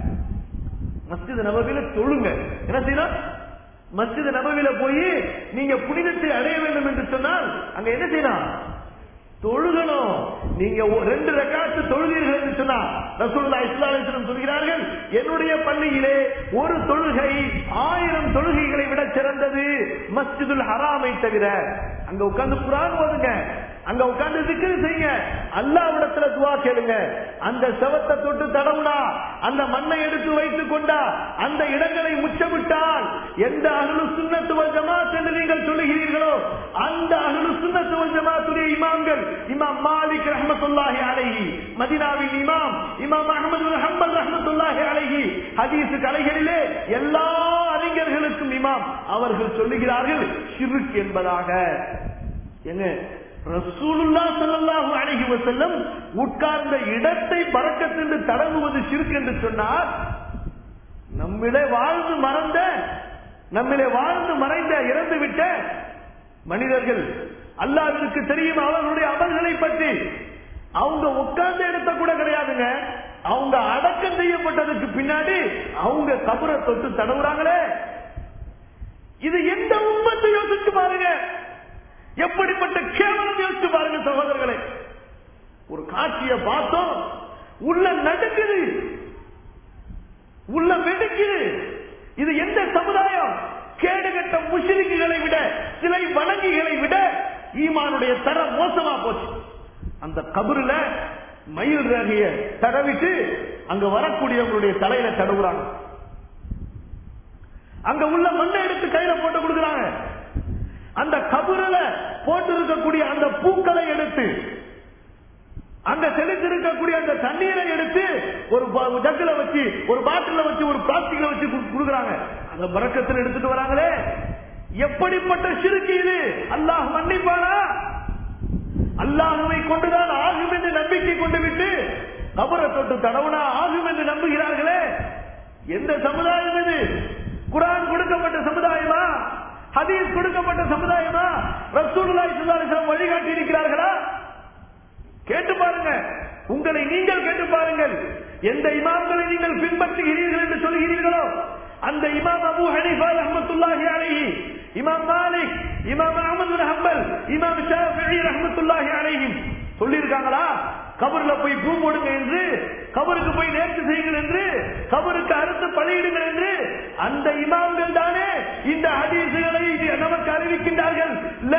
மஸ்ஜித் நபவில தொழுங்க என்ன செய்யணும் மஸ்ஜித் நபவில போய் நீங்க புனிதத்தை அடைய வேண்டும் என்று சொன்னால் அங்க என்ன செய்யணும் தொழுகணும் நீங்க ஒ- ரெண்டு ரக்காத்து தொழுதீர்கள் என்று சொன்னா ரசூலுல்லாஹி ஸல்லல்லாஹு அலைஹி வஸல்லம் சொல்கிறார்கள் என்னுடைய பள்ளியிலே ஒரு தொழுகை ஆயிரம் தொழுகைகளை விட சிறந்தது மஸ்ஜிதுல் ஹராமை தவிர அங்க உட்கார்ந்து குர்ஆன் ஓதுங்க அங்க உட்கார்ந்து zikr செய்யுங்க அல்லாஹ்விடத்துல துஆ கேளுங்க அந்த செவத்தை தொட்டு தடவுனா அந்த மண்ணை எடுத்து வைத்துக் கொண்டா அந்த இடங்களை முச்சமிட்டால் எந்த அஹ்லு சுன்னத்து வல் ஜமாத் என்று நீங்கள் சொல்லுகிறீர்களோ அந்த அஹ்லு சுன்னத்து வல் ஜமாத்துடைய இமாம்கள் இமாம் மாலிக் ரஹ்மத்துல்லாஹி அலைஹி மதீனாவின் இமாம் இமாம் அஹ்மது பின் ஹம்பல் ரஹ்மத்துல்லாஹி அலைஹி ஹதீஸ் கலைகளிலே எல்லா அறிஞர்களுக்கும் இமாம் அவர்கள் சொல்லுகிறார்கள் ஷிர்க் என்பதாக எங்க ரசூலுல்லா ஸல்லல்லாஹு அலைஹி வஸல்லம் உட்கார்ந்த இடத்தை பறக்கத்தென்று தடவுவது ஷிர்க் என்று சொன்னார் நம்மிலே வாழ்ந்து மறந்த நம்மிலே வாழ்ந்து மறைந்த இறந்து விட்ட மனிதர்கள் அல்லாஹ்விற்கு தெரியும் அவர்களுடைய அமல்களை பற்றி அவங்க உட்கார்ந்த இடத்த கூட கிடையாதுங்க அவங்க அடக்கம் செய்யப்பட்டதுக்கு பின்னாடி அவங்க கபரை தொட்டு தடவுறாங்களே இது எந்த உண்மத்தை யோசிச்சு பாருங்க எப்படிப்பட்ட கேவலம் யோசிச்சு பாருங்க சகோதரர்களே ஒரு காட்சியை பார்த்தோம் உள்ள நடுக்குது உள்ள வெடுக்குது இது எந்த சமுதாயம் கேடுகட்ட முஷிரிக்குகளை விட சிலை வணங்கிகளை விட ஈமானுடைய தரம் மோசமா போச்சு அந்த கபருல மயில் ரகைய தடவிட்டு அங்க வரக்கூடியவங்களுடைய தலையில தடவுறாங்க அங்க உள்ள மண்ணை எடுத்து கையில போட்டு கொடுக்குறாங்க அந்த கபருல போட்டு இருக்கக்கூடிய அந்த பூக்களை எடுத்து அங்க தெளித்திருக்கக்கூடிய அந்த தண்ணீரை எடுத்து ஒரு ப- ஜக்குல வச்சு ஒரு பாட்டில வச்சு ஒரு பிளாஸ்டிக்ல வச்சு கு- கொடுக்குறாங்க அந்த பறக்கத்தில் எடுத்துட்டு வராங்களே எப்படிப்பட்ட சிறுக்கு இது அல்லாஹ் மன்னிப்பானா அல்லாஹுவை கொண்டுதான் ஆகும் என்று நம்பிக்கை கொண்டு விட்டு கபரை தொட்டு தடவுனா ஆகும் என்று நம்புகிறார்களே எந்த சமுதாயம் இது குரான் கொடுக்கப்பட்ட சமுதாயமா ஹதீஸ் கொடுக்கப்பட்ட சமுதாயமா ரசூலுல்லாஹி ஸல்லல்லாஹு அலைஹி வஸல்லம் வழிகாட்டி இருக்கிறார்களா கேட்டு பாருங்க உங்களை நீங்கள் கேட்டு பாருங்கள் எந்த இமாம்களை நீங்கள் பின்பற்றுகிறீர்கள் என்று சொல்கிறீர்களோ அந்த இமாம் அபு ஹனீஃபா ரஹ்மத்துல்லாஹி அலைஹி இமாம் மாலிக் இமாம் அஹ்மது பின் ஹம்பல் இமாம் ஷாஃபிஈ ரஹ்மத்துல்லாஹி அலைஹி சொல்லியிருக்காங்களா கபர்ல போய் பூ போடுங்க என்று கபருக்கு போய் நேர்ச்சி செய்யுங்கள் என்று கபருக்கு அறுத்து பலியிடுங்கள் என்று அந்த இமாம்கள் தானே இந்த ஹதீசுகளை நமக்கு அறிவிக்கின்றார்கள்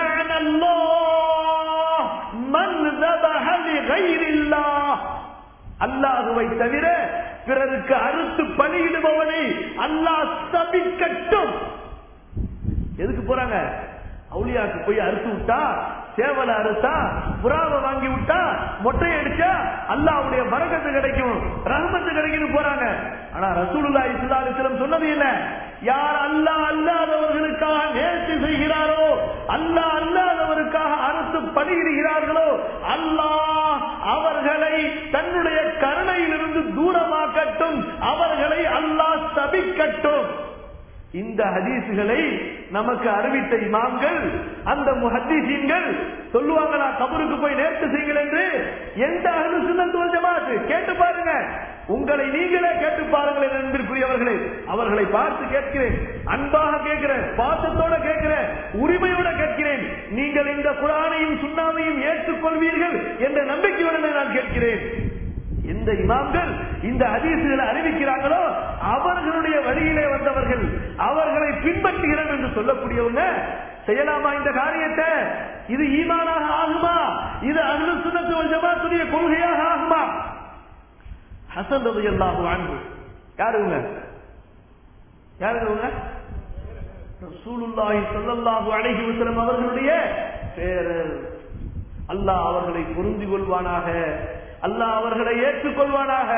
லஅனல்லாஹ் மன் ذبح لغير الله அல்லாஹுவை தவிர பிறருக்கு அறுத்து பலியிடுபவனை அல்லாஹ் சபிக்கட்டும் எதுக்கு போறாங்க அவுளியாக்கு போய் அறுத்து விட்டா சேவலை அறுத்தா புறாவை வாங்கி விட்டா மொட்டை அடிச்சா அல்லாஹ்வுடைய பரக்கத்து கிடைக்கும் ரஹமத்து கிடைக்கும் போறாங்க ஆனா ரசூலுல்லாஹி ஸல்லல்லாஹு அலைஹி வஸல்லம் சொன்னது என்ன யார் அல்லாஹ் அல்லாதவர்களுக்காக நேர்ச்சி செய்கிறாரோ அல்லாஹ் அல்லாதவருக்காக அறுத்து பணியிடுகிறார்களோ அல்லாஹ் அவர்களை தன்னுடைய கருணையிலிருந்து தூரமாக்கட்டும் அவர்களை அல்லாஹ் சபிக்கட்டும் இந்த ஹதீசுகளை நமக்கு அறிவித்த இமாம்கள் அந்த முஹத்தீசீன்கள் சொல்லுவாங்களா கபருக்கு போய் நேர்த்து செய்யுங்கள் என்று எந்த அகலு சுண்ணத்துவல் ஜமாத்து கேட்டு பாருங்க உங்களை நீங்களே கேட்டு பாருங்கள் என்பதற்குரியவர்களே அவர்களை பார்த்து கேட்கிறேன் அன்பாக கேட்கிறேன் பாசத்தோட கேட்கிறேன் உரிமையோட கேட்கிறேன் நீங்கள் இந்த குரானையும் சுண்ணாவையும் ஏற்றுக்கொள்வீர்கள் என்ற நம்பிக்கையுடன் நான் கேட்கிறேன் எந்த இமாம்கள் இந்த ஹதீசுகளை அறிவிக்கிறாங்களோ அவர்களுடைய வழியிலே வந்தவர்கள் அவர்களை பின்பற்றுகிறோம் என்று சொல்லக்கூடியவங்க செய்யலாமா இந்த காரியத்தை இது ஈமானாக ஆகுமா இது அகல சுனத்து ஜமாத்துடைய கொள்கையாக ஆகுமா ஹசன் ரது எல்லாஹு அன்பு யாருங்க யாருங்க ரசூலுல்லாஹி ஸல்லல்லாஹு அலைஹி வஸல்லம் அவர்களுடைய பேரர் அல்லாஹ் அவர்களை பொருந்தி கொள்வானாக அல்லாஹ் அவர்களை ஏற்றுக்கொள்வானாக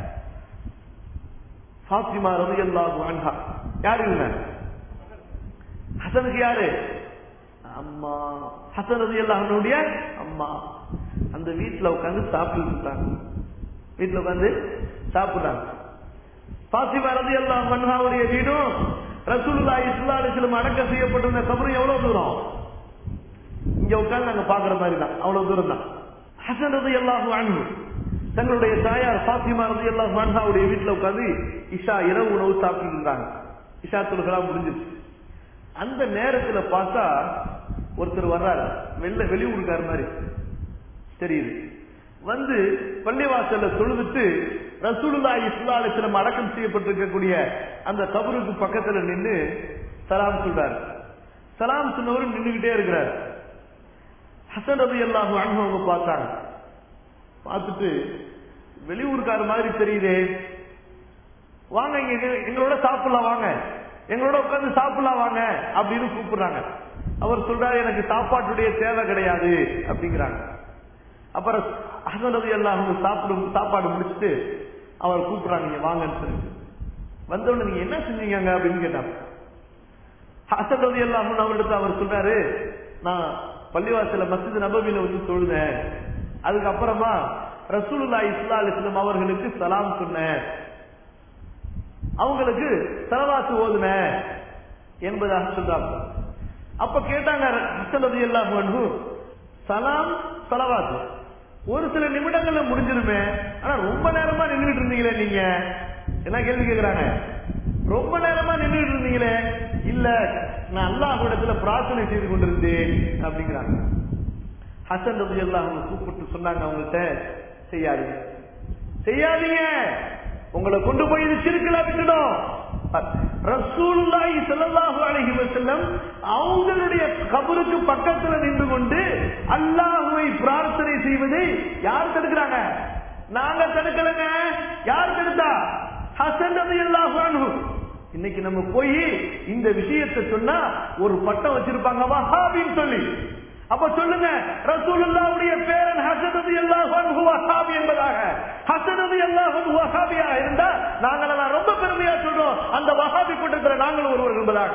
ஃபாத்திமா ரலியல்லாஹு அன்ஹா யாரு இவங்க ஹசனுக்கு யாரு அம்மா ஹசன் ரலியல்லாஹுடைய அம்மா அந்த வீட்டுல உட்கார்ந்து சாப்பிட்டு இருக்காங்க வீட்டுல உட்கார்ந்து சாப்பிடுறாங்க பாத்திமா ரலியல்லாஹு அன்ஹாவுடைய வீடும் ரசூலுல்லாஹி ஸல்லல்லாஹு அலைஹி வஸல்லம் அடக்கம் செய்யப்பட்டிருந்த கபரும் எவ்வளவு தூரம் இங்க உட்கார்ந்து நாங்க பாக்குற மாதிரி தான் அவ்வளவு தூரம் தான் ஹசன் ரதி அல்லாஹு அன்பு தங்களுடைய தாயார் பாத்திமா ரதி அல்லாஹு அன்ஹாவுடைய வீட்டுல உட்கார்ந்து இஷா இரவு உணவு சாப்பிட்டு இருந்தாங்க இஷா தொழுகலாம் முடிஞ்சிருச்சு அந்த நேரத்துல பார்த்தா ஒருத்தர் வர்றாரு வெளில வெளியூருக்கார் மாதிரி தெரியுது வந்து பள்ளிவாசல்ல தொழுதுட்டு ரசூலுல்லாஹி ஸல்லல்லாஹு அலைஹி வஸல்லம் அடக்கம் செய்யப்பட்டிருக்கக்கூடிய அந்த கபருக்கு பக்கத்துல நின்னு சலாம் சொல்றாரு சலாம் சொன்னவரும் நின்னுகிட்டே இருக்கிறார் ஹசன் ரதி அல்லாஹு அனுபவங்க பார்த்தாங்க பார்த்துட்டு வெளியூருக்கார மாதிரி தெரியுதே வாங்க இங்க எங்களோட சாப்பிடலாம் வாங்க எங்களோட உட்கார்ந்து சாப்பிடலாம் வாங்க அப்படின்னு கூப்பிடுறாங்க அவர் சொல்றாரு எனக்கு சாப்பாட்டுடைய தேவை கிடையாது அப்படிங்கிறாங்க அப்புறம் ஹசன் ரதி அல்லாஹு சாப்பிடும் சாப்பாடு முடிச்சுட்டு அவர் கூப்பிடுறாங்க நீங்க வாங்கன்னு சொல்லி வந்தவுடனே நீங்க என்ன செஞ்சீங்க அப்படின்னு கேட்டாங்க ஹசன் ரதி அல்லாஹு அவர்கிட்ட அவர் சொல்றாரு நான் பள்ளிவாசல மஸ்ஜித் நபவில வந்து தொழுதேன் அதுக்கப்புறமா ரசூலுல்லா இஸ்லா அலிஸ்லம் அவர்களுக்கு சலாம் சொன்னேன் அவங்களுக்கு சலவாசு ஓதுன என்பதாக சொல்றாங்க அப்ப கேட்டாங்க ஹசன் எல்லாம் சலாம் சலவாசு ஒரு சில நிமிடங்கள்ல முடிஞ்சிருமே ஆனா ரொம்ப நேரமா நின்றுட்டு இருந்தீங்களே நீங்க என்ன கேள்வி கேக்குறாங்க ரொம்ப நேரமா நின்றுட்டு இருந்தீங்களே இல்ல நான் அல்லாஹ் இடத்துல பிரார்த்தனை செய்து கொண்டிருந்தேன் அப்படிங்கிறாங்க ஹசன் ரபி அல்லாஹ் அவங்க கூப்பிட்டு சொன்னாங்க அவங்கள்ட்ட செய்யாதீங்க செய்யாதீங்க உங்களை கொண்டு போய் இது சிறுக்கலா விட்டுடும் ரசூலுல்லாஹி ஸல்லல்லாஹு அலைஹி வஸல்லம் அவங்களுடைய கபருக்கு பக்கத்துல நின்று கொண்டு அல்லாஹ்வை பிரார்த்தனை செய்வதை யார் தடுக்கிறாங்க நாங்க தடுக்கலங்க யார் தடுத்தா ஹசன் ரலியல்லாஹு அன்ஹு இன்னைக்கு நம்ம போய் இந்த விஷயத்தை சொன்னா ஒரு பட்டம் வச்சிருப்பாங்க வஹாபின்னு சொல்லி அப்ப சொல்லுங்க ரசூலுல்லாவுடைய பேரன் ஹசனது அல்லாஹு வஹாபி என்பதாக ஹசனது அல்லாஹு வஹாபியா இருந்தா நாங்களெல்லாம் ரொம்ப பெருமையா சொல்றோம் அந்த வஹாபி கூட்டத்தில் நாங்களும் ஒருவர் என்பதாக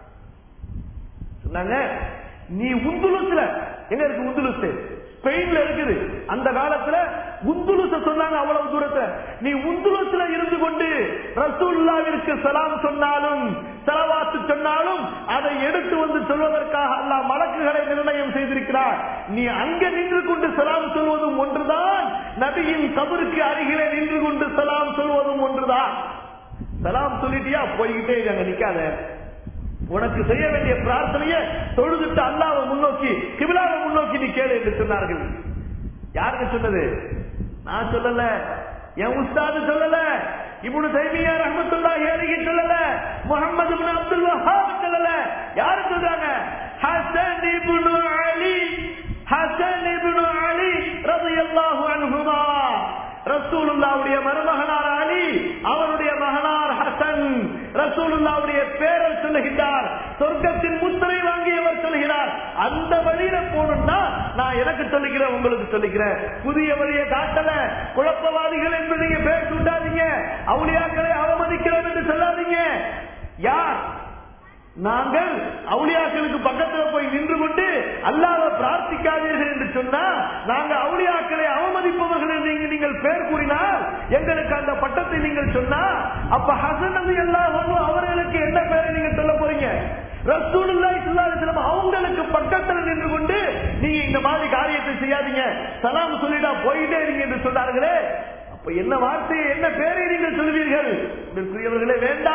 சொன்னாங்க நீ உந்துலுஸ்ல எங்க இருக்கு உந்துலுஸ் ஸ்பெயின்ல இருக்குது அந்த காலத்துல உந்துலுச சொன்னாங்க அவ்வளவு தூரத்துல நீ உந்துலுஸ்ல இருந்து கொண்டு ரசூல்லாவிற்கு சலாம் சொன்னாலும் செலவாத்து சொன்னாலும் அதை எடுத்து வந்து சொல்வதற்காக அல்லா மலக்குகளை நிர்ணயம் செய்திருக்கிறார் நீ அங்க நின்று கொண்டு சலாம் சொல்வதும் ஒன்றுதான் நபியின் கபருக்கு அருகிலே நின்று கொண்டு சலாம் சொல்வதும் ஒன்றுதான் சலாம் சொல்லிட்டியா போய்கிட்டே அங்க நிக்காத உனக்கு செய்ய வேண்டிய பிரார்த்தனையை தொழுதுட்டு அல்லாவை முன்னோக்கி கிபிலாவை முன்னோக்கி நீ கேளு என்று சொன்னார்கள் யாருக்கு சொன்னது நான் சொல்லல என் உஸ்தாது சொல்லல இப்னு தைமியா ரஹ்மத்துல்லாஹி அலைஹி சொல்லல முஹம்மது இப்னு அப்துல் வஹாப் சொல்லல யாரு சொல்றாங்க ஹசன் இப்னு அலி ஹசன் இப்னு அலி ரலியல்லாஹு அன்ஹுமா ரசூலுல்லாவுடைய மருமகனார் அலி அவருடைய மகனார் ஹசன் ரசூலுல்லாவுடைய பேரர் சொல்லுகின்றார் சொர்க்கத்தின் முத்திரை வாங்கியவர் சொல்லுகிறார் அந்த வழியில போகணும்னா நான் எனக்கு சொல்லுகிறேன் உங்களுக்கு சொல்லுகிறேன் புதிய வழியை காட்டல குழப்பவாதிகள் என்று நீங்க பேர் சுட்டாதீங்க அவுளியாக்களை அவமதிக்கிறோம் என்று சொல்லாதீங்க யார் நாங்கள் அவுளியாக்களுக்கு பக்கத்துல போய் நின்று கொண்டு அல்லாத பிரார்த்திக்காதீர்கள் என்று சொன்னா நாங்க அவுளியாக்களை அவமதிப்பவர்கள் என்று இங்கு நீங்கள் பேர் கூறினால் எங்களுக்கு அந்த பட்டத்தை நீங்கள் சொன்னா அப்ப ஹசன் அது எல்லாம் அவர்களுக்கு என்ன பேரை நீங்க சொல்ல போறீங்க ரசூலுல்லாஹி ஸல்லல்லாஹு அலைஹி வஸல்லம் அவங்களுக்கு பக்கத்துல நின்று கொண்டு நீங்க இந்த மாதிரி காரியத்தை செய்யாதீங்க சலாம் சொல்லிடா போயிட்டே இருங்க என்று சொன்னார்களே அப்ப என்ன வார்த்தை என்ன பேரை நீங்கள் சொல்வீர்கள் இதற்குரியவர்களே வேண்டாம்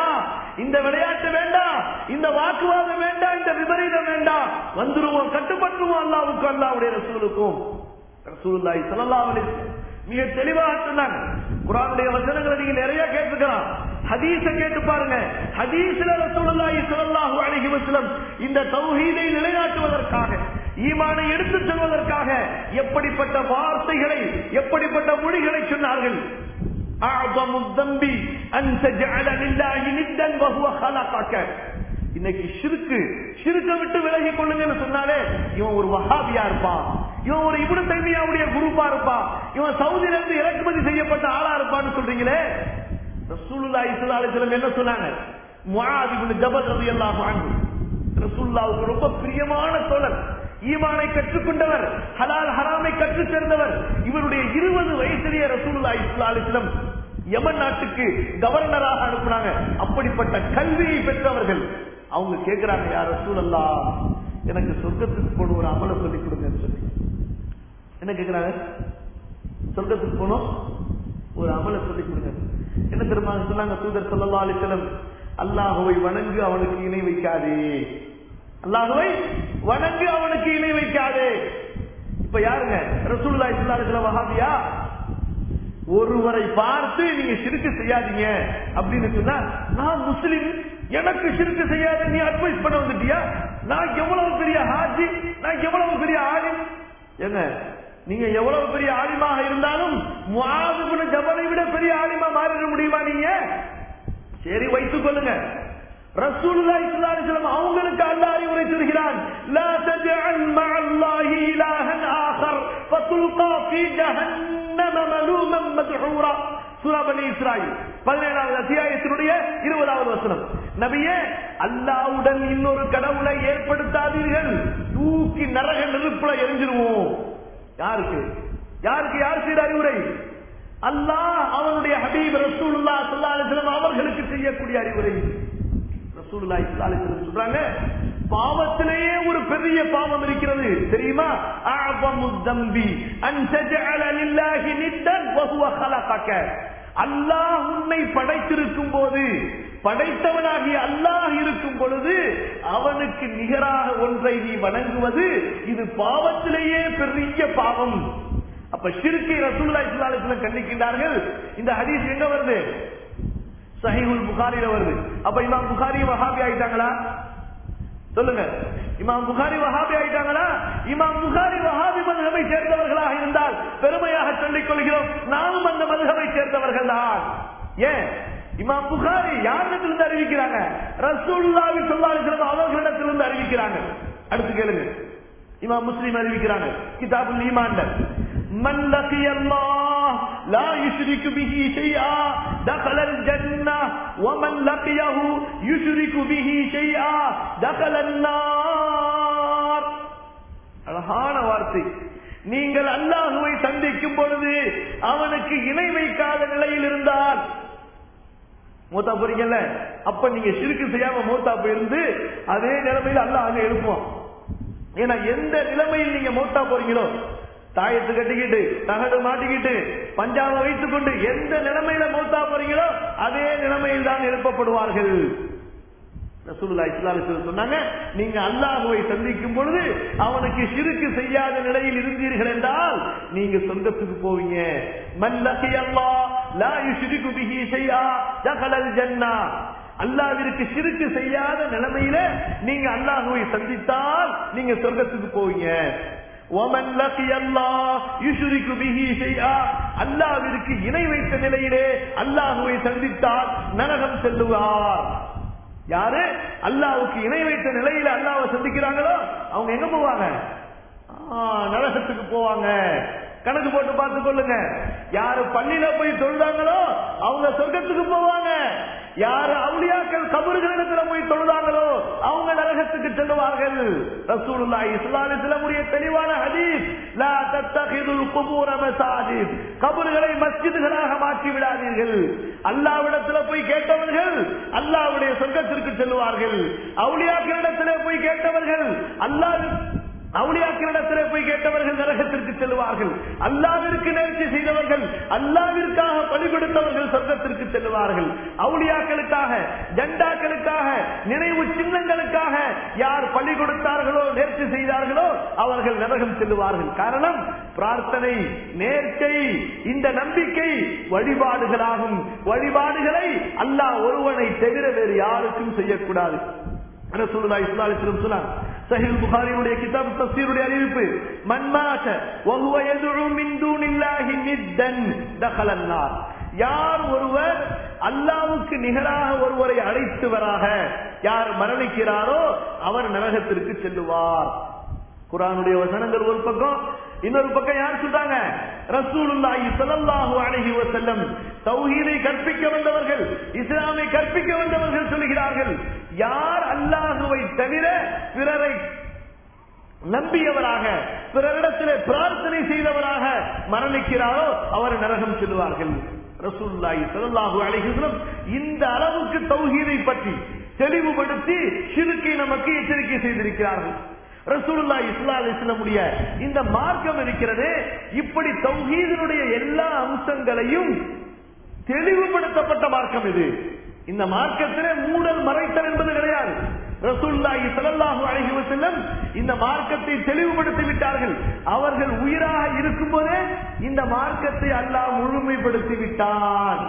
இந்த விளையாட்டு வேண்டாம் இந்த வாக்குவாதம் வேண்டாம் இந்த விபரீதம் வேண்டாம் வந்துருவோம் கட்டுப்பட்டுருவோம் அல்லாவுக்கும் அல்லாவுடைய ரசூலுக்கும் ரசூலுல்லாஹி ஸல்லல்லாஹு அலைஹி வஸல்லம் மிக தெளிவாக சொன்னாங்க குரானுடைய வசனங்களை நீங்க நிறைய கேட்டுக்கலாம் ஹதீஸ கேட்டு பாருங்க ஹதீஸ்ல ரசூலுல்லாஹி ஸல்லல்லாஹு அலைஹி வஸல்லம் இந்த தௌஹீதை நிலைநாட்டுவதற்காக ஈமானை எடுத்துச் செல்வதற்காக எப்படிப்பட்ட வார்த்தைகளை எப்படிப்பட்ட மொழிகளை சொன்னார்கள் أعظم الذنب أن تجعل لله ندا وهو خلقك இன்னைக்கு ஷிருக்கு ஷிருக்க விட்டு விலகி கொள்ளுங்கன்னு சொன்னாலே இவன் ஒரு வஹாபியா இருப்பான் இவன் ஒரு இபுடு தைமியாவுடைய குரூப்பா இருப்பான் இவன் சவுதியில இருந்து இறக்குமதி செய்யப்பட்ட ஆளா இருப்பான்னு சொல்றீங்களே ரசூலுல்லாஹி ஸல்லல்லாஹு அலைஹி வஸல்லம் என்ன சொன்னாங்க முஆத் இப்னு ஜபல் ரலியல்லாஹு அன்ஹு ரசூலுல்லாஹ்வுக்கு ரொம்ப பிரியமான தோழர் ஈமானை கற்றுக்கொண்டவர் ஹலால் ஹராமை கற்றுத் தேர்ந்தவர் இவருடைய இருபது வயசிலேயே ரசூலுல்லாஹி ஸல்லல்லாஹு அலைஹி வஸல்லம் யமன் நாட்டுக்கு கவர்னராக அனுப்புனாங்க அப்படிப்பட்ட கல்வியை பெற்றவர்கள் அவங்க கேட்கிறாங்க யார் ரசூலல்லா எனக்கு சொர்க்கத்துக்கு போன ஒரு அமலை சொல்லி கொடுங்கன்னு சொல்லி என்ன கேட்கிறாங்க சொர்க்கத்துக்கு போனோம் ஒரு அமலை சொல்லி கொடுங்க என்ன தெரியுமா சொன்னாங்க தூதர் சொல்லல்லா அலிசலம் அல்லாஹுவை வணங்கு அவனுக்கு இணை வைக்காதே அல்லாஹுவை வணங்கு அவனுக்கு இணை வைக்காதே இப்ப யாருங்க ரசூல்லா இஸ்லாத்துல வஹாபியா ஒருவரை பார்த்து நீங்க சிறுக்கு செய்யாதீங்க அப்படின்னு சொன்னா நான் முஸ்லிம் எனக்கு சிறுக்கு செய்யாத நீ அட்வைஸ் பண்ண வந்துட்டியா நான் எவ்வளவு பெரிய ஹாஜி நான் எவ்வளவு பெரிய ஆலிம் என்ன நீங்க எவ்வளவு பெரிய ஆலிமாக இருந்தாலும் முஆதுபுன ஜபலை விட பெரிய ஆலிமா மாறிட முடியுமா நீங்க சரி வைத்துக் கொள்ளுங்க ரசூலுல்லாஹி ஸல்லல்லாஹு அலைஹி வஸல்லம் அவங்களுக்கு அல்லாஹ் அறிவுரை தருகிறான் லா தஜஅல் மஅல்லாஹி இலாஹன் ஆகர் ஃபதுல்கா ஃபீ ஜஹன்னம மலூமன் மத்ஹூரா சூரா பனி இஸ்ராயில் 17வது அத்தியாயத்தினுடைய 20வது வசனம் நபியே அல்லாஹ்வுடன் இன்னொரு கடவுளை ஏற்படுத்தாதீர்கள் தூக்கி நரக நெருப்புல எரிஞ்சிருவோம் யாருக்கு யாருக்கு யார் செய்த அறிவுரை அல்லாஹ் அவனுடைய ஹபீப் ரசூலுல்லாஹ் ஸல்லல்லாஹு அலைஹி வஸல்லம் அவர்களுக்கு செய்யக்கூடிய அறிவுரை ரசூலுல்லாஹி ஸல்லல்லாஹு அலைஹி வஸல்லம் சொல்றாங்க பாவத்திலேயே ஒரு பெரிய பாவம் இருக்கிறது தெரியுமா அஅபமு தம்பி அன் தஜஅல லில்லாஹி நித்தன் வஹுவ خلقك அல்லாஹ் உன்னை படைத்திருக்கும் போது படைத்தவனாகிய அல்லாஹ் இருக்கும் பொழுது அவனுக்கு நிகராக ஒன்றை நீ வணங்குவது இது பாவத்திலேயே பெரிய பாவம் அப்ப ஷிர்கை ரசூலுல்லாஹி ஸல்லல்லாஹு அலைஹி வஸல்லம் கண்டிக்கின்றார்கள் இந்த ஹதீஸ் எங்க வருது சஹீஹுல் புகாரில வருது அப்ப இமாம் புகாரி வஹாபி ஆயிட்டாங்களா சொல்லுங்க இமாம் புகாரி வஹாபி ஆயிட்டாங்களா இமாம் புகாரி வஹாபி மதுகபை சேர்ந்தவர்களாக இருந்தால் பெருமையாக சொல்லிக் கொள்கிறோம் நாமும் அந்த மதுகபை சேர்ந்தவர்கள் தான் ஏன் இமாம் புகாரி யாரிடத்திலிருந்து அறிவிக்கிறாங்க ரசூலுல்லாஹி ஸல்லல்லாஹு அலைஹி வஸல்லம் அவர்களிடத்திலிருந்து அறிவிக்கிறாங்க அடுத்து கேளுங்க இமாம் முஸ்லிம் அறிவிக்கிறாங்க கிதாபுல் ஈமான்ல من لقي الله لا يشرك به شيئا دخل الجنة ومن لقيه يشرك به شيئا دخل النار அழகான வார்த்தை நீங்கள் அல்லாஹுவை சந்திக்கும் பொழுது அவனுக்கு இணை வைக்காத நிலையில் இருந்தால் மூத்தா போறீங்கல்ல அப்ப நீங்க சிறுக்கு செய்யாம மூத்தா போயிருந்து அதே நிலைமையில் அல்லாஹ் அங்க எழுப்புவான் ஏன்னா எந்த நிலைமையில் நீங்க மூத்தா போறீங்களோ தாயத்து கட்டிக்கிட்டு தகடு மாட்டிக்கிட்டு பஞ்சாப வைத்துக் கொண்டு எந்த நிலைமையில மூத்தா போறீங்களோ அதே நிலைமையில் தான் எழுப்பப்படுவார்கள் ரசூலுல்லாஹி ஸல்லல்லாஹு அலைஹி வஸல்லம் சொன்னாங்க நீங்க அல்லாஹ்வை சந்திக்கும் பொழுது அவனுக்கு ஷிர்க் செய்யாத நிலையில் இருந்தீர்கள் என்றால் நீங்க சொர்க்கத்துக்கு போவீங்க மன் லகி அல்லாஹ் லா யுஷ்ரிகு பிஹி ஷைஆ தகலல் ஜன்னah அல்லாஹ்விற்கு ஷிர்க் செய்யாத நிலைமையில நீங்க அல்லாஹ்வை சந்தித்தால் நீங்க சொர்க்கத்துக்கு போவீங்க ومن لقي الله يشرك به شيئا அல்லாஹ்விற்கு இணை வைத்த நிலையிலே அல்லாஹ்வை சந்தித்தால் நரகம் செல்லுவார் யாரு அல்லாவுக்கு இணை வைத்த நிலையில அல்லாவை சந்திக்கிறாங்களோ அவங்க எங்க போவாங்க ஆ, நரகத்துக்கு போவாங்க கணக்கு போட்டு பார்த்து கொள்ளுங்க யாரு பள்ளியில போய் தொழுதாங்களோ அவங்க சொர்க்கத்துக்கு போவாங்க யாரு அவுளியாக்கள் கபறுகளிடத்துல போய் தொழுதாங்களோ அவங்க நரகத்துக்கு செல்லுவார்கள் ரசூலுல்லாஹி ஸல்லல்லாஹு அலைஹி வஸல்லம் தெளிவான ஹதீஸ் லா தத்தகிதுல் குபூர மசாஜித் கபறுகளை மஸ்ஜிதுகளாக மாற்றி விடாதீர்கள் அல்லாஹ்விடத்துல போய் கேட்டவர்கள் அல்லாஹ்வுடைய சொர்க்கத்திற்கு செல்லுவார்கள் அவுளியாக்களிடத்திலே போய் கேட்டவர்கள் அல்லாஹ் அவுளியாக்களிடத்திலே போய் கேட்டவர்கள் நரகத்திற்கு செல்வார்கள் அல்லாவிற்கு நேர்ச்சி செய்தவர்கள் அல்லாவிற்காக பலி கொடுத்தவர்கள் சொர்க்கத்திற்கு செல்வார்கள் அவுளியாக்களுக்காக ஜண்டாக்களுக்காக நினைவு சின்னங்களுக்காக யார் பலி கொடுத்தார்களோ நேர்ச்சி செய்தார்களோ அவர்கள் நரகம் செல்லுவார்கள் காரணம் பிரார்த்தனை நேர்ச்சை இந்த நம்பிக்கை வழிபாடுகளாகும் வழிபாடுகளை அல்லாஹ் ஒருவனை தவிர வேறு யாருக்கும் செய்யக்கூடாது ரசூலுல்லாஹி ஸல்லல்லாஹு அலைஹி வஸல்லம் சொன்னார் சஹீஹ் புகாரியுடைய கிதாப் தஃசீருடைய அறிவிப்பு மன் மாத வஹுவ யதுஉ மின் தூனில்லாஹி நித்தன் தഖல النار யார் ஒருவர் அல்லாஹ்வுக்கு நிகராக ஒருவரை அழைத்தவராக யார் மரணிக்கிறாரோ அவர் நரகத்திற்கு செல்லுவார் குரானுடைய வசனங்கள் ஒரு பக்கம் இன்னொரு பக்கம் யார் சொல்றாங்க ரசூலுல்லாஹி ஸல்லல்லாஹு அலைஹி வஸல்லம் தௌஹீதை கற்பிக்க வந்தவர்கள் இஸ்லாமை கற்பிக்க வந்தவர்கள் சொல்கிறார்கள் யார் அல்லாஹுவை தவிர பிறரை நம்பியவராக பிறரிடத்திலே பிரார்த்தனை செய்தவராக மரணிக்கிறாரோ அவர் நரகம் செல்வார்கள் ரசூலுல்லாஹி ஸல்லல்லாஹு அலைஹி வஸல்லம் இந்த அளவுக்கு தௌஹீதை பற்றி தெளிவுபடுத்தி ஷிர்க்கை நமக்கு எச்சரிக்கை செய்திருக்கிறார்கள் ரசூலுல்லா இஸ்லா அலிஸ்லமுடைய இந்த மார்க்கம் இருக்கிறது இப்படி தௌஹீதனுடைய எல்லா அம்சங்களையும் தெளிவுபடுத்தப்பட்ட மார்க்கம் இது இந்த மார்க்கத்திலே மூடல் மறைத்தல் என்பது கிடையாது ரசூல்லாஹி ஸல்லல்லாஹு அலைஹி வஸல்லம் இந்த மார்க்கத்தை தெளிவுபடுத்தி விட்டார்கள் அவர்கள் உயிராக இருக்கும்போதே இந்த மார்க்கத்தை அல்லாஹ் முழுமைப்படுத்தி விட்டான்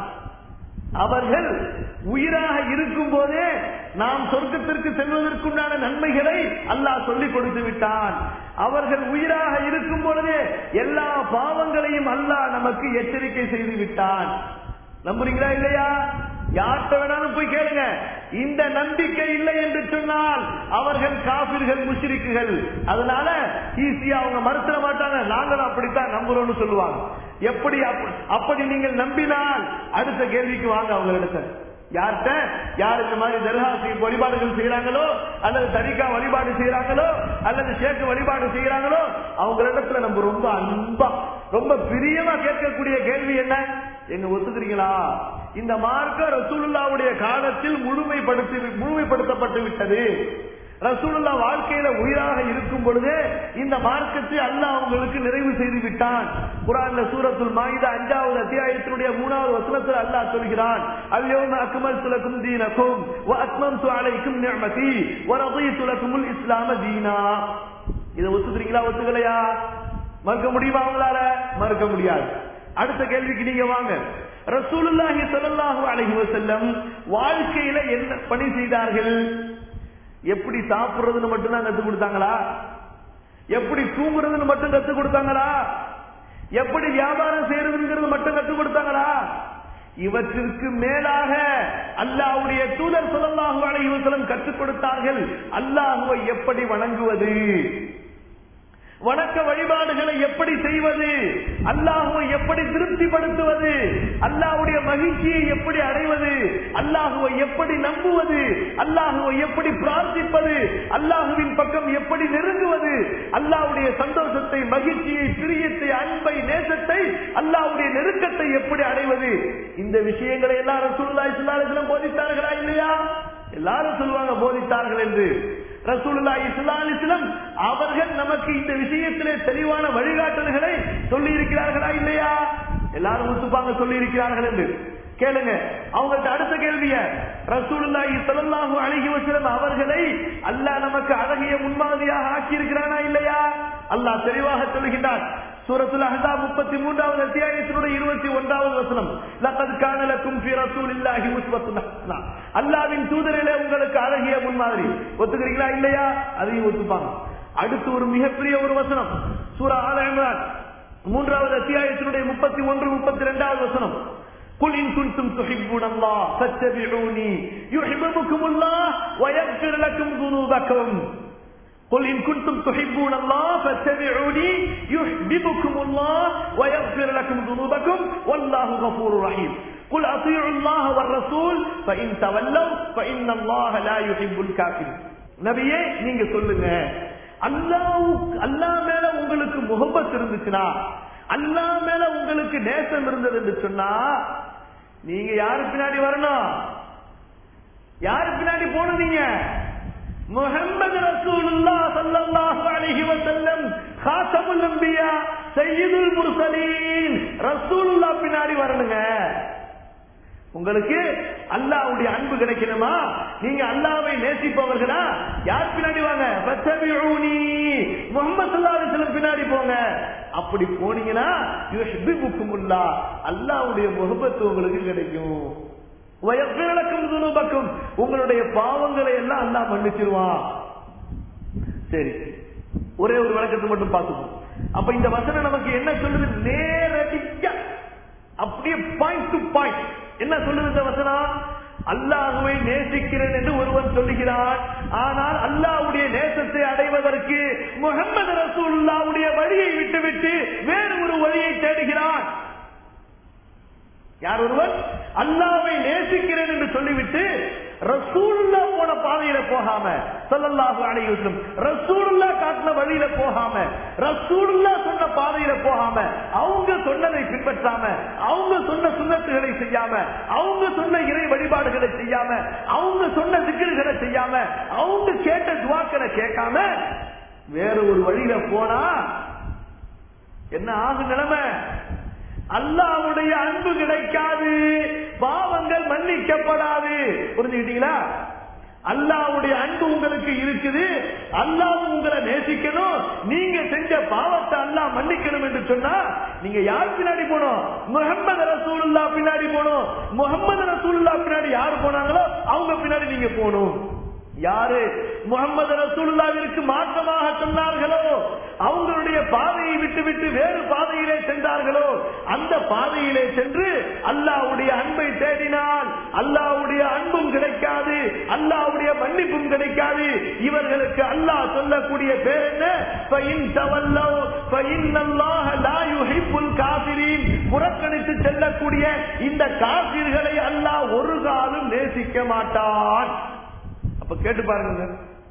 அவர்கள் உயிராக இருக்கும் போதே நாம் சொர்க்கத்திற்கு செல்வதற்குண்டான நன்மைகளை அல்லாஹ் சொல்லிக் கொடுத்து விட்டான் அவர்கள் உயிராக இருக்கும் பொழுதே எல்லா பாவங்களையும் அல்லாஹ் நமக்கு எச்சரிக்கை செய்து விட்டான் நம்புறீங்களா இல்லையா யார்கிட்ட வேணாலும் போய் கேளுங்க இந்த நம்பிக்கை இல்லை என்று சொன்னால் அவர்கள் காபிர்கள் முஷிரிக்குகள் அதனால ஈஸியா அவங்க மறுத்திட மாட்டாங்க நாங்களும் அப்படித்தான் நம்புறோம்னு சொல்லுவாங்க எப்படி அப்ப- அப்படி நீங்கள் நம்பினால் அடுத்த கேள்விக்கு வாங்க அவங்களிடத்த யார்கிட்ட யார் இந்த மாதிரி தர்காசி வழிபாடுகள் செய்யறாங்களோ அல்லது தரிகா வழிபாடு செய்யறாங்களோ அல்லது சேக்கு வழிபாடு செய்யறாங்களோ அவங்களிடத்துல நம்ம ரொம்ப அன்பா ரொம்ப பிரியமா கேட்கக்கூடிய கேள்வி என்ன எங்க ஒத்துக்கிறீங்களா இந்த மார்க்க ரசூலுல்லாவுடைய காலத்தில் முழுமைப்படுத்தி முழுமைப்படுத்தப்பட்டு விட்டது ரசூலுல்லா வாழ்க்கையில உயிராக இருக்கும் பொழுதே இந்த மார்க்கத்தை அல்லாஹ் அவங்களுக்கு நிறைவு செய்து விட்டான் குரான்ல சூரத்துல் மாயிதா அஞ்சாவது அத்தியாயத்தினுடைய மூணாவது வசனத்தில் அல்லாஹ் சொல்கிறான் அல்யோம அக்மல் துலக்கும் தீனக்கும் வ அத்மம்து அலைக்கும் நிஅமதி வ ரضيت லக்குமுல் இஸ்லாம தீனா இதை ஒத்துக்கிறீங்களா ஒத்துக்கலையா மறுக்க முடியுமா அவங்களால மறுக்க முடியாது அடுத்த கேள்விக்கு நீங்க வாங்க ரசூலுல்லாஹி ஸல்லல்லாஹு அலைஹி வஸல்லம் வாழ்க்கையில என்ன பணி செய்தார்கள் எப்படி சாப்பிடுறதுன்னு மட்டும் தான் கத்து கொடுத்தாங்களா எப்படி தூங்குறதுன்னு மட்டும் கத்து கொடுத்தாங்களா எப்படி வியாபாரம் செய்யறதுங்கிறது மட்டும் கத்து கொடுத்தாங்களா இவற்றிற்கு மேலாக அல்லாஹ்வுடைய தூதர் ஸல்லல்லாஹு அலைஹி வஸல்லம் கற்றுக் கொடுத்தார்கள் அல்லாஹ்வை எப்படி வணங்குவது வணக்க வழிபாடுகளை எப்படி செய்வது அல்லாஹுவை எப்படி திருப்திப்படுத்துவது அல்லாஹுடைய மகிழ்ச்சியை எப்படி அடைவது அல்லாஹுவை எப்படி நம்புவது அல்லாஹுவை எப்படி பிரார்த்திப்பது அல்லாஹுவின் பக்கம் எப்படி நெருங்குவது அல்லாஹ்வுடைய சந்தோஷத்தை மகிழ்ச்சியை பிரியத்தை அன்பை நேசத்தை அல்லாஹ்வுடைய நெருக்கத்தை எப்படி அடைவது இந்த விஷயங்களை எல்லாம் ரசூலுல்லாஹி ஸல்லல்லாஹு அலைஹி வஸல்லம் போதித்தார்களா இல்லையா எல்லாரும் சொல்லுவாங்க போதித்தார்கள் என்று ரசூலுல்லாஹி ஸல்லல்லாஹு அலைஹி வஸல்லம் அவர்கள் நமக்கு இந்த விஷயத்திலே தெளிவான வழிகாட்டல்களை சொல்லி இருக்கிறார்களா இல்லையா எல்லாரும் ஒத்துப்பாங்க சொல்லி இருக்கிறார்கள் என்று கேளுங்க அவங்கள்ட்ட அடுத்த கேள்விய ரசூலுல்லாஹி ஸல்லல்லாஹு அலைஹி வஸல்லம் அவர்களை அல்லாஹ் நமக்கு அழகிய முன்மாதிரியாக ஆக்கி இருக்கிறானா இல்லையா அல்லாஹ் தெளிவாக சொல்லுகின்றான் சூரத்துல் அஹ்ஸாப் 33வது அத்தியாயத்தினுடைய 21வது வசனம் லகத் கான லக்கும் ஃபீ ரசூலில்லாஹி உஸ்வத்துன் ஹஸனா அல்லாஹ்வின் தூதரிலே உங்களுக்கு அழகிய முன்மாதிரி ஒத்துக்கிறீங்களா இல்லையா அதையும் ஒத்துப்பாங்க அடுத்து ஒரு மிகப்பெரிய ஒரு வசனம் சூரா ஆல இம்ரான் மூன்றாவது அத்தியாயத்தினுடைய 31 32வது வசனம் قل إن كنتم تحبون الله فاتبعوني يحببكم الله ويغفر لكم ذنوبكم قل إن كنتم تحبون الله فاتبعوني يحببكم الله ويغفر لكم ذنوبكم والله غفور رحيم قل أطيعوا الله والرسول فإن تولوا فإن الله لا يحب الكافرين நபியே நீங்க சொல்லுங்க அல்லாஹ் அல்லாஹ் மேல உங்களுக்கு முகப்பத் இருந்துச்சுன்னா அல்லாஹ் மேல உங்களுக்கு நேசம் இருந்தது என்று சொன்னா நீங்க யாரு பின்னாடி வரணும் யாரு பின்னாடி போகணும் நீங்க முஹம்மது ரசூலுல்லா ஸல்லல்லாஹு அலைஹி வஸல்லம் காத்தமுல் அன்பியா சய்யிதுல் முர்சலீன் ரசூலுல்லா பின்னாடி வரணுங்க உங்களுக்கு அல்லாவுடைய அன்பு கிடைக்கணுமா நீங்க அல்லாவை நேசிப்பவர்களா யார் பின்னாடி வாங்க ஃபத்தபிஊனி முஹம்மது ஸல்லல்லாஹு அலைஹி வஸல்லம் பின்னாடி போங்க அப்படி போனீங்கன்னா யுஹிப்புக்குமுல்லா அல்லாஹ்வுடைய முஹப்பத் உங்களுக்கு கிடைக்கும் வயப்பிரலக்கும் துணுபக்கும் உங்களுடைய பாவங்களை எல்லாம் அல்லாஹ் மன்னிச்சிருவான் சரி ஒரே ஒரு விளக்கத்தை மட்டும் பார்த்துப்போம் அப்ப இந்த வசனம் நமக்கு என்ன சொல்லுது நேரடியா அப்படியே பாயிண்ட் டு பாயிண்ட் என்ன சொல்லுது இந்த வசனம் அல்லாஹுவை நேசிக்கிறேன் என்று ஒருவன் சொல்லுகிறான் ஆனால் அல்லாஹ்வுடைய நேசத்தை அடைவதற்கு முகமது ரசூலுல்லாவுடைய வழியை விட்டுவிட்டு வேறு ஒரு வழியை தேடுகிறான் யார் ஒருவன் அல்லாவை நேசிக்கிறேன் என்று சொல்லிவிட்டு ரசூலுல்லா போன பாதையில போகாம ஸல்லல்லாஹு அலைஹி வஸல்லம் ரசூலுல்லா காட்டின வழியில போகாம ரசூலுல்லா சொன்ன பாதையில போகாம அவங்க சொன்னதை பின்பற்றாம அவங்க சொன்ன சுண்ணத்துகளை செய்யாம அவங்க சொன்ன இறை வழிபாடுகளை செய்யாம அவங்க சொன்ன திக்கிர்களை செய்யாம அவங்க கேட்ட துவாக்களை கேட்காம வேற ஒரு வழியில போனா என்ன ஆகும் நிலைமை அல்லாவுடைய அன்பு கிடைக்காது பாவங்கள் மன்னிக்கப்படாது புரிஞ்சுக்கிட்டீங்களா அல்லாவுடைய அன்பு உங்களுக்கு இருக்குது அல்லாஹ் உங்களை நேசிக்கணும் நீங்க செஞ்ச பாவத்தை அல்லாஹ் மன்னிக்கணும் என்று சொன்னா நீங்க யார் பின்னாடி போனோம் முகமது ரசூலுல்லா பின்னாடி போனோம் முகமது ரசூலுல்லா பின்னாடி யார் போனாங்களோ அவங்க பின்னாடி நீங்க போகணும் யாரு முகமது ரசூலுல்லாவிற்கு மாற்றமாக சொன்னார்களோ அவங்களுடைய பாதையை விட்டு விட்டு வேறு பாதையிலே சென்றார்களோ அந்த பாதையிலே சென்று அல்லாவுடைய அன்பை தேடினால் அல்லாவுடைய அன்பும் கிடைக்காது அல்லாவுடைய மன்னிப்பும் கிடைக்காது இவர்களுக்கு அல்லாஹ் சொல்லக்கூடிய பேர் என்ன فَإِن تَوَلَّوْا فَإِنَّ اللَّهَ لَا يُحِبُّ الْكَافِرِينَ புறக்கணித்து செல்லக்கூடிய இந்த காபிர்களை அல்லாஹ் ஒரு காலம் நேசிக்க மாட்டான் அப்ப கேட்டு பாருங்க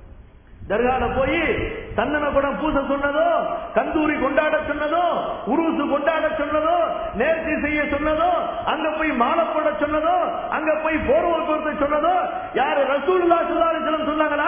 தர்கால போய் சந்தன குடம் பூச சொன்னதோ கந்தூரி கொண்டாட சொன்னதோ உருசு கொண்டாட சொன்னதோ நேர்த்தி செய்ய சொன்னதோ அங்க போய் மாலை போட சொன்னதோ அங்க போய் போர்வல் பொருத்த சொன்னதோ யாரு ரசூலுல்லா சுல்லாசலம் சொன்னாங்களா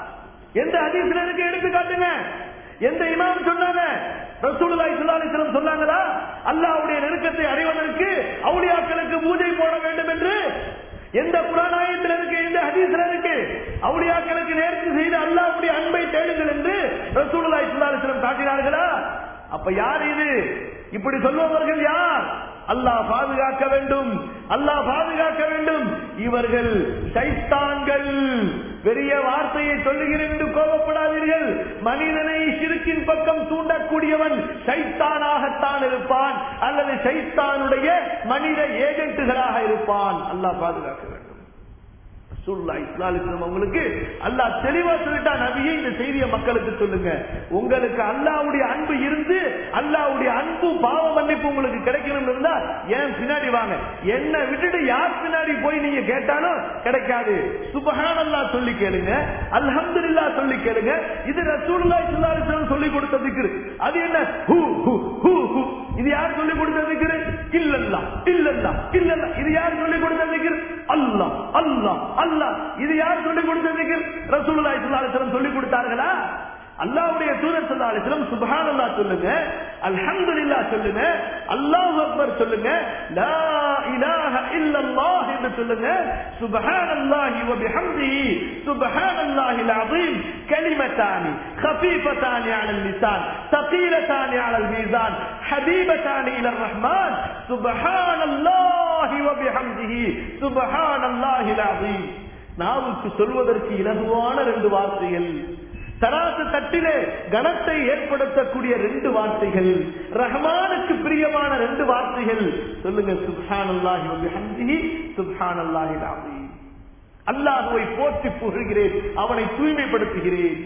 எந்த அதிசல இருக்கு எடுத்து காட்டுங்க எந்த இமாம் சொன்னாங்க ரசூலுல்லாஹி ஸல்லல்லாஹு அலைஹி வஸல்லம் சொன்னாங்களா அல்லாஹ்வுடைய நெருக்கத்தை அடைவதற்கு அவுலியாக்களுக்கு பூஜை போட வேண்டும் என்று எந்த புராணாயத்தில் இருக்கு எந்த ஹதீஸ்ல இருக்கு அவுளியாக்களுக்கு நேர்ச்சி செய்து அல்லாஹ்வுடைய அன்பை தேடுங்கள் என்று ரசூலுல்லாஹி ஸல்லல்லாஹு அலைஹி வஸல்லம் காட்டினார்களா அப்ப யார் இது இப்படி சொல்பவர்கள் யார் அல்லாஹ் பாதுகாக்க வேண்டும் அல்லாஹ் பாதுகாக்க வேண்டும் இவர்கள் சைத்தான்கள் பெரிய வார்த்தையை சொல்லுகிறேன் என்று கோபப்படாதீர்கள் மனிதனை சிறுக்கின் பக்கம் தூண்டக்கூடியவன் சைத்தானாகத்தான் இருப்பான் அல்லது சைத்தானுடைய மனித ஏஜென்ட்டுகளாக இருப்பான் அல்லாஹ் பாதுகாக்க வேண்டும் ரசூலுல்லாஹி ஸல்லல்லாஹு அலைஹி வஸல்லம் அவங்களுக்கு அல்லாஹ் தெளிவா சொல்லிட்டா நபியே இந்த செய்தியை மக்களுக்கு சொல்லுங்க உங்களுக்கு அல்லாஹ்வுடைய அன்பு இருந்து அல்லாஹ்வுடைய அன்பு பாவ மன்னிப்பு உங்களுக்கு கிடைக்கணும் இருந்தா ஏன் பின்னாடி வாங்க என்ன விட்டுட்டு யார் பின்னாடி போய் நீங்க கேட்டாலும் கிடைக்காது சுபஹானல்லாஹ் சொல்லி கேளுங்க அல்ஹம்துலில்லாஹ் சொல்லி கேளுங்க இது ரசூலுல்லாஹி ஸல்லல்லாஹு அலைஹி வஸல்லம் சொல்லி கொடுத்த திக்ர் அது என்ன ஹூ ஹூ ஹூ ஹூ இது யார் சொல்லி கொடுத்த திக்ர் இல்லல்லா இல்லல்லா இல்லல்லா இது யார் சொல்லி கொடுத்த திக்ர் அல்லாஹ் அல்லாஹ் அல்லாஹ் இது யார் சொல்லி கொடுத்த திக்ர் ரசூலுல்லாஹி ஸல்லல்லாஹு அலைஹி வஸல்லம் சொல்லி கொடுத்தார்களா அல்லாஹ்வுடைய தூதர் ஸல்லல்லாஹு அலைஹி வஸல்லம் சுப்ஹானல்லாஹ் சொல்லுங்க அல்ஹம்துலில்லாஹ் சொல்லுங்க அல்லாஹ் அக்பர் சொல்லுங்க லா இலாஹ இல்லல்லாஹ் என்று சொல்லுங்க சுப்ஹானல்லாஹி வ பிஹம்திஹி சுப்ஹானல்லாஹில் அஸீம் கலிமத்தானி خفيفتان على اللسان ثقيلتان على الميزان حبيبتان الى الرحمن سبحان الله وبحمده سبحان الله العظيم நாவுக்கு சொல்வதற்கு இலகுவான ரெண்டு வார்த்தைகள் தராசு தட்டிலே கனத்தை ஏற்படுத்தக்கூடிய ரெண்டு வார்த்தைகள் ரஹ்மானுக்கு பிரியமான ரெண்டு வார்த்தைகள் சொல்லுங்க சுப்ஹான் அல்லாஹி வபிஹம்திஹி சுப்ஹான் அல்லாஹி அலீம் அல்லாஹுவை போற்றி புகழ்கிறேன் அவனை தூய்மைப்படுத்துகிறேன்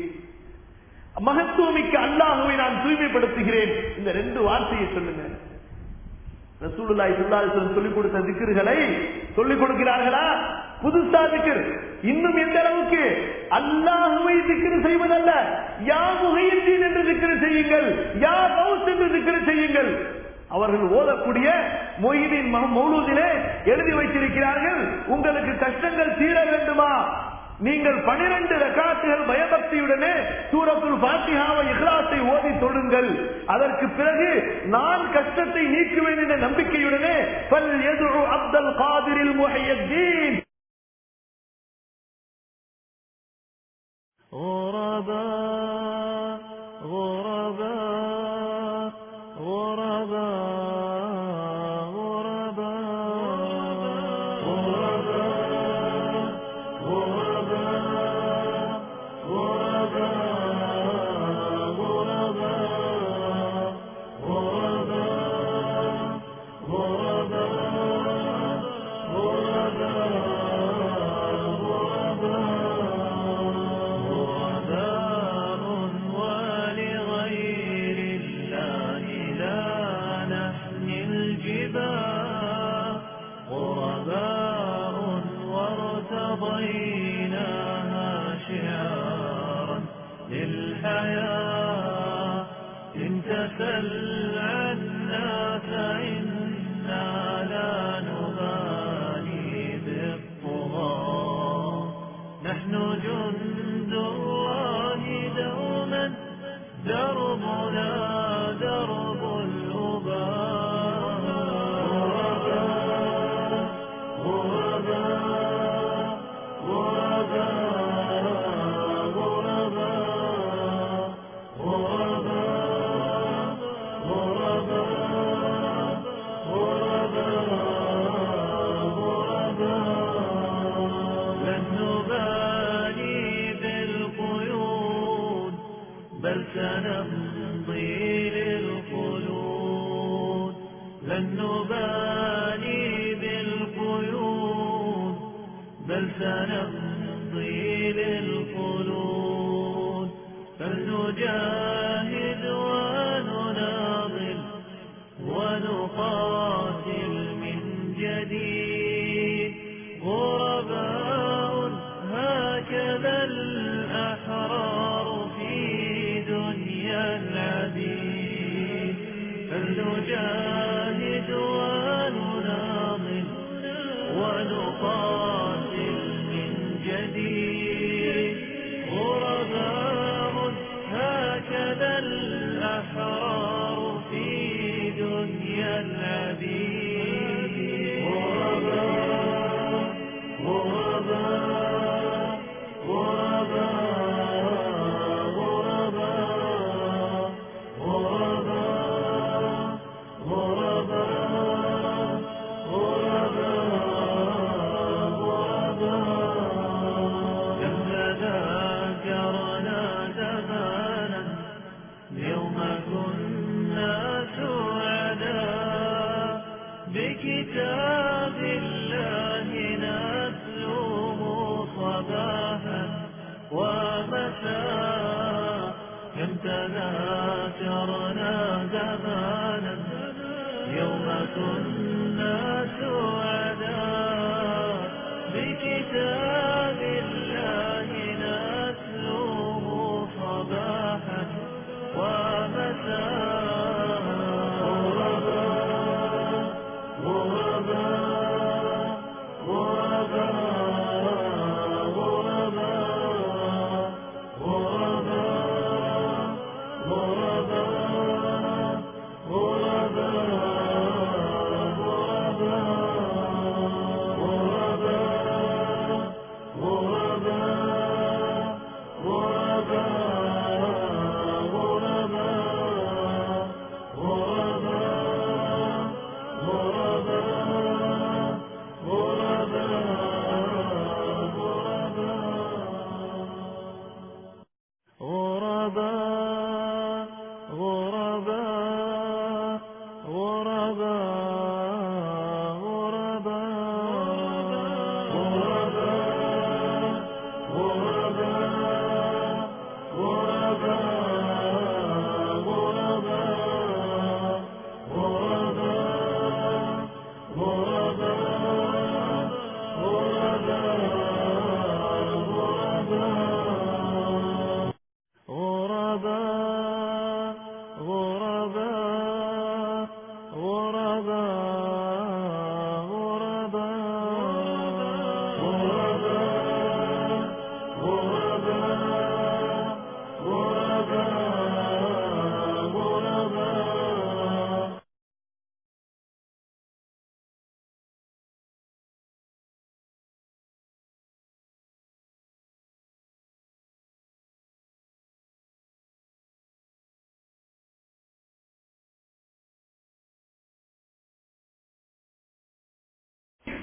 மகத்துவமிக்க அல்லாஹுவை நான் தூய்மைப்படுத்துகிறேன் இந்த ரெண்டு வார்த்தையை சொல்லுங்க ரசூலுல்லாஹி ஸல்லல்லாஹு அலைஹி வஸல்லம் சொல்லிக் கொடுத்த திக்ருகளை சொல்லிக் கொடுக்கிறார்களா புதுசா திக்ர் இன்னும் எந்த அளவுக்கு அல்லாஹுவை திக்ரு செய்வதல்ல யா முஹையீன் என்று திக்ரு செய்யுங்கள் யா கௌஸ் என்று திக்ரு செய்யுங்கள் அவர்கள் ஓதக்கூடிய மொய்தீன் மௌலூதிலே எழுதி வைத்திருக்கிறார்கள் உங்களுக்கு கஷ்டங்கள் தீர வேண்டுமா நீங்கள் பனிரெண்டு ரகாத்துகள் பயபக்தியுடனே சூரத்துல் பாத்தியாவை இஹ்லாஸை ஓதி தொழுங்கள் அதற்கு பிறகு நான் கஷ்டத்தை நீக்குவேன் என்ற நம்பிக்கையுடனே பல் எதுரு அப்தல் காதிரில் முஹையத்தீன் غرباء غرباء غرباء غرباء غرباء ولغير الله لا نحمي الجبال غرباء وارتضيناها شعارا للحياة إن تسل عنا فإنا لا نبالي بالطغاة نحن جند الله دوما دربنا درب الأباء غرباء غرباء غرباء غرباء غرباء لن نبالي بالقيود بل سنمضي للخلود لن نبالي بالقيود بل سنمضي للخلود فلنجاهد ونناضل ونقاتل من جديد غرباء هكذا الأحرار في دنيا العبيد فلنجاهد ونناضل ونقاتل من جديد غرباء هكذا الأحرار في دنيا العبيد غرباء غرباء غرباء غرباء غرباء غرباء كم تذاكرنا زمانا يوم كنا سعداء بكتاب الله نتلوه صباحا ومساء كم تذاكرنا زمانا يوم كنا سعداء بكتاب الله نتلوه صباحا ومساء غرباء غرباء غرباء غرباء غرباء غرباء غرباء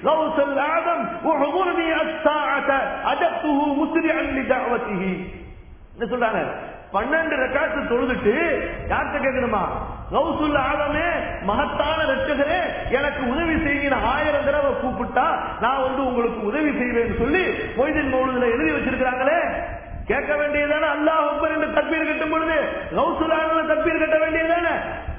غوث الأعظم وحضرني الساعة أجبته مسرعا لدعوته என்ன சொல்றாங்க பன்னெண்டு ரக்காத்து தொழுதுட்டு யார்கிட்ட கேட்கணுமா கௌசுல் ஆலமே மகத்தான ரட்சகரே எனக்கு உதவி செய்யுங்க ஆயிரம் தடவை கூப்பிட்டா நான் வந்து உங்களுக்கு உதவி செய்வேன்னு சொல்லி மொய்தீன் மௌலுதுல எழுதி வச்சிருக்கிறாங்களே கேட்க வேண்டியதானே அல்லாஹ் அக்பர் என்று தக்பீர் கட்டும் பொழுது கௌசுல் ஆலம தக்பீர் கட்ட வேண்டியதானே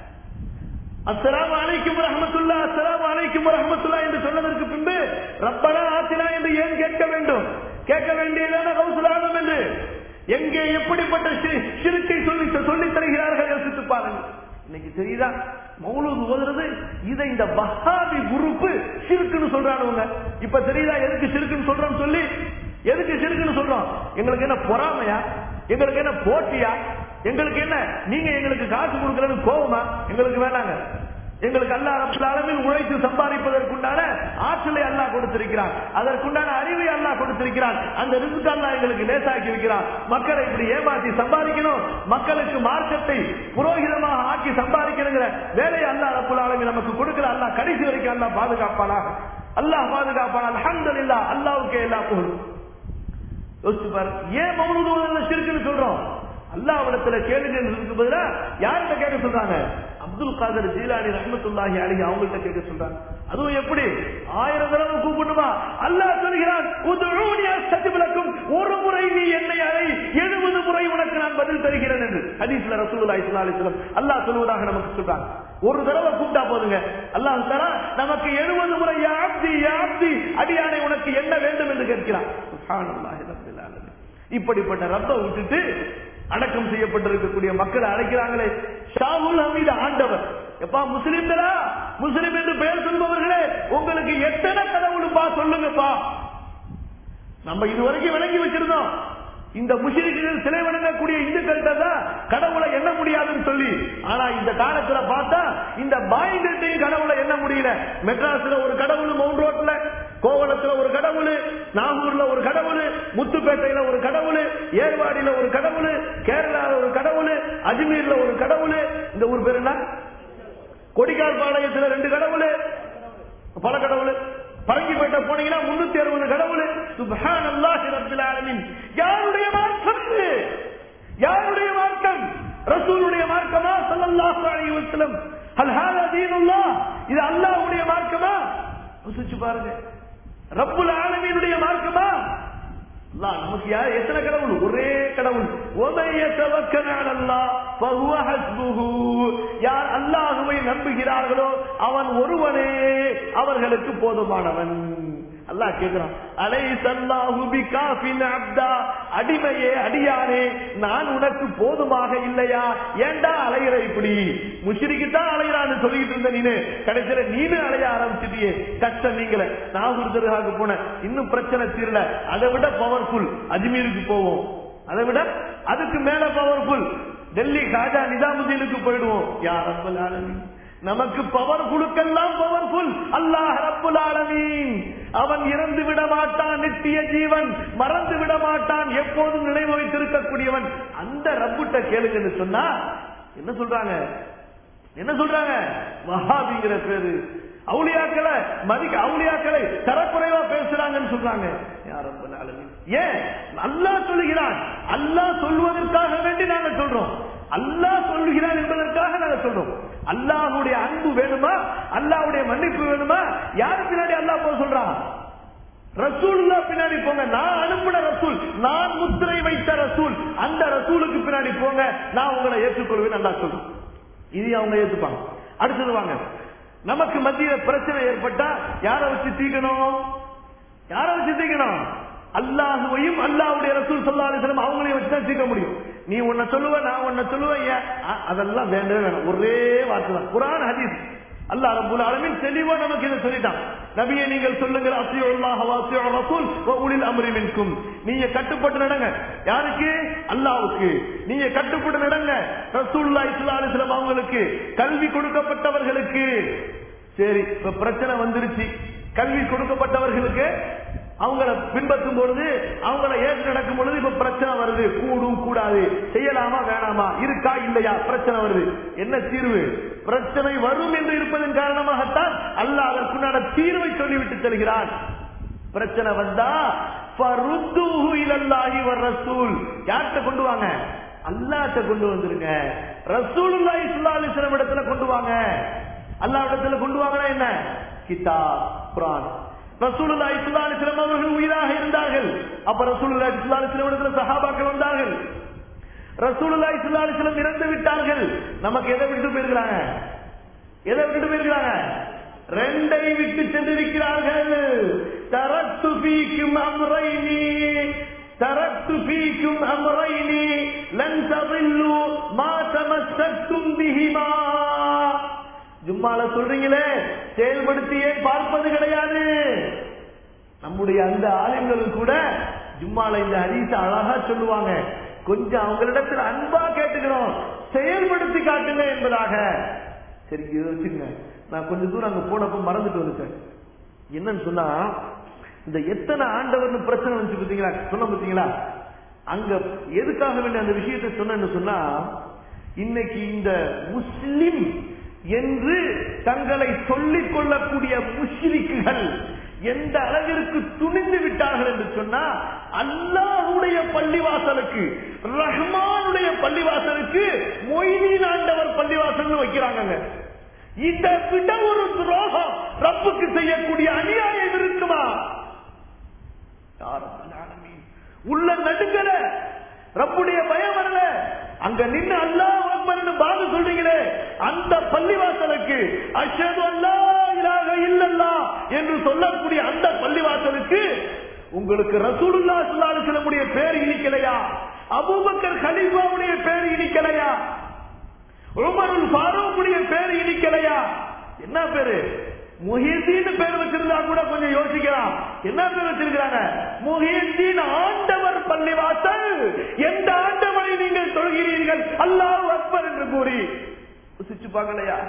அஸ்ஸலாமு அலைக்கும் ரஹமத்துல்லா அஸ்ஸலாமு அலைக்கும் ரஹமத்துல்லா என்று சொன்னதற்கு பின்பு ரப்பனா ஆத்தினா என்று ஏன் கேட்க வேண்டும் கேட்க வேண்டியதான கௌசுல் ஆலம் என்று எங்கே எப்படிப்பட்ட சி- சிறுக்கை சொல்லி சொல்லித் தருகிறார்கள் யோசித்து பாருங்கள் இன்னைக்கு தெரியுதா மௌலூது ஓதுறது இதை இந்த பஹாபி குரூப் சிறுக்குன்னு சொல்றானுங்க இப்ப தெரியுதா எதுக்கு சிறுக்குன்னு சொல்றோம் சொல்லி எதுக்கு சிறுக்குன்னு சொல்றோம் எங்களுக்கு என்ன பொறாமையா எங்களுக்கு என்ன போட்டியா எங்களுக்கு என்ன நீங்க எங்களுக்கு காசு கொடுக்கறது கோவமா எங்களுக்கு வேணாங்க எங்களுக்கு அல்லா ரப்பல் அளவில் உழைத்து சம்பாதிப்பதற்குண்டான ஆற்றலை அல்லாஹ் கொடுத்திருக்கிறான் அதற்குண்டான அறிவை அல்லாஹ் கொடுத்திருக்கிறான் அந்த ரிஸ்க் அல்லாஹ் எங்களுக்கு லேசாக்கி வைக்கிறான் மக்களை இப்படி ஏமாற்றி சம்பாதிக்கணும் மக்களுக்கு மார்க்கத்தை புரோகிதமாக ஆக்கி சம்பாதிக்கணுங்கிற வேலையை அல்லாஹ் ரப்பல் அளவில் நமக்கு கொடுக்கிற அல்லாஹ் கடைசி வரைக்கும் அல்லாஹ் பாதுகாப்பானா அல்லாஹ் பாதுகாப்பானா அல்ஹம்துலில்லாஹ் அல்லாஹ்வுக்கே எல்லா புகழும் யோசிச்சு பாரு ஏன் மௌனூது ஓதுறதுல சிறுக்குன்னு சொல்றோம் அல்லாஹ்விடத்துல கேளுங்க பதிலா யார்கிட்ட கேட்க சொல்றாங்க அப்துல் காதர் ஜீலானி ரஹ்மத்துல்லாஹி அலைஹி அவங்கள்ட்ட கேட்க சொல்றாங்க அதுவும் எப்படி ஆயிரம் தடவை கூப்பிடுமா அல்லாஹ் சொல்கிறான் உதுஊனி அஸ்தஜிப் லக்கும் ஒரு முறை நீ என்னை அழை எழுபது முறை உனக்கு நான் பதில் தருகிறேன் என்று ஹதீஸ்ல ரசூலுல்லாஹி ஸல்லல்லாஹு அலைஹி வஸல்லம் அல்லாஹ் சொல்வதாக நமக்கு சொல்றாங்க ஒரு தடவை கூப்பிட்டா போதுங்க அல்லாஹ் தஆலா நமக்கு எழுபது முறை யா அப்தி யா அப்தி அடியானை உனக்கு என்ன வேண்டும் என்று கேட்கிறான் சுப்ஹானல்லாஹி ரப்பில் ஆலமீன் இப்படிப்பட்ட ரப்பை விட்டுட்டு அடக்கம் செய்யப்பட்டிருக்கக்கூடிய மக்களை அழைக்கிறாங்களே ஷாகுல் ஹமீது ஆண்டவர் எப்பா முஸ்லிம்களா முஸ்லிம் என்று பெயர் சொல்பவர்களே உங்களுக்கு எத்தனை கடவுளுப்பா சொல்லுங்கப்பா நம்ம இதுவரைக்கும் விளங்கி வச்சிருந்தோம் இந்த முஷிரிக்குகள் சிலை வணங்கக்கூடிய இந்துக்கள்கிட்ட தான் கடவுளை எண்ண முடியாதுன்னு சொல்லி ஆனா இந்த காலத்துல பார்த்தா இந்த பாய்கிட்டையும் கடவுளை எண்ண முடியல மெட்ராஸ்ல ஒரு கடவுள் மவுண்ட் ரோட்ல கோவளத்துல ஒரு கடவுள் நாகூர்ல ஒரு கடவுள் முத்துப்பேட்டையில ஒரு கடவுள் ஏர்வாடியில ஒரு கடவுள் கேரளால ஒரு கடவுள் அஜ்மீர்ல ஒரு கடவுள் இந்த ஊர் பேர் என்ன கொடிக்கால் பாளையத்துல ரெண்டு கடவுள் பல கடவுள் பரங்கிப்பேட்டை போனீங்கன்னா முன்னூத்தி அறுபது கடவுள் சுபஹான் அல்லாஹ் ரப்பில் ஆலமீன் யாருடைய மார்க்கம் இது யாருடைய மார்க்கம் ரசூலுடைய மார்க்கமா ஸல்லல்லாஹு அலைஹி வஸல்லம் ஹல் ஹாதா தீனுல்லாஹ் இது அல்லாஹ்வுடைய மார்க்கமா யோசிச்சு பாருங்க ரப்புல் ஆலமீனுடைய மார்க்கமா அல்லாஹ் நமக்கு யார் எத்தனை கடவுள் ஒரே கடவுள் ஒமைய தவக்கனான் அல்லாஹ் ஃபஹுவ ஹஸ்புஹு யார் அல்லாஹ்வை நம்புகிறார்களோ அவன் ஒருவனே அவர்களுக்கு போதுமானவன் அல்லாஹ் கேக்குறான் அலைஸ் அல்லாஹு பிகாஃபின் அப்தா அடிமையே அடியானே நான் உனக்கு போதுமாக இல்லையா ஏண்டா அலைகிற இப்படி முஷிரிக்கு தான் அலைகிறான்னு சொல்லிட்டு இருந்த நீனு கடைசியில நீனு அலைய ஆரம்பிச்சிட்டியே கஷ்டம் நீங்கள நாகூர் தர்காவுக்கு போன இன்னும் பிரச்சனை தீரல அதை விட பவர்ஃபுல் அஜ்மீருக்கு போவோம் அதை விட அதுக்கு மேல பவர்ஃபுல் டெல்லி காஜா நிஜாமுதீனுக்கு போயிடுவோம் யார் ரப்பல் ஆலமீன் நமக்கு பவர் குழுக்கெல்லாம் பவர்ஃபுல் அல்லாஹ் ரப்புல் ஆலமீன் அவன் இறந்து விட மாட்டான் நித்திய ஜீவன் மறந்து விட மாட்டான் எப்போதும் நினைவு வைத்திருக்கக்கூடியவன் அந்த ரப்புட்ட கேளுங்கன்னு சொன்னா என்ன சொல்றாங்க என்ன சொல்றாங்க வஹாபிங்கிற பேரு அவுளியாக்களை மதிக்க அவுளியாக்களை தரக்குறைவா பேசுறாங்கன்னு சொல்றாங்க யா ரப்பல் ஆலமீன். ஏன் அல்லாஹ் சொல்லுகிறான் அல்லாஹ் சொல்வதற்காக வேண்டி நாங்க சொல்றோம் அல்லாஹ் சொல்லுகிறான் என்பதற்காக நாங்க சொல்றோம் அல்லாஹ்வுடைய அன்பு வேணுமா அல்லாஹ்வுடைய மன்னிப்பு வேணுமா யாரு பின்னாடி அல்லாஹ் போக சொல்றான் ரசூலுல்லா பின்னாடி போங்க நான் அனுப்பின ரசூல் நான் முத்திரை வைத்த ரசூல் அந்த ரசூலுக்கு பின்னாடி போங்க நான் உங்களை ஏற்றுக்கொள்வேன் நல்லா சொல்றேன் இது அவங்க ஏத்துப்பாங்க அடுத்தது வாங்க நமக்கு மத்தியில பிரச்சனை ஏற்பட்டா யாரை வச்சு தீக்கணும் யாரை வச்சு தீக்கணும் அல்லாஹுவையும் அல்லாஹ்வுடைய ரசூல் ஸல்லல்லாஹு அலைஹி வஸல்லம் அவங்களையும் வச்சு தான் தீர்க்க முடியும் நீ உன்னை சொல்லுவ நான் உன்னை சொல்லுவேன் ஏன்? அ- அதெல்லாம் வேண்டவே வேணாம் ஒரே வார்த்தை தான் குர்ஆன் ஹதீஸ் அல்லாஹ் ரப்பல் ஆலமீன் தெளிவா நமக்கு இதை சொல்லிட்டான் நபியே நீங்கள் சொல்லுங்கள் அத்தியுல்லாஹ் வ அத்தியுர் ரசூல் வ உலில் அம்ரி மின்கும் நீங்க கட்டுப்பட்டு நடங்க யாருக்கு அல்லாஹ்வுக்கு நீங்க கட்டுப்பட்டு நடங்க ரசூலுல்லாஹி ஸல்லல்லாஹு அலைஹி வஸல்லம் அவங்களுக்கு கல்வி கொடுக்கப்பட்டவர்களுக்கு சரி இப்ப பிரச்சனை வந்துருச்சு கல்வி கொடுக்கப்பட்டவர்களுக்கு அவங்கள பின்பற்றும் பொழுது அவங்கள ஏற்று நடக்கும் பொழுது இப்ப பிரச்சனை வருது கூடும் கூடாது செய்யலாமா வேணாமா இருக்கா இல்லையா பிரச்சனை வருது என்ன தீர்வு பிரச்சனை வரும் என்று இருப்பதன் காரணமாகத்தான் அல்லாஹ் அதற்குண்டான தீர்வை சொல்லிவிட்டு செல்கிறான் பிரச்சனை வந்தா ஃபருத்துஹு இலல்லாஹி வர் ரசூல் யார்கிட்ட கொண்டு வாங்க அல்லாஹ்ட்ட கொண்டு வந்துருங்க ரசூலுல்லாஹி ஸல்லல்லாஹு அலைஹி வஸல்லம் இடத்துல கொண்டு வாங்க அல்லாஹ் இடத்துல கொண்டு வாங்கனா என்ன கிதாப் குர்ஆன் ரசூலுல்லாஹி ஸல்லல்லாஹு அலைஹி வஸல்லம் அவர்கள் உயிராக இருந்தார்கள் அப்ப ரசூலுல்லாஹி ஸல்லல்லாஹு அலைஹி வஸல்லம் இடத்துல சஹாபாக்கள் வந்தார்கள் ரசூலுல்லாஹி ஸல்லல்லாஹு அலைஹி வஸல்லம் இறந்து விட்டார்கள் நமக்கு எதை விட்டு போயிருக்கிறாங்க எதை விட்டு போயிருக்கிறாங்க ரெண்டை விட்டு சென்றிருக்கிறார்கள் தரத்து பீக்கும் அம்ரைனி தரத்து பீக்கும் அம்ரைனி லன் ததில்லு மா தமஸ்ஸத்தும் பிஹிமா ஜும்மால சொல்றீங்களே செயல்படுத்தியே பார்ப்பது கிடையாது நம்முடைய அந்த ஆலயங்கள் கூட ஜும்மால இந்த ஹதீஸ அழகா சொல்லுவாங்க கொஞ்சம் அவங்களிடத்தில் அன்பா கேட்டுக்கிறோம் செயல்படுத்தி காட்டுங்க என்பதாக சரி இதை வச்சுங்க நான் கொஞ்ச தூரம் அங்க போனப்ப மறந்துட்டு வந்துட்டேன் என்னன்னு சொன்னா இந்த எத்தனை ஆண்டவர்னு பிரச்சனை வந்துச்சு பாத்தீங்களா சொன்ன பாத்தீங்களா அங்க எதுக்காக வேண்டிய அந்த விஷயத்தை சொன்னேன்னு சொன்னா இன்னைக்கு இந்த முஸ்லிம் என்று தங்களை சொல்லிக் கொள்ளக்கூடிய முஸ்லிக்குகள் எந்த அளவிற்கு துணிந்து விட்டார்கள் என்று சொன்னா அல்லாஹுடைய பள்ளிவாசலுக்கு ரஹ்மானுடைய பள்ளிவாசலுக்கு மொய்தீன் ஆண்டவர் பள்ளிவாசல் வைக்கிறாங்க இதை விட ஒரு துரோகம் ரப்புக்கு செய்யக்கூடிய அநியாயம் இருக்குமா உள்ள நடுங்கல ரப்புடைய பயம் வரல அங்க நின்று அல்லாஹ் அக்பர்னு பாது சொல்றீங்களே அந்த பள்ளிவாசலுக்கு அஷது அல்லா இலாக இல்லல்லா என்று சொல்லக்கூடிய அந்த பள்ளிவாசலுக்கு உங்களுக்கு ரசூலுல்லா ஸல்லல்லாஹு அலைஹி வஸல்லமுடைய பேர் இனிக்கலையா அபூபக்கர் கலீஃபாவுடைய பேர் இனிக்கலையா உமருல் ஃபாரூக்குடைய பேர் இனிக்கலையா என்ன பேரு முஹிதீன் பேர் வச்சிருந்தா கூட கொஞ்சம் யோசிக்கலாம் என்ன பேர் வச்சிருக்காங்க முஹிதீன் ஆண்டவர் பள்ளிவாசல் எந்த ஆண்டவரை நீங்கள் தொழுகிறீர்கள் அல்லாஹ் அக்பர் என்று கூறி யோசிச்சு பார்க்கலையா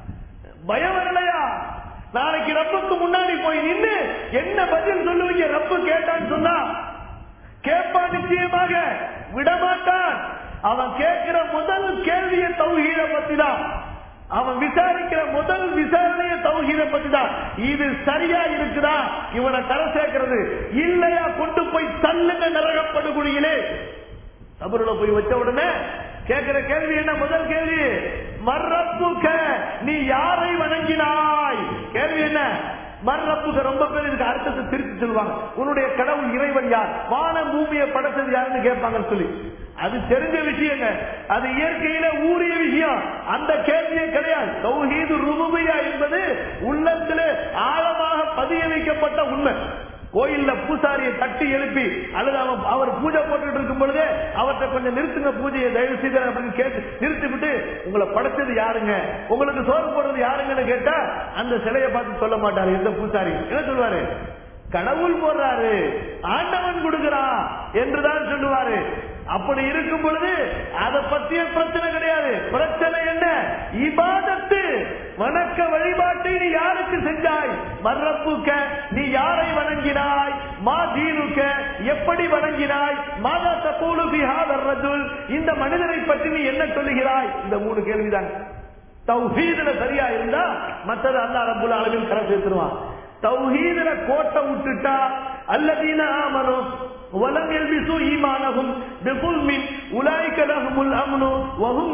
பயம் வரலையா நாளைக்கு ரப்புக்கு முன்னாடி போய் நின்று என்ன பதில் சொல்லுவீங்க ரப்பு கேட்டான்னு சொன்னா கேட்பான் நிச்சயமாக விடமாட்டான் அவன் கேட்கிற முதல் கேள்வியை தௌஹீத பத்தி தான் அவன் விசாரிக்கிற முதல் விசாரணைய தௌஹீத பத்தி தான் இது சரியா இருக்குதா இவனை கரை சேர்க்கிறது இல்லையா கொண்டு போய் தள்ளுங்க நரகப்படுகுழியிலே கபருல போய் வச்ச உடனே கேட்கிற கேள்வி என்ன முதல் கேள்வி மர்ரப்புக்க நீ யாரை வணங்கினாய் கேள்வி என்ன மர்ரப்புக ரொம்ப பேர் இதுக்கு அர்த்தத்தை திருப்பி சொல்லுவாங்க உன்னுடைய கடவுள் இறைவன் யார் வான பூமியை படைச்சது யாருன்னு கேட்பாங்கன்னு சொல்லி அது தெரிஞ்ச விஷயங்க அது இயற்கையில ஊறிய விஷயம் அந்த கேள்வியே கிடையாது தௌஹீது ருபுபியா என்பது உள்ளத்திலே ஆழமாக பதிய வைக்கப்பட்ட உண்மை கோயில்ல பூசாரியை தட்டி எழுப்பி அல்லது அவன் அவர் பூஜை போட்டுட்டு இருக்கும் பொழுது அவர்கிட்ட கொஞ்சம் நிறுத்துங்க பூஜையை தயவு செய்து அப்படின்னு கேட்டு நிறுத்தி விட்டு உங்களை படைச்சது யாருங்க உங்களுக்கு சோறு போடுறது யாருங்கன்னு கேட்டா அந்த சிலையை பார்த்து சொல்ல மாட்டாரு எந்த பூசாரி என்ன சொல்லுவாரு கடவுள் போடுறாரு ஆண்டவன் கொடுக்கிறான் என்றுதான் சொல்லுவாரு அப்படி இருக்கும் பொழுது அதை பற்றிய பிரச்சனை கிடையாது பிரச்சனை என்ன இபாதத்து வணக்க வழிபாட்டை நீ யாருக்கு செஞ்சாய் மர்ரப்புக்க நீ யாரை வணங்கினாய் மா தீனுக்க எப்படி வணங்கினாய் மாதா தப்பூலு பிஹாதர் ரஜுல் இந்த மனிதனை பற்றி நீ என்ன சொல்லுகிறாய் இந்த மூணு கேள்விதான் தௌஹீதுல சரியா இருந்தா மற்றது அல்லா ரப்புல் அளவில் கரை சேர்த்துருவான் தௌஹீதுல கோட்டை விட்டுட்டா அல்லதீன ஆமனும் ولم يلبسوا إيمانهم بظلم أولئك لهم الأمن وهم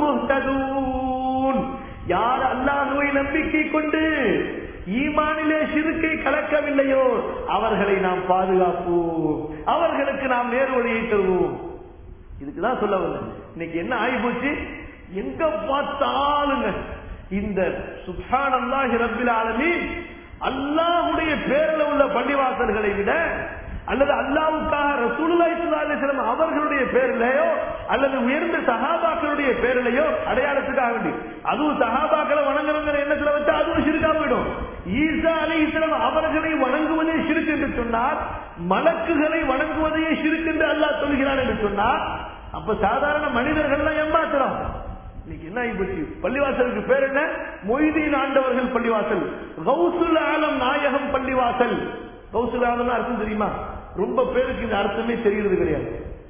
مهتدون யார் அல்லாஹுவை நம்பிக்கை கொண்டு ஈமானிலே சிறுக்கை கலக்கவில்லையோ அவர்களை நாம் பாதுகாப்போம் அவர்களுக்கு நாம் நேர் வழியை தருவோம் இதுக்குதான் சொல்ல வந்தேன் இன்னைக்கு என்ன ஆகி போச்சு எங்க பார்த்தாலுங்க இந்த சுப்ஹான் அல்லாஹி ரப்பில் ஆலமீன் அல்லாஹுடைய பேர்ல உள்ள பள்ளிவாசல்களை விட அல்லது அல்லாவுக்காக ரசூலுல்லாஹி ஸல்லல்லாஹு அலைஹி வஸல்லம் அவர்களுடைய பேரிலேயோ அல்லது உயர்ந்த சஹாபாக்களுடைய பேரிலேயோ அடையாளத்துக்காக வேண்டி அதுவும் சஹாபாக்களை வணங்குறங்கிற எண்ணத்துல வச்சா அதுவும் சிறுக்கா போயிடும் ஈசா அலைஹிஸ்ஸலாம் அவர்களை வணங்குவதே சிறுக்கு என்று சொன்னார் மலக்குகளை வணங்குவதையே சிறுக்கு என்று அல்லாஹ் சொல்கிறான் என்று சொன்னார் அப்ப சாதாரண மனிதர்கள்லாம் ஏமாத்துறோம் இன்னைக்கு என்ன ஆகிப்போச்சு பள்ளிவாசலுக்கு பேர் என்ன மொய்தீன் ஆண்டவர்கள் பள்ளிவாசல் கௌசுல் ஆலம் நாயகம் பள்ளிவாசல் கௌசுல் ஆதம்னா அர்த்தம் தெரியுமா ரொம்ப பேருக்கு இந்த அர்த்தமே தெரியறது கிடையாது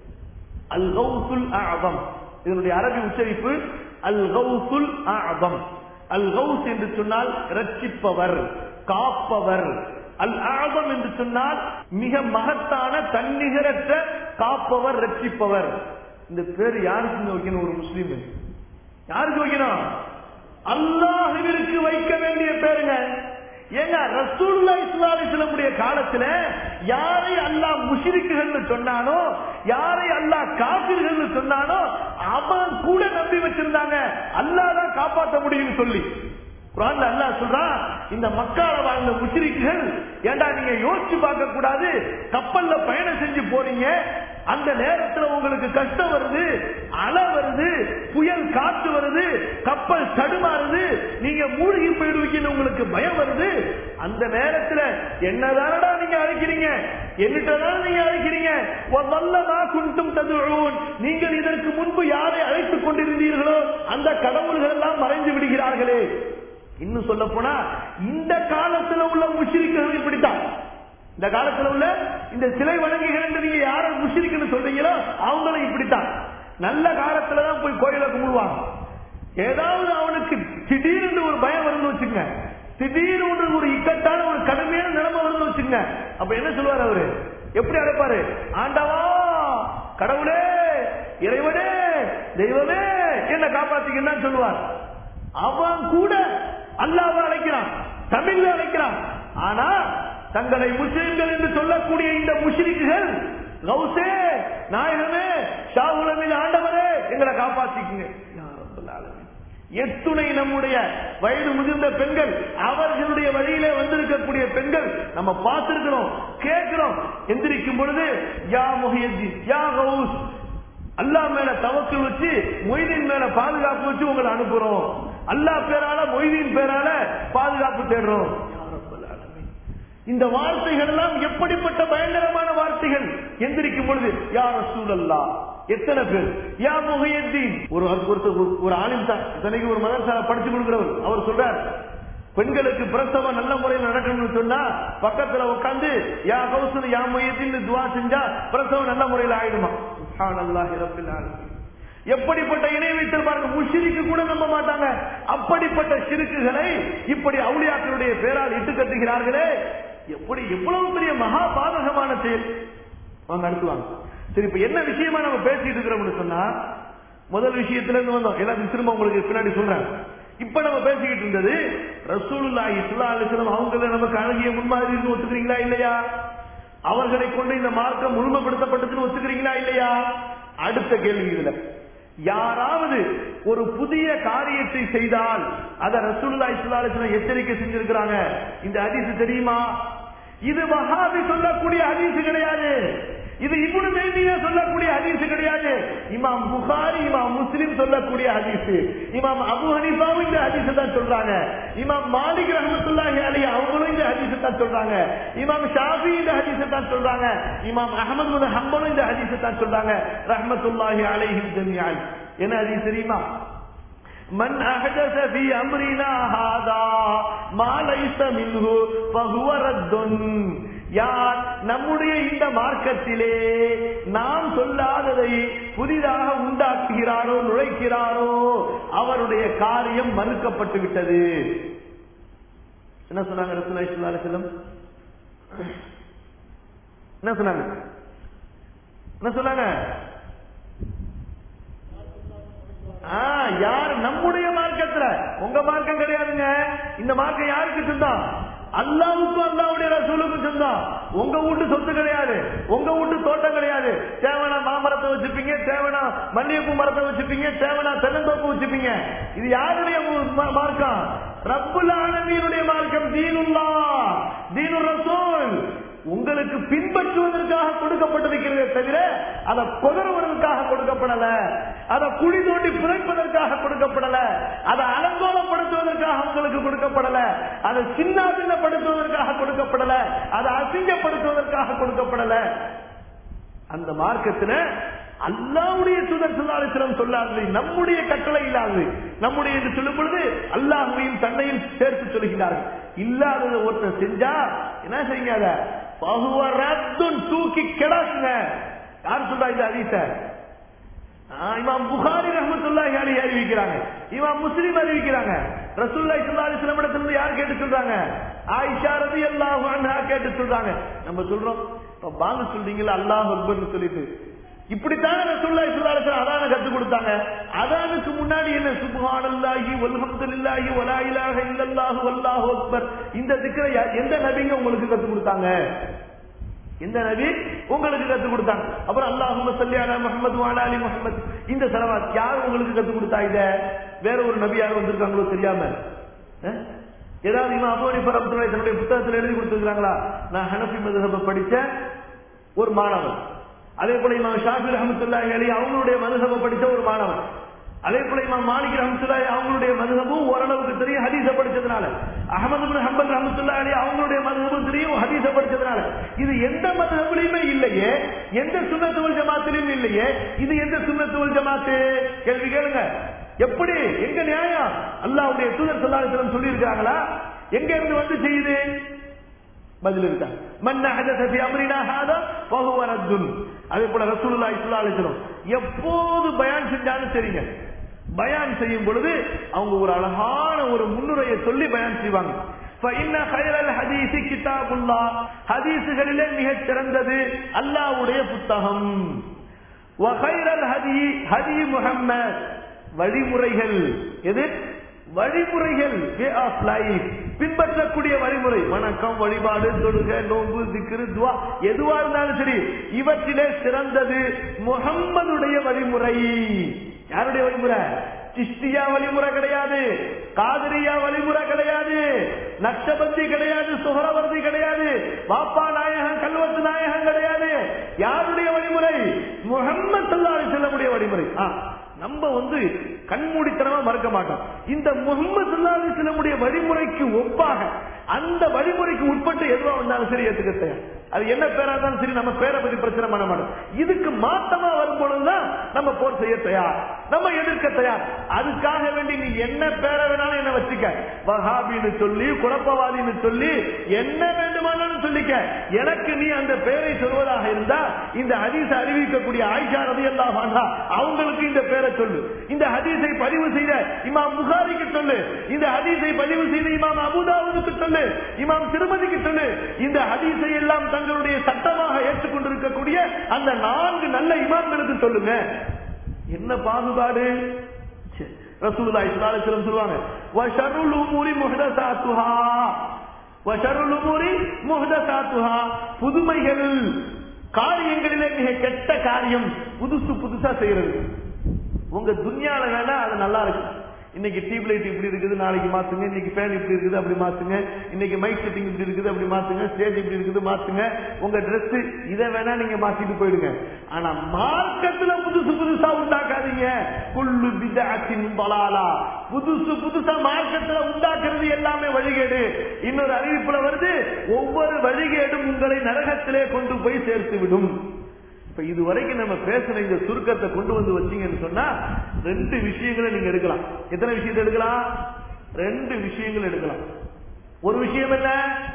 அல் கௌசுல் ஆதம் இதனுடைய அரபி உச்சரிப்பு அல் கௌசுல் ஆதம் அல் கௌஸ் என்று சொன்னால் ரட்சிப்பவர் காப்பவர் அல் ஆதம் என்று சொன்னால் மிக மகத்தான தன்னிகரற்ற காப்பவர் ரட்சிப்பவர் இந்த பேர் யாருக்கு வைக்கணும் ஒரு முஸ்லீம் யாருக்கு வைக்கணும் அல்லாஹுவிற்கு வைக்க வேண்டிய பேருங்க ஏங்க ரசூல்லா இஸ்லாமிய காலத்துல யாரை அல்லாஹ் முஷிரிக்குகள் சொன்னானோ யாரை அல்லாஹ் காபிர்கள் சொன்னானோ அவன் கூட நம்பி வச்சிருந்தாங்க அல்லாஹ் தான் காப்பாற்ற முடியும்னு சொல்லி குரான்ல அல்லாஹ் சொல்றான் இந்த மக்கால வாழ்ந்த முஷிரிக்குகள் ஏண்டா நீங்க யோசிச்சு பார்க்க கூடாது கப்பல்ல பயணம் செஞ்சு போறீங்க அந்த நேரத்துல உங்களுக்கு கஷ்டம் வருது அலை வருது புயல் காத்து வருது கப்பல் தடுமாறுது நீங்க மூழ்கி போயிடுவீங்கன்னு உங்களுக்கு பயம் வருது அந்த நேரத்துல என்னதானடா நீங்க அழைக்கிறீங்க என்னிட்டதான் நீங்க அழைக்கிறீங்க வல்லமா குண்டும் ததுழும் நீங்கள் இதற்கு முன்பு யாரை அழைத்துக் கொண்டிருந்தீர்களோ அந்த கடவுள்கள் எல்லாம் மறைந்து விடுகிறார்களே இன்னும் சொல்ல போனா இந்த காலத்துல உள்ள முஷிரிக்கள் இப்படித்தான் இந்த காலத்துல உள்ள இந்த சிலை வணங்குகள் என்று நீங்க யார முஷிரிக்குன்னு சொல்றீங்களோ அவங்களும் இப்படித்தான் நல்ல காலத்துலதான் போய் கோயில கும்பிடுவாங்க ஏதாவது அவனுக்கு திடீர்னு ஒரு பயம் வரும்னு வச்சுங்க திடீர்னு ஒன்று ஒரு இக்கட்டான ஒரு கடுமையான நிலைமை வரும்னு வச்சுங்க அப்ப என்ன சொல்லுவார் அவரு எப்படி அழைப்பாரு ஆண்டவா கடவுளே இறைவனே தெய்வமே என்ன காப்பாத்திக்கன்னு சொல்லுவார் அவன் கூட அல்லாஹ் அழைக்கிறான் தமிழ்ல அழைக்கிறான் ஆனா தங்களை முஸ்லிம்கள் என்று சொல்லக்கூடிய இந்த முஷ்ரிக்குகள் கௌசே நாயகமே ஷாவுலமின் ஆண்டவரே எங்களை காப்பாத்திக்குங்க யா ரப்பல் ஆலமீன். எத்துணை நம்முடைய வயது முதிர்ந்த பெண்கள் அவர்களுடைய வழியிலே வந்திருக்கக்கூடிய பெண்கள் நம்ம பார்த்திருக்கிறோம் கேட்கிறோம் எந்திரிக்கும் பொழுது யா முஹியத்தீன் யா கௌஸ் அல்லாஹ் மேல தவக்கல் வச்சு மொய்தீன் மேல பாதுகாப்பு வச்சு உங்களை அனுப்புறோம் அல்லாஹ் பேரால மொய்தீன் பேரால பாதுகாப்பு தேடுறோம் யா ரப்பல் ஆலமீன். இந்த வார்த்தைகள் எல்லாம் எப்படிப்பட்ட பயங்கரமான வார்த்தைகள் எந்திரிக்கும் பொழுது யார் சூழல்லா எத்தனை பேர் யா முகையத்தீன் ஒரு ஒருத்தர் ஒரு- ஒரு ஆலிம் தான் இத்தனைக்கு ஒரு மதரசால படிச்சு கொடுக்கிறவர் அவர் சொல்றார் பெண்களுக்கு பிரசவம் நல்ல முறையில் நடக்கணும்னு சொன்னா பக்கத்துல உட்கார்ந்து யா கௌசல் யா முயத்தின் துவா செஞ்சா பிரசவம் நல்ல முறையில் ஆயிடுமா சுப்ஹானல்லாஹி ரப்பில் ஆலமீன். எப்படிப்பட்ட இணை வைத்திருப்பாங்க முஷிரிக்கு கூட நம்ப மாட்டாங்க அப்படிப்பட்ட சிறுக்குகளை இப்படி அவுளியாக்களுடைய பேரால் இட்டு கட்டுகிறார்களே எப்படி எவ்வளவு பெரிய மகா பாதகமான செயல் வாங்க அடுத்து வாங்க சரி இப்ப என்ன விஷயமா நம்ம பேசிட்டு இருக்கிறோம்னு சொன்னா முதல் விஷயத்துல இருந்து வந்தோம் எல்லாத்தையும் திரும்ப உங்களுக்கு பின்னாடி சொல்றேன் இப்ப நம்ம பேசிக்கிட்டு இருந்தது ரசூலுல்லாஹி ஸல்லல்லாஹு அலைஹி வஸல்லம் அவங்கள நமக்கு அழகிய முன்மாதிரி இருந்து ஒத்துக்கிறீங்களா இல்லையா அவர்களை கொண்டு இந்த மார்க்கம் முழுமைப்படுத்தப்பட்டதுன்னு ஒத்துக்கிறீங்களா இல்லையா அடுத்த கேள்வி இதுல யாராவது ஒரு புதிய காரியத்தை செய்தால் அத ரசூலுல்லாஹி ஸல்லல்லாஹு அலைஹி வஸல்லம் எச்சரிக்கை செஞ்சிருக்கிறாங்க இந்த ஹதீஸ் தெரியுமா இது வஹாபி சொல்லக்கூடிய ஹதீஸ் கிடையாது இது இப்னு தைமியா சொல்லக்கூடிய ஹதீஸ் கிடையாது இமாம் புகாரி இமாம் முஸ்லிம் சொல்லக்கூடிய ஹதீஸ் இமாம் அபு ஹனீஃபாவும் இந்த ஹதீஸ் தான் சொல்றாங்க இமாம் மாலிக் ரஹ்மத்துல்லாஹி அலைஹி அவங்களும் இந்த ஹதீஸ் தான் சொல்றாங்க இமாம் ஷாஃபி இந்த ஹதீஸ் தான் சொல்றாங்க இமாம் அஹமது பின் ஹம்பலும் இந்த ஹதீஸ் தான் சொல்றாங்க ரஹ்மத்துல்லாஹி அலைஹிம் ஜமீஅன் என்ன ஹதீஸ் தெரியுமா من أحدث في أمرنا هذا ما ليس منه فهو رد யார் நம்முடைய இந்த மார்க்கத்திலே நாம் சொல்லாததை புதிதாக உண்டாக்குகிறாரோ நுழைக்கிறாரோ அவருடைய காரியம் மறுக்கப்பட்டு விட்டது என்ன சொன்னாங்க ரசூலுல்லாஹி ஸல்லல்லாஹு அலைஹி வஸல்லம் என்ன சொன்னாங்க என்ன சொன்னாங்க ஆ, யார் நம்முடைய மார்க்கத்துல உங்க மார்க்கம் கிடையாதுங்க இந்த மார்க்கம் யாருக்கு சொந்தம் அல்லாவுக்கும் அல்லாவுடைய ரசூலுக்கும் சொந்தம் உங்க வீட்டு சொத்து கிடையாது உங்க வீட்டு தோட்டம் கிடையாது தேவனா மாமரத்தை வச்சுப்பீங்க தேவனா மல்லிகைப்பூ மரத்தை வச்சுப்பீங்க தேவனா தென்னந்தோப்பு வச்சுப்பீங்க இது யாருடைய மு- மா- மார்க்கம் ரப்புல் ஆலமீனுடைய மார்க்கம் தீனுல்லா தீனு ரசூல் உங்களுக்கு பின்பற்றுவதற்காக கொடுக்கப்பட்டிருக்கிறதே தவிர அதை கொதறுவதற்காக கொடுக்கப்படல அதை குழி தோண்டி புதைப்பதற்காக கொடுக்கப்படல அதை அலங்கோலப்படுத்துவதற்காக உங்களுக்கு கொடுக்கப்படல அதை சின்ன பின்னப்படுத்துவதற்காக கொடுக்கப்படல அதை அசிங்கப்படுத்துவதற்காக கொடுக்கப்படல அந்த மார்க்கத்துல அல்லாவுடைய தூதர் சொல்லாலிசிலம் சொல்லாது நம்முடைய கட்டளை இல்லாது நம்முடைய என்று சொல்லும் பொழுது அல்லாஹுவையும் தன்னையும் சேர்த்து சொல்கிறார்கள் இல்லாததை ஒருத்தர் செஞ்சா என்ன செய்யுங்க அத பகுவ ரத்துன் தூக்கி கிடாசுங்க யார் சொல்றா இந்த ஹதீஸ ஆ, இமாம் புகாரி ரஹ்மத்துல்லாஹி அலைஹி அறிவிக்கிறாங்க இமாம் முஸ்லிம் அறிவிக்கிறாங்க ரசூலுல்லாஹி ஸல்லல்லாஹு அலைஹி வஸல்லம் இடத்துல யார் கேட்டு சொல்றாங்க ஆயிஷா ரலியல்லாஹு அன்ஹா கேட்டு சொல்றாங்க நம்ம சொல்றோம் இப்ப பாங்க சொல்றீங்கல்ல அல்லாஹ் அக்பர்னு சொல்லிட்டு இப்படித்தானே ரசூலுல்லாஹி ஸல்லல்லாஹு அலைஹி வஸல்லம் அதான கத்து கொடுத்தாங்க அதானுக்கு முன்னாடி என்ன சுப்ஹானல்லாஹி வல்ஹம்துலில்லாஹி வலா இலாஹ இல்லல்லாஹு வல்லாஹு அக்பர் இந்த திக்ரை யா- எந்த நபிங்க உங்களுக்கு கத்து கொடுத்தாங்க இந்த நபி உங்களுக்கு கத்து கொடுத்தாங்க அப்புறம் அல்லாஹும்ம ஸல்லி அலா முஹம்மது வ அலா அலி முஹம்மத் இந்த ஸலவாத் யார் உங்களுக்கு கத்து கொடுத்தா இத வேற ஒரு நபி யார் வந்திருக்காங்களோ தெரியாம அஹ்? ஏதாவது இமாம் அபூ ஹனீஃபா ரஹ்மத்துல்லாஹி தன்னுடைய புத்தகத்தில் எழுதி கொடுத்திருக்காங்களா நான் ஹனஃபி மذஹப படிச்ச ஒரு மாணவன் அதே போல இமாம் ஷாஃபி ரஹ்மத்துல்லாஹி அலைஹி அவங்களுடைய மذஹப படிச்ச ஒரு மாணவன் அதே போல இமாம் மாலிக் ரஹ்மத்துல்லாஹி அவங்களுடைய மذஹபும் ஓரளவுக்கு தெரியும் ஹதீஸ படிச்சதுனால அஹமது பின் ஹம்பல் ரஹ்மத்துல்லாஹி அலைஹி அவங்களுடைய மذஹபும் தெரியும் ஹதீஸ படிச்சதுனால இது எந்த மذஹபிலுமே இல்லையே எந்த சுன்னத்து வல் ஜமாத்திலும் இல்லையே இது எந்த சுன்னத்து வல் ஜமாத்து கேள்வி கேளுங்க எப்படி எங்க நியாயம் அல்லாஹ்வுடைய தூதர் ஸல்லல்லாஹு அலைஹி வஸல்லம் சொல்லி இருக்காங்களா எங்க இருந்து வந்து செய்யுது பதில் இருக்கா மன்ன ஹதத ஃபி அம்ரினா ஹாதா ஃபஹுவ ரத்துன் அதே போல ரசூலுல்லாஹி ஸல்லல்லாஹு அலைஹி வஸல்லம் எப்போது பயான் செஞ்சாலும் சரிங்க பயான் செய்யும் பொழுது அவங்க ஒரு அழகான ஒரு முன்னுரையை சொல்லி பயான் செய்வாங்க فإن خير الحديث كتاب الله ஹதீஸுகளிலே மிகச் சிறந்தது அல்லாஹ்வுடைய புத்தகம் وخير الهدي هدي محمد வழிமுறைகள் எது வழிமுறைகள் வே ஆஃப் லைஃப் பின்பற்றக்கூடிய வழிமுறை வணக்கம் வழிபாடு தொழுகை நோன்பு திக்ரு துவா எதுவா இருந்தாலும் சரி இவற்றிலே சிறந்தது முகம்மதுடைய வழிமுறை யாருடைய வழிமுறை சிஷ்டியா வழிமுறை கிடையாது காதிரியா வழிமுறை கிடையாது நக்ஷபந்தி கிடையாது சுகரவர்த்தி கிடையாது பாப்பா நாயகம் கல்வத்து நாயகம் கிடையாது யாருடைய வழிமுறை முகம்மது சல்லாஹி செல்லமுடைய வழிமுறை ஆ, நம்ம வந்து கண்மூடித்தனமா மறக்க மாட்டோம் இந்த முகமது சல்லாஹி செல்லமுடைய வழிமுறைக்கு ஒப்பாக அந்த வழிமுறைக்கு உட்பட்டு எதுவா வந்தாலும் சரி ஏத்துக்க தயார் அது என்ன பேரா இருந்தாலும் சரி நம்ம பேரை பத்தி பிரச்சனை பண்ண மாட்டோம் இதுக்கு மாத்தமா வரும் பொழுதுதான் நம்ம போர் செய்ய தயார் நம்ம எதிர்க்க தயார் அதுக்காக வேண்டி நீ என்ன பேரை வேணாலும் என்ன வச்சுக்க வஹாபின்னு சொல்லி குழப்பவாதின்னு சொல்லி என்ன வேண்டுமானாலும் சொல்லிக்க எனக்கு நீ அந்த பெயரை சொல்வதாக இருந்தா இந்த ஹதீஸை அறிவிக்கக்கூடிய ஆயிஷா ரதி அல்லா அவங்களுக்கு இந்த பேரை சொல்லு இந்த ஹதீஸை பதிவு செய்த இமாம் புகாரிக்கு சொல்லு இந்த ஹதீஸை பதிவு செய்த இமாம் அபுதாவுக்கு சொல்லு இமாம் திருமதிக்கு சொல்லு இந்த ஹதீஸை எல்லாம் தங்களுடைய சட்டமாக ஏற்றுக்கொண்டிருக்கக்கூடிய அந்த நான்கு நல்ல இமாம்களுக்கு சொல்லுங்க என்ன பாகுபாடு ச்சே, ரசூலுல்லாஹி ஸல்லல்லாஹு அலைஹி வஸல்லம் சொல்லுவாங்க வஷருல் உமூரி முஹ்தஸாத்துஹா வஷருல் உமூரி முஹ்தஸாத்துஹா புதுமைகள் காரியங்களிலே மிக கெட்ட காரியம் புதுசு புதுசா செய்யறது உங்க துன்யால வேணா அது நல்லா இருக்கு இன்னைக்கு டியூப் லைட் இப்படி இருக்குது நாளைக்கு மாத்துங்க இன்னைக்கு ஃபேன் இப்படி இருக்குது அப்படி மாத்துங்க இன்னைக்கு மைக் செட்டிங் இப்படி இருக்குது அப்படி மாத்துங்க ஸ்டேஜ் இப்படி இருக்குது மாத்துங்க உங்க Dress இதை வேணா நீங்க மாத்திட்டு போயிடுங்க ஆனா மார்க்கத்துல புதுசு புதுசா உண்டாக்காதீங்க குள்ளு பிதாத்தின் பலாலா புதுசு புதுசா மார்க்கத்துல உண்டாக்குறது எல்லாமே வழிகேடு இன்னொரு அறிவிப்புல வருது ஒவ்வொரு வழிகேடும் உங்களை நரகத்திலே கொண்டு போய் சேர்த்து விடும் இப்ப இது வரைக்கும் நம்ம பேசின இந்த சுருக்கத்தை கொண்டு வந்து வச்சீங்கன்னு சொன்னா ரெண்டு விஷயங்களை நீங்க எடுக்கலாம் எத்தனை விஷயத்தை எடுக்கலாம் ரெண்டு விஷயங்கள் எடுக்கலாம் ஒரு விஷயம் என்ன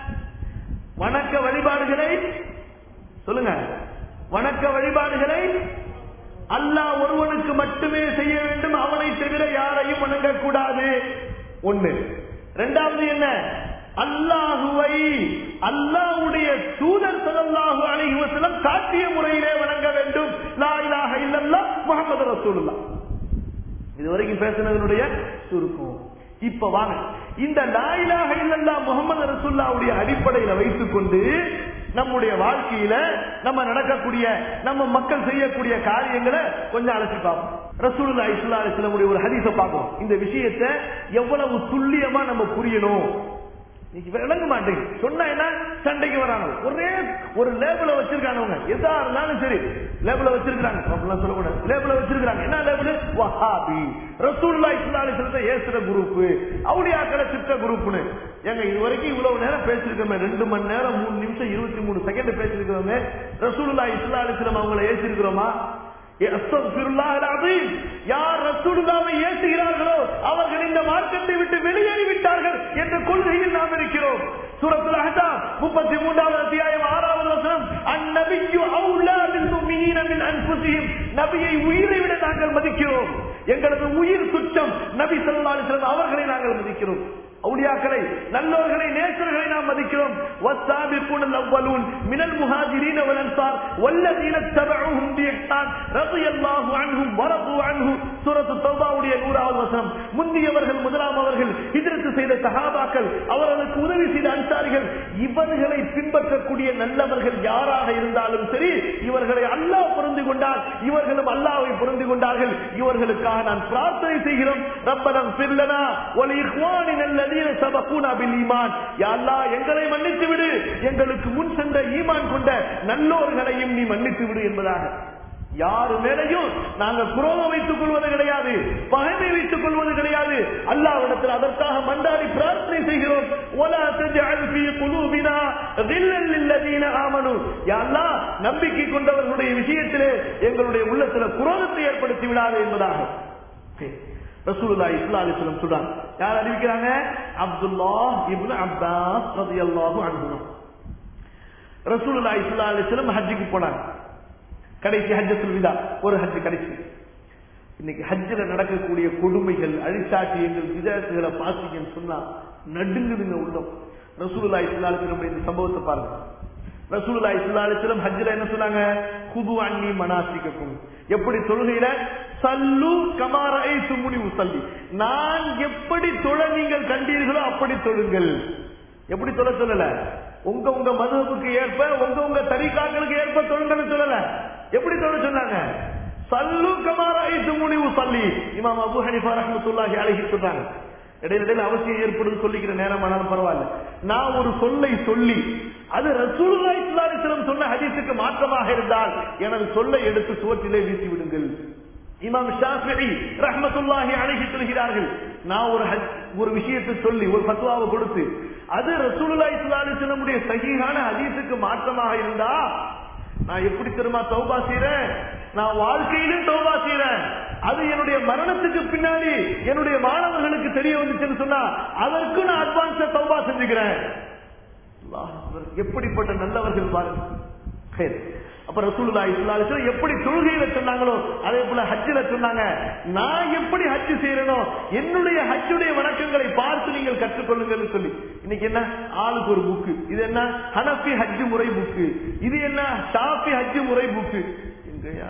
வணக்க வழிபாடுகளை சொல்லுங்க வணக்க வழிபாடுகளை அல்லாஹ் ஒருவனுக்கு மட்டுமே செய்ய வேண்டும் அவனை தவிர யாரையும் வணங்கக்கூடாது ஒண்ணு ரெண்டாவது என்ன அல்லாஹுவை அல்லாஹ்வுடைய தூதர் ஸல்லல்லாஹு அலைஹி வஸல்லம் காட்டிய முறையிலே வணங்க வேண்டும் லா இலாஹ இல்லல்லாஹ் முஹம்மது ரசூலுல்லாஹ் இதுவரைக்கும் பேசினதனுடைய சுருக்கம் இப்ப வாங்க இந்த லா இலாஹ இல்லல்லாஹ் முஹம்மது ரசூலுல்லாஹ்வுடைய அடிப்படையில வைத்துக்கொண்டு நம்முடைய வாழ்க்கையில நம்ம நடக்கக்கூடிய நம்ம மக்கள் செய்யக்கூடிய காரியங்களை கொஞ்சம் அலசி பார்ப்போம் ரசூலுல்லாஹி ஸல்லல்லாஹு அலைஹி வஸல்லம் ஒரு ஹதீஸை பார்ப்போம் இந்த விஷயத்தை எவ்வளவு துல்லியமா நம்ம புரியணும் இன்னைக்கு விளங்க மாட்டேங்குது சொன்னா என்ன சண்டைக்கு வராங்க ஒரே ஒரு லேபிள வச்சிருக்கானவங்க எதா இருந்தாலும் சரி லேபிள வச்சிருக்காங்க அப்படிலாம் சொல்லக்கூடாது லேபிள வச்சிருக்காங்க என்ன லேபிள் வஹாபி ரசூல்லா இஸ்லாலி சொல்ற ஏசுற குரூப் அவுளியாக்களை திட்ட குரூப்னு ஏங்க இது வரைக்கும் இவ்வளவு நேரம் பேசிருக்கோமே ரெண்டு மணி நேரம் மூணு நிமிஷம் இருபத்தி மூணு செகண்ட் பேசிருக்கிறோமே ரசூலுல்லா இஸ்லாலிஸ்லம் அவங்களை ஏசிருக்கிறோமா அஸ்தக்ஃபிருல்லாஹ் அல்-அஸீம். யார் ரசூலுல்லாவை ஏசுகிறார்களோ அவர்கள் இந்த மார்க்கத்தை விட்டு வெளியேறி விட்டார்கள் என்ற கொள்கையில் நாம் இருக்கிறோம் சூரத்துல் அஹ்ஸாப் முப்பத்தி மூன்றாவது அத்தியாயம் ஆறாவது வஸல்லம் அந்நபியு அவுலா பில் முஃமினீன மின் அன்ஃபுஸிஹிம் நபியை உயிரை விட நாங்கள் மதிக்கிறோம் எங்களது உயிர் துச்சம் நபி ஸல்லல்லாஹு அலைஹி வஸல்லம் அவர்களை நாங்கள் மதிக்கிறோம் அவுலியாக்களை நல்லோர்களை நேசர்களை நாம் மதிக்கிறோம் والسابقون الاولون من المهاجرين والانصار والذين اتبعوهم باحسان رضي الله عنهم ورضوا عنه சூரத்து தௌபாவுடைய நூறாவது வசனம் முந்தியவர்கள் முதலாம் அவர்கள் ஹிஜ்ரத் செய்த சஹாபாக்கள் அவர்களுக்கு உதவி செய்த அன்சாரிகள் இவர்களை பின்பற்றக்கூடிய நல்லவர்கள் யாராக இருந்தாலும் சரி இவர்களை அல்லாஹ் பொருந்து கொண்டால் இவர்களும் அல்லாஹ்வை பொருந்து கொண்டார்கள் இவர்களுக்காக நான் பிரார்த்தனை செய்கிறோம் ரப்பனம் பில்லனா ஒலி இஹ்வானின் அல்லதீன சபகூனா பில் ஈமான் யா அல்லாஹ் எங்களை மன்னித்து விடு எங்களுக்கு முன் சென்ற ஈமான் கொண்ட நல்லோர்களையும் நீ மன்னித்து விடு என்பதாக யாரு மேலையும் நாங்க குரோதம் வைத்துக் கொள்வது கிடையாது பகைமை வைத்துக் கொள்வது கிடையாது அல்லாவிடத்தில் அதற்காக மண்டாடி பிரார்த்தனை செய்கிறோம் وَلَا تَجْعَلْ فِي قُلُوبِنَا غِلًّا لِلَّذِينَ آمَنُوا யா அல்லாஹ் நம்பிக்கை கொண்டவர்களுடைய விஷயத்திலே எங்களுடைய உள்ளத்தில் குரோதத்தை ஏற்படுத்தி விடாது என்பதாக ரசூலுல்லாஹி ஸல்லல்லாஹு அலைஹி வஸல்லம் சொல்றாங்க யார் அறிவிக்கிறாங்க அப்துல்லாஹ் இப்னு அப்பாஸ் ரலியல்லாஹு அன்ஹு ரசூலுல்லாஹி ஸல்லல்லாஹு அலைஹி வஸல்லம் ஹஜ்ஜுக்கு போனாங்க கடைசி ஹஜ்ஜத்துல் விதா ஒரு ஹஜ் கடைசி இன்னைக்கு ஹஜ்ஜில் நடக்கக்கூடிய கொடுமைகள் அழிச்சாட்டியங்கள் விதத்துகளை பாத்தீங்கன்னு சொன்னா நடுங்குதுங்க உள்ளம் ரசூலுல்லா இஸ்லாலத்தினுடைய இந்த சம்பவத்தை பாருங்க ரசூலுல்லா இஸ்லாலிஸ்லம் ஹஜ்ஜில் என்ன சொன்னாங்க குது அண்ணி மனாசிக்கும் எப்படி தொழுகையில சல்லு கமாரை சுமுனி உசல்லி நான் எப்படி தொழ நீங்கள் கண்டீர்களோ அப்படி தொழுங்கள் எப்படி தொழ சொல்லல உங்க உங்க மதுவுக்கு ஏற்ப உங்க உங்க தரிகாக்களுக்கு ஏற்ப தொழுங்கன்னு சொல்லல எப்படி தொழ சொன்னாங்க சல்லு கமாராய் துமுனிவு சல்லி இமாம் அபு ஹனிஃபா ரஹ்மத்துல்லாஹி அலைஹி சொல்றாங்க இடையில இடையில அவசியம் ஏற்படுது சொல்லிக்கிற நேரம் ஆனாலும் பரவாயில்ல நான் ஒரு சொல்லை சொல்லி அது ரசூலுல்லாஹி ஸல்லல்லாஹு அலைஹி வஸல்லம் சொன்ன ஹதீஸுக்கு மாற்றமாக இருந்தால் எனது சொல்லை எடுத்து சுவற்றிலே வீசி விடுங்கள் இமாம் ஷாஃபிஇ ரஹ்மத்துல்லாஹி அலைஹி சொல்கிறார்கள் நான் ஒரு ஹஜ்- ஒரு விஷயத்தை சொல்லி ஒரு ஃபத்வாவை கொடுத்து அது ரசூலுல்லாஹி ஸல்லல்லாஹு அலைஹி வஸல்லமுடைய சஹீஹான ஹதீஸுக்கு மாற்றமாக இருந்தா நான் எப்படி தெரியுமா தௌபா செய்றேன் நான் வாழ்க்கையிலும் தௌபா செய்றேன் அது என்னுடைய மரணத்துக்கு பின்னாடி என்னுடைய மாணவர்களுக்கு தெரிய வந்துச்சுன்னு சொன்னா அதற்கு நான் அட்வான்ஸா தௌபா செஞ்சுக்கிறேன் அல்லாஹ் அக்பர். எப்படிப்பட்ட நல்லவர்கள் பாருங்க சரி. அப்ப ரசூலுல்லா இஸ்லாலிஸ்ல எப்படி தொழுகையில சொன்னாங்களோ அதே போல ஹஜ்ஜில சொன்னாங்க நான் எப்படி ஹஜ் செய்யறனோ என்னுடைய ஹஜ்ஜுடைய வணக்கங்களை பார்த்து நீங்கள் கற்றுக்கொள்ளுங்கன்னு சொல்லி இன்னைக்கு என்ன ஆளுக்கு ஒரு புக்கு இது என்ன ஹனஃபி ஹஜ் முறை புக்கு இது என்ன ஷாஃபி ஹஜ் முறை புக்கு எங்கயா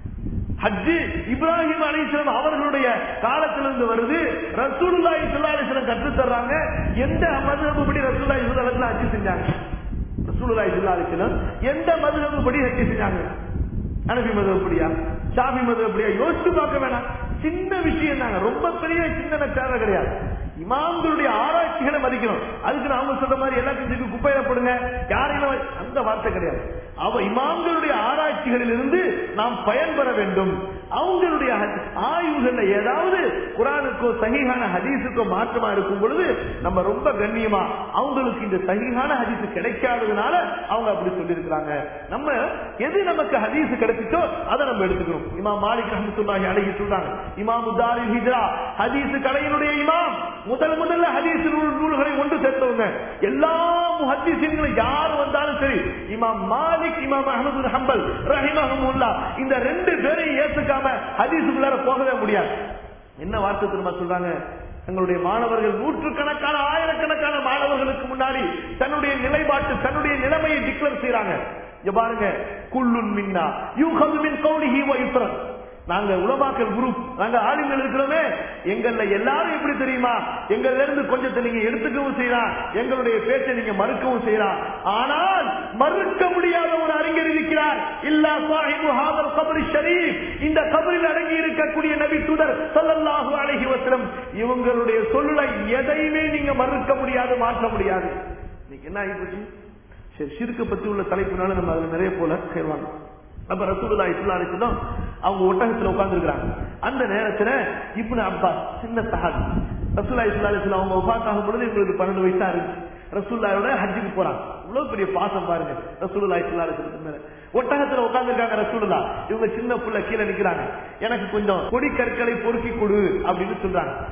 ஹஜ்ஜு இப்ராஹிம் அலிஸ்லாம் அவர்களுடைய காலத்திலிருந்து வருது ரசூலுல்லாஹி ஸல்லல்லாஹு அலைஹி வஸல்லம் கற்று தர்றாங்க எந்த மதுஹபுபடி ரசூலுல்லாஹி ஸல்லல்லாஹு அலைஹி வஸல்லம் ஹஜ் செஞ்சாங்க ரசூலுல்லாஹி ஸல்லல்லாஹு அலைஹி வஸல்லம் எந்த மதுஹபுபடி ஹஜ் செஞ்சாங்க அனபி மதுஹபடியா ஷாஃபி மதுஹபடியா யோசிச்சு பார்க்க வேணாம் சின்ன விஷயம் தாங்க ரொம்ப பெரிய சின்ன தேவை கிடையாது இமாம்களுடைய ஆராய்ச்சிகளை மதிக்கணும் அதுக்கு நாம சொல்ற மாதிரி எல்லாத்தையும் தூக்கி குப்பையில போடுங்க யாரையும் அந்த வார்த்தை கிடையாது அவ இமாம்களுடைய ஆராய்ச்சிகளில் இருந்து நாம் பயன்பெற வேண்டும் அவங்களுடைய ஹ- ஆய்வுகள்ல ஏதாவது குரானுக்கோ சகிஹான ஹதீஸுக்கோ மாற்றமா இருக்கும் பொழுது நம்ம ரொம்ப கண்ணியமா அவங்களுக்கு இந்த சகிஹான ஹதீஸ் கிடைக்காததுனால அவங்க அப்படி சொல்லியிருக்கிறாங்க நம்ம எது நமக்கு ஹதீஸ் கிடைச்சிச்சோ அதை நம்ம எடுத்துக்கணும் இமாம் மாலிக் ரஹமத்துல்லாஹி அழகி சொல்றாங்க இமாம் உத்தாரி ஹிஜ்ரா ஹதீஸ் கடையினுடைய இமாம் முதல் முதல்ல ஹதீஸ் நூல் நூல்களை ஒன்று சேர்த்தவங்க எல்லா முஹத்திசீன்களும் யார் வந்தாலும் சரி இமாம் மாலிக் இமாம் அஹமது பின் ஹம்பல் ரஹிமஹமுல்லா இந்த ரெண்டு பேரையும் ஏத்துக்காம ஹதீஸுக்குள்ளார போகவே முடியாது என்ன வார்த்தை திரும்ப சொல்றாங்க தங்களுடைய மாணவர்கள் நூற்றுக்கணக்கான ஆயிரக்கணக்கான மாணவர்களுக்கு முன்னாடி தன்னுடைய நிலைப்பாட்டு தன்னுடைய நிலைமையை டிக்ளேர் செய்யறாங்க இங்க பாருங்க குல்லுன் மின்னா யூஹது மின் கௌலிஹி வ யுத்ரன் நாங்க உலமாக்கல் குரூப் நாங்க ஆளுங்கள் இருக்கிறோமே எங்கள்ல எல்லாரும் எப்படி தெரியுமா எங்கள்ல இருந்து கொஞ்சத்தை நீங்க எடுத்துக்கவும் செய்யலாம் எங்களுடைய பேச்சை நீங்க மறுக்கவும் செய்யலாம் ஆனால் மறுக்க முடியாத ஒரு அறிஞர் இருக்கிறார் இல்லா சாஹிபு ஹாதர் கபரி ஷரீப் இந்த கபரில் அடங்கி இருக்கக்கூடிய நபி தூதர் ஸல்லல்லாஹு அலைஹி வஸல்லம் இவங்களுடைய சொல்லுல எதையுமே நீங்க மறுக்க முடியாது மாற்ற முடியாது இன்னைக்கு என்ன ஆகிப்போச்சு சரி சிறுக்க பத்தி உள்ள தலைப்புனால நம்ம அதுல நிறைய போல சேர்வாங்க அப்ப ரசூலுல்லா இஸ்லாம் அலிஸ்லாம் அவங்க ஒட்டகத்துல உட்கார்ந்துருக்காங்க அந்த நேரத்துல இப்னு அப்பாஸ் சின்ன சஹாபி ரசூல்லா இஸ்லாம் அலிஸ்லாம் அவங்க ஒஃபாத் ஆகும் பொழுது இவங்களுக்கு பன்னெண்டு வயசா இருந்துச்சு ரசூல்லாவோட ஹஜ்ஜுக்கு போறாங்க இவ்வளவு பெரிய பாசம் பாருங்க ரசூலுல்லா இஸ்லாம் அலிஸ்லாம் மேல ஒட்டகத்துல உட்கார்ந்துருக்காங்க ரசூலுல்லா இவங்க சின்ன புள்ள கீழே நிக்கிறாங்க எனக்கு கொஞ்சம் கொடி கற்களை பொறுக்கி கொடு அப்படின்னு சொல்றாங்க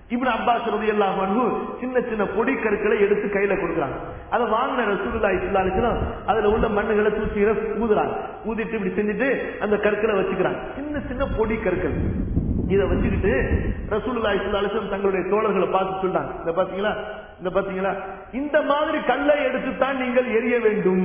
இப்னு அப்பாஸ் ரலியல்லாஹு அன்ஹு சின்ன சின்ன பொடி கற்களை எடுத்து கையில கொடுக்குறாங்க அதை வாங்கின ரசூலுல்லாஹி ஸல்லல்லாஹு அலைஹி வஸல்லம் அதுல உள்ள மண்ணுகளை தூசிகளை ஊதுறாங்க ஊதிட்டு இப்படி செஞ்சுட்டு அந்த கற்களை வச்சுக்கிறாங்க சின்ன சின்ன பொடி கற்கள் இத வச்சுக்கிட்டு ரசூலுல்லாஹி ஸல்லல்லாஹு அலைஹி வஸல்லம் தங்களுடைய தோழர்களை பார்த்து சொன்னாங்க இந்த பாத்தீங்களா இந்த பாத்தீங்களா இந்த மாதிரி கல்லை எடுத்து தான் நீங்கள் எரிய வேண்டும்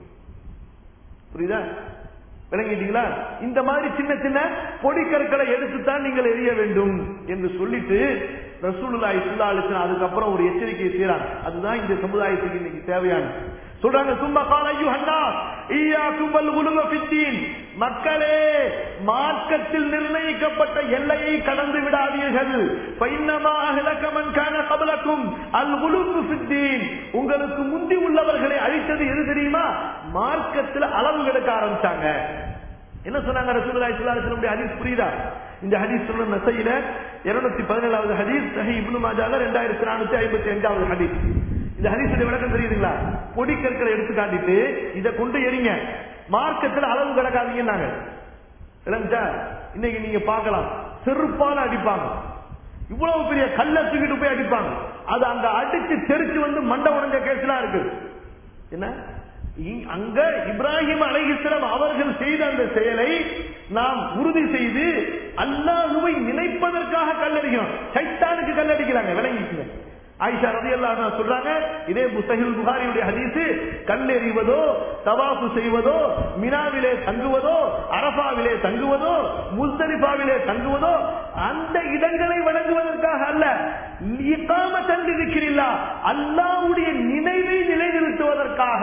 புரியுதா விளங்கிட்டீங்களா இந்த மாதிரி சின்ன சின்ன பொடி கற்களை எடுத்துத்தான் நீங்கள் எரிய வேண்டும் என்று சொல்லிட்டு ரசூலுல்லாஹி ஸல்லல்லாஹு அலைஹி வஸல்லம் அதுக்கப்புறம் ஒரு எச்சரிக்கையை செய்றாங்க அதுதான் இந்த சமுதாயத்துக்கு இன்னைக்கு தேவையானது சொல்றாங்க சும்மா கால ஐயுஹன்னா ஈயாக்கும் வல் குலுவ ஃபித்தீன் மக்களே மார்க்கத்தில் நிர்ணயிக்கப்பட்ட எல்லையை கடந்து விடாதீர்கள் ஃபைன்னமா அஹ்லக மன் கான கபலக்கும் அல் குலுவு ஃபித்தீன் உங்களுக்கு முந்தி உள்ளவர்களை அழித்தது எது தெரியுமா மார்க்கத்தில் அளவு கெடுக்க ஆரம்பிச்சாங்க என்ன சொன்னாங்க ரசூலுல்லாஹி ஸல்லல்லாஹு அலைஹி வஸல்லம் ஹதீஸ் புரியுதா இந்த ஹதீஸ் சொன்ன நசையில 217வது ஹதீஸ் சஹீஹ் இப்னு மாஜால 2455வது ஹதீஸ் இந்த ஹதீஸுடைய விளக்கம் தெரியுதுங்களா பொடி கற்களை எடுத்து காட்டிட்டு இதை கொண்டு எறிங்க மார்க்கத்தில் அளவு கிடக்காதீங்கன்னாங்க விளங்குச்சா இன்னைக்கு நீங்க பார்க்கலாம் செருப்பால அடிப்பாங்க இவ்வளவு பெரிய கல்ல தூக்கிட்டு போய் அடிப்பாங்க அது அங்க அடிச்சு தெரிச்சு வந்து மண்டை உடஞ்ச கேஸ்லாம் இருக்கு என்ன இ- அங்க இப்ராஹிம் அலைஹிஸ்ஸலாம் அவர்கள் செய்த அந்த செயலை நாம் உறுதி செய்து அல்லாஹுவை நினைப்பதற்காக கல்லடிக்கிறோம் சைத்தானுக்கு கல்லடிக்கிறாங்க விளங்கிக்கங்க ஆயிஷா ரதியல்லாஹு அன்ஹா சொல்றாங்க இதே முஸ்தஹில் புகாரியுடைய ஹதீஸ் கல்லெறிவதோ தவாஃபு செய்வதோ மினாவிலே தங்குவதோ அரபாவிலே தங்குவதோ முஸ்தலிஃபாவிலே தங்குவதோ அந்த இடங்களை வணங்குவதற்காக அல்ல இகாமத்தன் இருக்கிறில்லா அல்லாஹ்வுடைய நினைவை நிலைநிறுத்துவதற்காக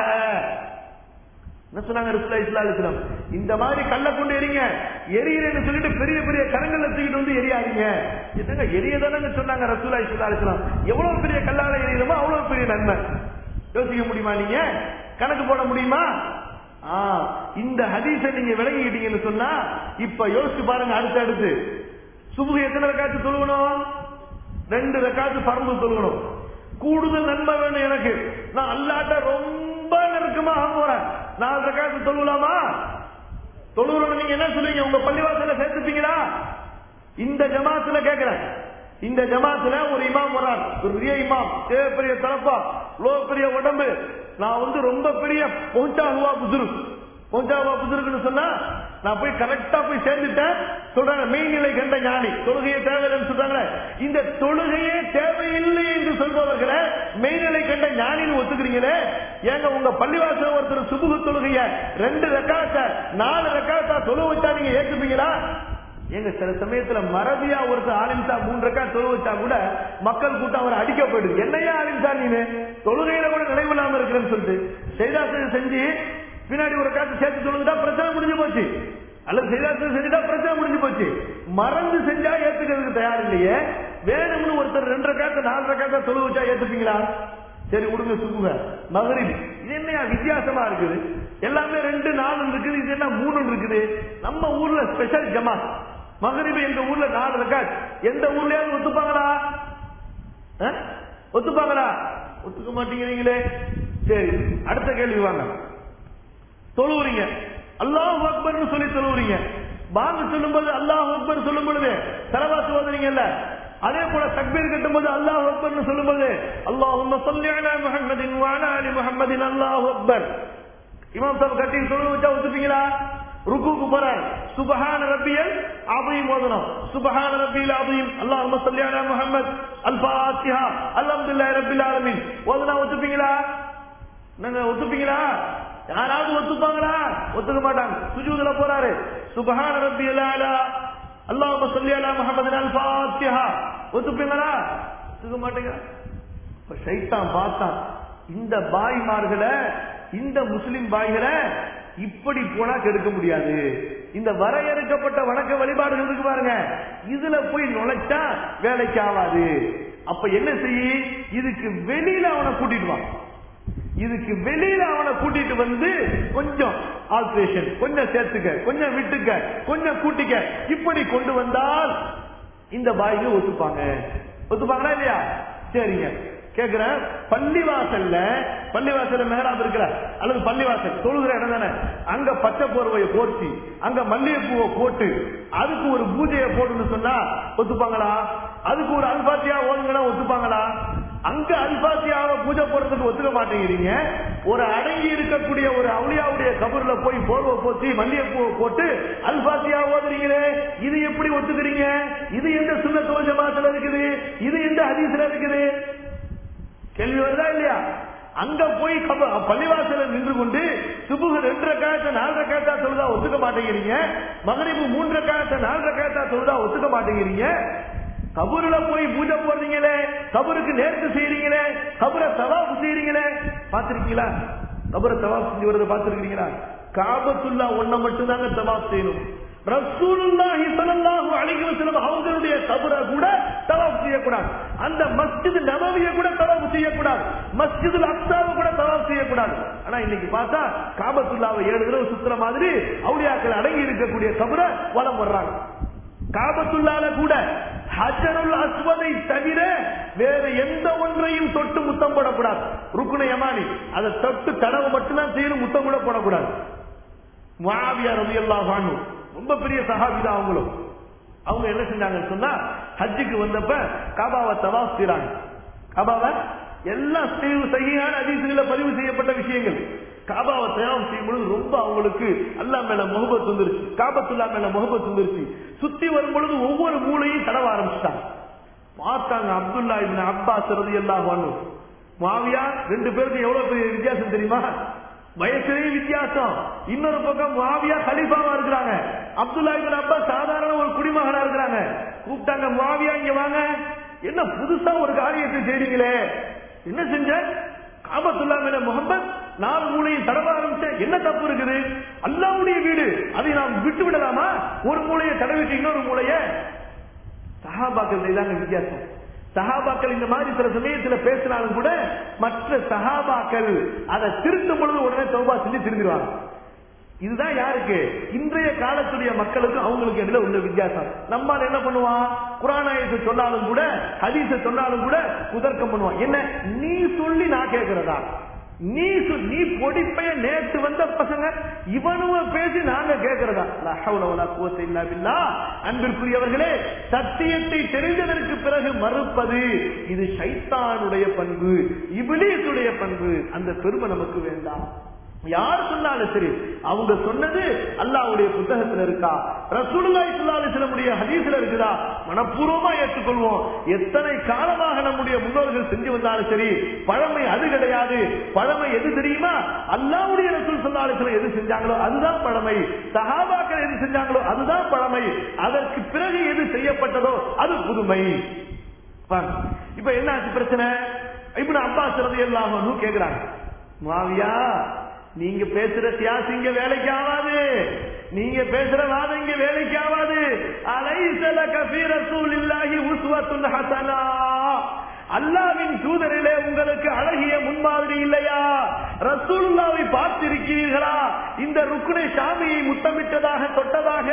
என்ன சொன்னாங்க ரசூலுல்லாஹி ஸல்லல்லாஹு அலைஹி வஸல்லம் இந்த மாதிரி கல்ல கொண்டு எறிங்க எரியறேன்னு சொல்லிட்டு பெரிய பெரிய கரங்கள்ல தூக்கிட்டு வந்து எரியாதீங்க என்னங்க எரியதானங்க சொன்னாங்க ரசூலுல்லாஹி ஸல்லல்லாஹு அலைஹி வஸல்லம் எவ்வளவு பெரிய கல்லால எரியணுமோ அவ்வளவு பெரிய நன்மை யோசிக்க முடியுமா நீங்க கணக்கு போட முடியுமா ஆ, இந்த ஹதீஸை நீங்க விளங்கிக்கிட்டீங்கன்னு சொன்னா இப்ப யோசிச்சு பாருங்க அடுத்து அடுத்து சுபு எத்தனை ரக்காத்து தொழுகணும் ரெண்டு ரக்காத்து பரம்பு தொழுகணும் கூடுதல் நன்மை வேணும் எனக்கு நான் அல்லாட்ட ரொம்ப நெருக்கமா போறேன் நாலு ரக்காத்து தொழுகலாமா தொழுகிறோம் நீங்க என்ன சொல்லுவீங்க உங்க பள்ளிவாசல சேர்த்துப்பீங்களா இந்த ஜமாத்துல கேக்குறேன் இந்த ஜமாத்துல ஒரு இமாம் வர்றார் ஒரு பெரிய இமாம் ஏ பெரிய தலப்பா லோ பெரிய உடம்பு நான் வந்து ரொம்ப பெரிய பௌச்சா ஹுவா புதுருக்கு பௌச்சா ஹுவா புதுருக்குன்னு சொன்னா நான் போய் கரெக்டா போய் சேர்ந்துட்டேன் சொல்றாங்க மெய்நிலை கண்ட ஞானி தொழுகையே தேவையில்லைன்னு சொல்றாங்க இந்த தொழுகையே தேவையில்லை என்று சொல்பவர்களை மெய்நிலை கண்ட ஞானின்னு ஒத்துக்கிறீங்களே ஏங்க உங்க பள்ளிவாசல் ஒருத்தர் சுபுகு தொழுகைய ரெண்டு ரெக்காத்த நாலு ரெக்காத்தா தொழு வச்சா நீங்க ஏத்துப்பீங்களா எங்க சில சமயத்துல மறதியா ஒருத்தர் ஆலிம்சா மூன்று ரக்கா தொழு வச்சா கூட மக்கள் கூட்டம் அவர் அடிக்க போயிடுது என்னையா ஆலிம்சா நீனு தொழுகையில கூட நினைவு இல்லாம இருக்கிறேன்னு சொல்லிட்டு செய்தாசனம் செஞ்சு பின்னாடி ஒரு காத்து சேர்த்து தொழுதுட்டா பிரச்சனை முடிஞ்சு போச்சு அல்லது செய்தாசனம் செஞ்சுட்டா பிரச்சனை முடிஞ்சு போச்சு மறந்து செஞ்சா ஏத்துக்கிறதுக்கு தயார் இல்லையே வேணும்னு ஒருத்தர் ரெண்டு ரக்காத்த நாலு ரக்காத்த தொழு வச்சா ஏத்துப்பீங்களா சரி விடுங்க சுகுங்க மகரிப் இது என்னையா வித்தியாசமா இருக்குது எல்லாமே ரெண்டு நாலு இருக்குது இது என்ன மூணு இருக்குது நம்ம ஊர்ல ஸ்பெஷல் ஜமாத் மகரிப் எங்க ஊர்ல நாலு ரக்காத் எந்த ஊர்லயாவது ஒத்துப்பாங்களா ஆ? ஒத்துப்பாங்களா ஒத்துக்க மாட்டேங்கிறீங்களே சரி அடுத்த கேள்வி வாங்க தொழுவுறீங்க அல்லாஹ் அக்பர்னு சொல்லி தொழுவுறீங்க பாங்கு சொல்லும்போது அல்லாஹ் அக்பர் சொல்லும் பொழுது செலவாத்து ஓதுறீங்கல்ல அதே போல தக்பீர் கட்டும் போது அல்லாஹ் அக்பர்னு சொல்லும்போது அல்லாஹும்ம ஸல்லி அலா முஹம்மதின் வ அலா ஆலி முஹம்மதின் அல்லாஹ் அக்பர் இமாம் சாப் கட்டி தொழுவு வச்சா ஒத்துப்பீங்களா ருக்குக்கு போறார் சுபஹான ரப்பியல் அபீம் ஓதணும் சுபஹான ரப்பியல் அபீம் அல்லாஹும்ம ஸல்லி அலா முஹம்மத் அல் ஃபாத்திஹா அல்ஹம்துலில்லாஹி ரப்பில் ஆலமீன் ஓதுனா ஒத்துப்பீங்களா என்னங்க ஒத்துப்பீங்களா யாராவது ஒத்துப்பாங்களா ஒத்துக்க மாட்டாங்க சுஜூதுல போறாரு சுபஹான ரப்பியல் அலா அல்லாஹும்ம ஸல்லி அலா முஹம்மதின் அல் ஃபாத்திஹா ஒத்துப்பீங்களா ஒத்துக்க மாட்டீங்க இப்ப ஷைத்தான் பார்த்தான் இந்த பாய்மார்களை இந்த முஸ்லிம் பாய்களை இப்படி போனா கெடுக்க முடியாது இந்த வரையறுக்கப்பட்ட வணக்க வழிபாடுகள் இருக்கு பாருங்க இதுல போய் நுழைச்சா வேலைக்கு ஆகாது அப்ப என்ன செய்ய இதுக்கு வெளியில அவனை கூட்டிட்டு வா இதுக்கு வெளியில அவனை கூட்டிட்டு வந்து கொஞ்சம் ஆல்ட்ரேஷன் கொஞ்சம் சேர்த்துக்க கொஞ்சம் விட்டுக்க கொஞ்சம் கூட்டிக்க இப்படி கொண்டு வந்தால் இந்த பாய்கள் ஒத்துப்பாங்க ஒத்துப்பாங்களா இல்லையா சரிங்க கேக்குறேன் பள்ளிவாசல்ல பள்ளிவாசல்ல மெஹராப் இருக்கிற அல்லது பள்ளிவாசல் தொழுகிற இடம் தானே அங்க பச்சை போர்வையை போர்த்தி அங்க மல்லிகைப்பூவை போட்டு அதுக்கு ஒரு பூஜையை போட்டுன்னு சொன்னா ஒத்துப்பாங்களா அதுக்கு ஒரு அல்பாத்தியா ஓதுங்கன்னா ஒத்துப்பாங்களா அங்க அல்பாத்தியாவை பூஜை போடுறதுக்கு ஒத்துக்க மாட்டேங்கிறீங்க ஒரு அடங்கி இருக்கக்கூடிய ஒரு அவுளியாவுடைய கபர்ல போய் போர்வை போத்தி மல்லிகைப்பூ போட்டு அல்பாத்தியா ஓதுறீங்களே இது எப்படி ஒத்துக்கிறீங்க இது எந்த சுண்ண தோஜமாத்துல இருக்குது இது எந்த ஹதீஸ்ல இருக்குது கேள்வி வருதா இல்லையா அங்க போய் கப- பள்ளிவாசல்ல நின்று கொண்டு சுபுகு ரெண்டு ரக்காயத்தை நாலு ரக்காயத்தா சொல்லுதா ஒத்துக்க மாட்டேங்கிறீங்க மகரிபு மூன்று ரக்காயத்தை நாலு ரக்காயத்தா சொல்லுதா ஒத்துக்க மாட்டேங்கிறீங்க கபூர்ல போய் பூஜை போடுறீங்களே கபருக்கு நேர்த்து செய்றீங்களே கபரை தவாப்பு செய்றீங்களே பாத்திருக்கீங்களா கபரை தவாப் செஞ்சு வரதை பாத்திருக்கீங்களா காபத்துல்லா ஒன்ன மட்டும் தாங்க தவாப் செய்யணும் ரசூலுல்லாஹி ஸல்லல்லாஹு அலைஹி வஸல்லம் அவங்களுடைய கபரை கூட தவாப் செய்யக்கூடாது அந்த மஸ்ஜித் நபவியை கூட தவாப் செய்யக்கூடாது மஸ்ஜிதுல் அக்ஸாவை கூட தவாப் செய்யக்கூடாது ஆனா இன்னைக்கு பார்த்தா காபத்துல்லாவை ஏழு தடவை சுத்துற மாதிரி அவுலியாக்கள் அடங்கி இருக்கக்கூடிய கபரை வலம் வர்றாங்க காபத்துள்ளால கூட ஹஜருல் அஸ்வதை தவிர வேற எந்த ஒன்றையும் தொட்டு முத்தம் போடக்கூடாது ருக்குன யமானி அதை தொட்டு தடவை மட்டும்தான் செய்யணும் முத்தம் கூட போடக்கூடாது முஆவியா ரலியல்லாஹு அன்ஹு ரொம்ப பெரிய சஹாபி தான் அவங்களும் அவங்க என்ன செஞ்சாங்கன்னு சொன்னா ஹஜ்ஜுக்கு வந்தப்ப காபாவை தவாஃப் செய்றாங்க காபாவை எல்லாம் செய்வு சகியான அதிசயங்கள பதிவு செய்யப்பட்ட விஷயங்கள் காபாவை தயாரம் செய்யும் பொழுது ரொம்ப அவங்களுக்கு அல்லா மேல முகபத் வந்துருச்சு காபத்துல்லா மேல முகபத் வந்துருச்சு சுத்தி வரும் பொழுது ஒவ்வொரு மூலையும் தடவ ஆரம்பிச்சிட்டாங்க பார்த்தாங்க அப்துல்லா இப்னு அப்பாஸ் ரலியல்லாஹு அன்ஹு மாவியா ரெண்டு பேருக்கு எவ்வளவு பெரிய வித்தியாசம் தெரியுமா வயசுலயும் வித்தியாசம் இன்னொரு பக்கம் மாவியா கலீஃபாவா இருக்கிறாங்க அப்துல்லா இப்னு அப்பாஸ் சாதாரண ஒரு குடிமகனா இருக்கிறாங்க கூப்பிட்டாங்க மாவியா இங்க வாங்க என்ன புதுசா ஒரு காரியத்தை செய்றீங்களே என்ன செஞ்ச காபத்துல்லா மேல முகமது நாலு மூலையும் தடவ ஆரம்பிச்ச என்ன தப்பு இருக்குது அல்லாவுடைய வீடு அதை நாம் விட்டு விடலாமா ஒரு மூலையை தடவிட்டு இன்னொரு மூலையை சஹாபாக்கள் இதாங்க வித்தியாசம் சஹாபாக்கள் இந்த மாதிரி சில சமயத்துல பேசினாலும் கூட மற்ற சஹாபாக்கள் அதை திருத்தும் பொழுது உடனே தௌபா செஞ்சு திருந்திடுவாங்க இதுதான் யாருக்கு இன்றைய காலத்துடைய மக்களுக்கு அவங்களுக்கு இடையில உள்ள வித்தியாசம் நம்ம என்ன பண்ணுவான் குரானாயத்தை சொன்னாலும் கூட ஹதீஸை சொன்னாலும் கூட குதர்க்கம் பண்ணுவான் என்ன நீ சொல்லி நான் கேட்கிறதா நீ சொ- நீ பொடிப்பைய நேற்று வந்த பசங்க இவனுவ பேசி நாங்க கேட்கிறதா லா ஹவ்ல வலா குவத்த இல்லா பில்லாஹ். அன்பிற்குரியவர்களே சத்தியத்தை தெரிந்ததற்கு பிறகு மறுப்பது இது சைத்தானுடைய பண்பு இபிலீசுடைய பண்பு அந்த பெருமை நமக்கு வேண்டாம் யார் சொன்னாலும் சரி அவங்க சொன்னது அல்லாஹ்வுடைய புத்தகத்துல இருக்கா ரசூலுல்லாஹி ஸல்லல்லாஹு அலைஹி வஸல்லமுடைய ஹதீஸ்ல இருக்குதா மனப்பூர்வமா ஏற்றுக்கொள்வோம் எத்தனை காலமாக நம்முடைய முன்னோர்கள் செஞ்சு வந்தாலும் சரி பழமை அது கிடையாது பழமை எது தெரியுமா அல்லாஹ்வுடைய ரசூல் ஸல்லல்லாஹு அலைஹி வஸல்லம் எது செஞ்சாங்களோ அதுதான் பழமை சஹாபாக்கள் எது செஞ்சாங்களோ அதுதான் பழமை அதற்கு பிறகு எது செய்யப்பட்டதோ அது புதுமை பாருங்க. இப்ப என்ன ஆச்சு பிரச்சனை இப்ப அப்பாஸ் ரலியல்லாஹு அன்ஹு கேக்குறாங்க மாவியா நீங்க பேசுற தியாசி இங்க வேலைக்கு ஆகாது நீங்க பேசுற வாதம் இங்க வேலைக்கு ஆகாது அலைசல கபீ ரசூலில்லாஹி உஸ்வத்துன் ஹசனா அல்லாவின் தூதரிலே உங்களுக்கு அழகிய முன்மாதிரி இல்லையா ரசூலுல்லாவை பார்த்திருக்கிறீர்களா இந்த ருக்குனை சாமியை முத்தமிட்டதாக தொட்டதாக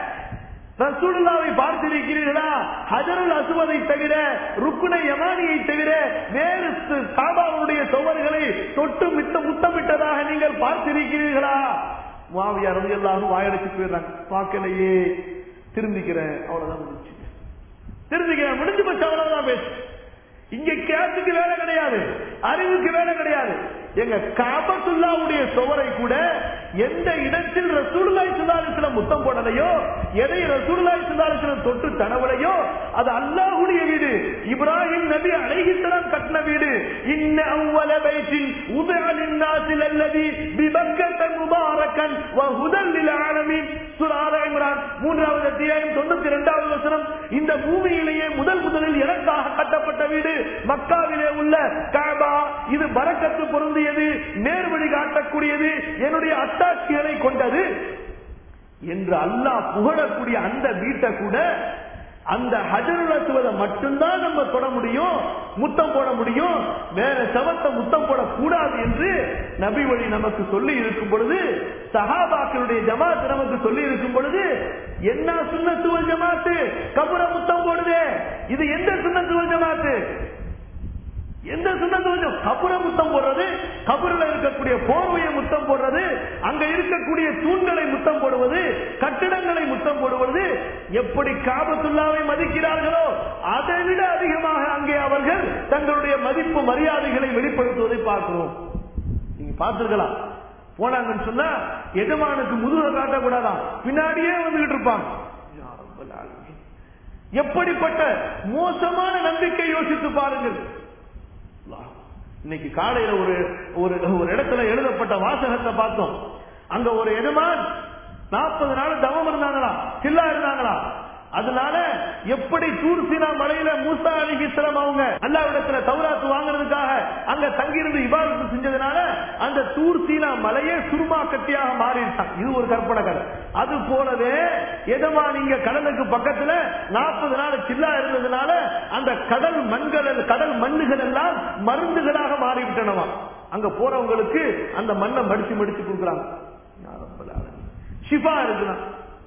ரசூலுல்லாவை பார்த்திருக்கிறீர்களா ஹஜருல் அசுவதை தவிர ருக்குனை யமானியை தவிர வேறு சு- காபாவுடைய சுவர்களை தொட்டு மித்த முத்தமிட்டதாக நீங்கள் பார்த்திருக்கிறீர்களா மாவியார் வந்து எல்லாரும் வாயடைச்சு போயிடுறாங்க பார்க்கலையே திரும்பிக்கிறேன் அவ்வளவுதான் முடிச்சு திரும்பிக்கிறேன் முடிஞ்சு போச்சு அவ்வளவுதான் பேசு இங்க கேஸுக்கு வேலை கிடையாது அறிவுக்கு வேலை கிடையாது எங்க காபத்துல்லாவுடைய சுவரை கூட எந்த இடத்தில் ரசூலுல்லாஹி ஸல்லல்லாஹு அலைஹி வஸல்லம் முத்தம் போடலையோ எதை ரசூலுல்லாஹி ஸல்லல்லாஹு அலைஹி வஸல்லம் தொட்டு தடவலையோ அது அல்லாஹ்வுடைய வீடு இப்ராஹிம் நபி அலைஹிஸ்ஸலாம் கட்டின வீடு இன்ன அவ்வல பைத்தின் உதஅ லின்னாஸில் அல்லதி பிபக்கத முபாரக்கன் வ ஹுதல் லில் ஆலமீன் சூரா ஆல இம்ரான் மூன்றாவது அத்தியாயம் 92வது வசனம் இந்த பூமியிலேயே முதல் முதலில் எனக்காக கட்டப்பட்ட வீடு மக்காவிலே உள்ள காபா இது பரக்கத்து பொருந்தியது நேர்வழி காட்டக்கூடியது என்னுடைய அத்தாட்சிகளை கொண்டது என்று அல்லாஹ் புகழக்கூடிய அந்த வீட்டை கூட அந்த ஹஜருலத்துவதை மட்டும்தான் நம்ம தொட முடியும் முத்தம் போட முடியும் வேற செவத்தை முத்தம் போடக்கூடாது என்று நபி வழி நமக்கு சொல்லி இருக்கும் பொழுது சஹாபாக்களுடைய ஜமாத் நமக்கு சொல்லி இருக்கும் பொழுது என்ன சுண்ணத்துவ ஜமாத்து கபுர முத்தம் போடுதே இது எந்த சுண்ணத்துவ ஜமாத்து எந்த சுண்ணத்துவம் கபுர முத்தம் போடுறது கபுரில் இருக்கக்கூடிய போர்வையை முத்தம் போடுறது அங்க இருக்கக்கூடிய தூண்களை முத்தம் போடுவது கட்டிடங்களை முத்தம் போடுவது எப்படி காபத்துல்லாவை மதிக்கிறார்களோ அதை விட அதிகமாக அங்கே அவர்கள் தங்களுடைய மதிப்பு மரியாதைகளை வெளிப்படுத்துவதை பார்க்கிறோம் நீங்க பார்த்திருக்கலாம் போனாங்கன்னு சொன்னா எஜமானுக்கு முதுக காட்டக்கூடாதான் பின்னாடியே வந்துகிட்டு இருப்பாங்க யா ரப்பல் ஆலமீன். எப்படிப்பட்ட மோசமான நம்பிக்கை யோசித்து பாருங்கள் அல்லாஹ். இன்னைக்கு காலையில ஒரு ஒரு ஒரு இடத்துல எழுதப்பட்ட வாசகத்தை பார்த்தோம் அங்க ஒரு எஜமான் நாற்பது நாள் தவம் இருந்தாங்களா சில்லா இருந்தாங்களா அதனால எப்படி தூர்சினா மலையில மூசா அலிஹிஸ்லாம் அவங்க அல்லாவிடத்துல தௌராத்து வாங்குறதுக்காக அங்க தங்கியிருந்து இபாதத்து செஞ்சதுனால அந்த தூர்சீனா மலையே சுருமா கட்டியாக மாறிட்டான் இது ஒரு கற்பனை கதை அது போலவே எதமா நீங்க கடலுக்கு பக்கத்துல நாற்பது நாள் சில்லா இருந்ததுனால அந்த கடல் மண்கள் கடல் மண்ணுகள் எல்லாம் மருந்துகளாக மாறிவிட்டனவா அங்க போறவங்களுக்கு அந்த மண்ணை மடிச்சு மடிச்சு கொடுக்குறாங்க யா ரப்பல் ஆலமீன். ஷிஃபா இருக்கலாம்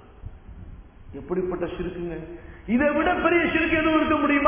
எப்படிப்பட்ட சிறுக்குங்க இதை விட பெரிய சிறுக்கு எதுவும் இருக்க முடியுமா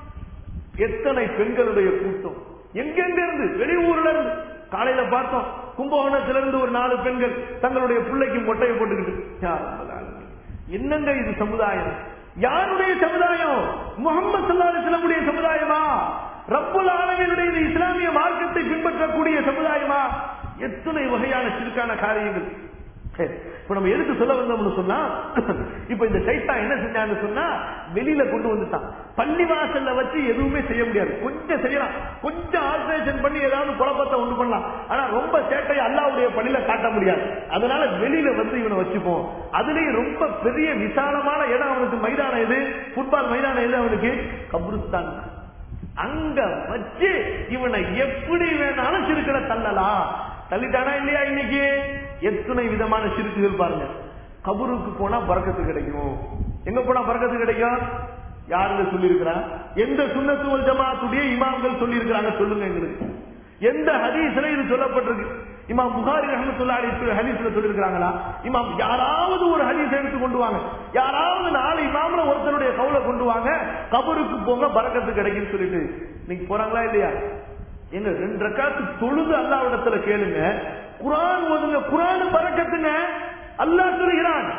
எத்தனை பெண்களுடைய கூட்டம் எங்கெங்க இருந்து வெளியூர்ல இருந்து காலையில பார்த்தோம் கும்பகோணத்துல இருந்து ஒரு நாலு பெண்கள் தங்களுடைய பிள்ளைக்கு மொட்டையை போட்டுக்கிட்டு யா ரப்பல் ஆலமீன். என்னங்க இது சமுதாயம் யாருடைய சமுதாயம் முகமது சல்லாஹுடைய சமுதாயமா ரப்புல் ஆலமீனுடைய இந்த இஸ்லாமிய மார்க்கத்தை பின்பற்றக்கூடிய சமுதாயமா எத்தனை வகையான சிறுக்கான காரியங்கள் சரி. இப்ப நம்ம எதுக்கு சொல்ல வந்தோம்னு சொன்னா இப்ப இந்த சைத்தான் என்ன செஞ்சான்னு சொன்னா வெளியில கொண்டு வந்துட்டான் பள்ளி வாசல்ல வச்சு எதுவுமே செய்ய முடியாது கொஞ்சம் செய்யலாம் கொஞ்சம் ஆல்ட்ரேஷன் பண்ணி ஏதாவது குழப்பத்தை உண்டு பண்ணலாம் ஆனா ரொம்ப சேட்டையை அல்லாவுடைய பள்ளியில காட்ட முடியாது அதனால வெளியில வந்து இவனை வச்சுப்போம் அதுலயும் ரொம்ப பெரிய விசாலமான இடம் அவனுக்கு மைதானம் எது ஃபுட்பால் மைதானம் எது அவனுக்கு கப்ருஸ்தான் அங்க வச்சு இவனை எப்படி வேணாலும் சிறுக்கட தள்ளலாம் தள்ளிட்டானா இல்லையா இன்னைக்கு எத்தனை விதமான சிறுக்குகள் பாருங்க கபருக்கு போனா பறக்கத்து கிடைக்கும் எங்க போனா பறக்கத்து கிடைக்கும் யாருங்க சொல்லியிருக்கிறா எந்த சுண்ணத்துவல் ஜமாத்துடைய இமாம்கள் சொல்லியிருக்கிறாங்க சொல்லுங்க எங்களுக்கு எந்த ஹதீஸ்ல இது சொல்லப்பட்டிருக்கு இமாம் புகாரி ரஹமத்துல்லாஹி ஹதீஸ்ல சொல்லியிருக்கிறாங்களா இமாம் யாராவது ஒரு ஹதீஸ் எடுத்து கொண்டு வாங்க யாராவது நாலு இமாம்ல ஒருத்தருடைய கவுல கொண்டு வாங்க கபருக்கு போங்க பறக்கத்து கிடைக்குன்னு சொல்லிட்டு நீங்க போறாங்களா இல்லையா எங்க ரெண்டு ரக்காத்து தொழுது அல்லாவிடத்துல கேளுங்க குரான் ஓதுங்க குரான் பறக்கத்துங்க அல்லாஹ் சொல்கிறான்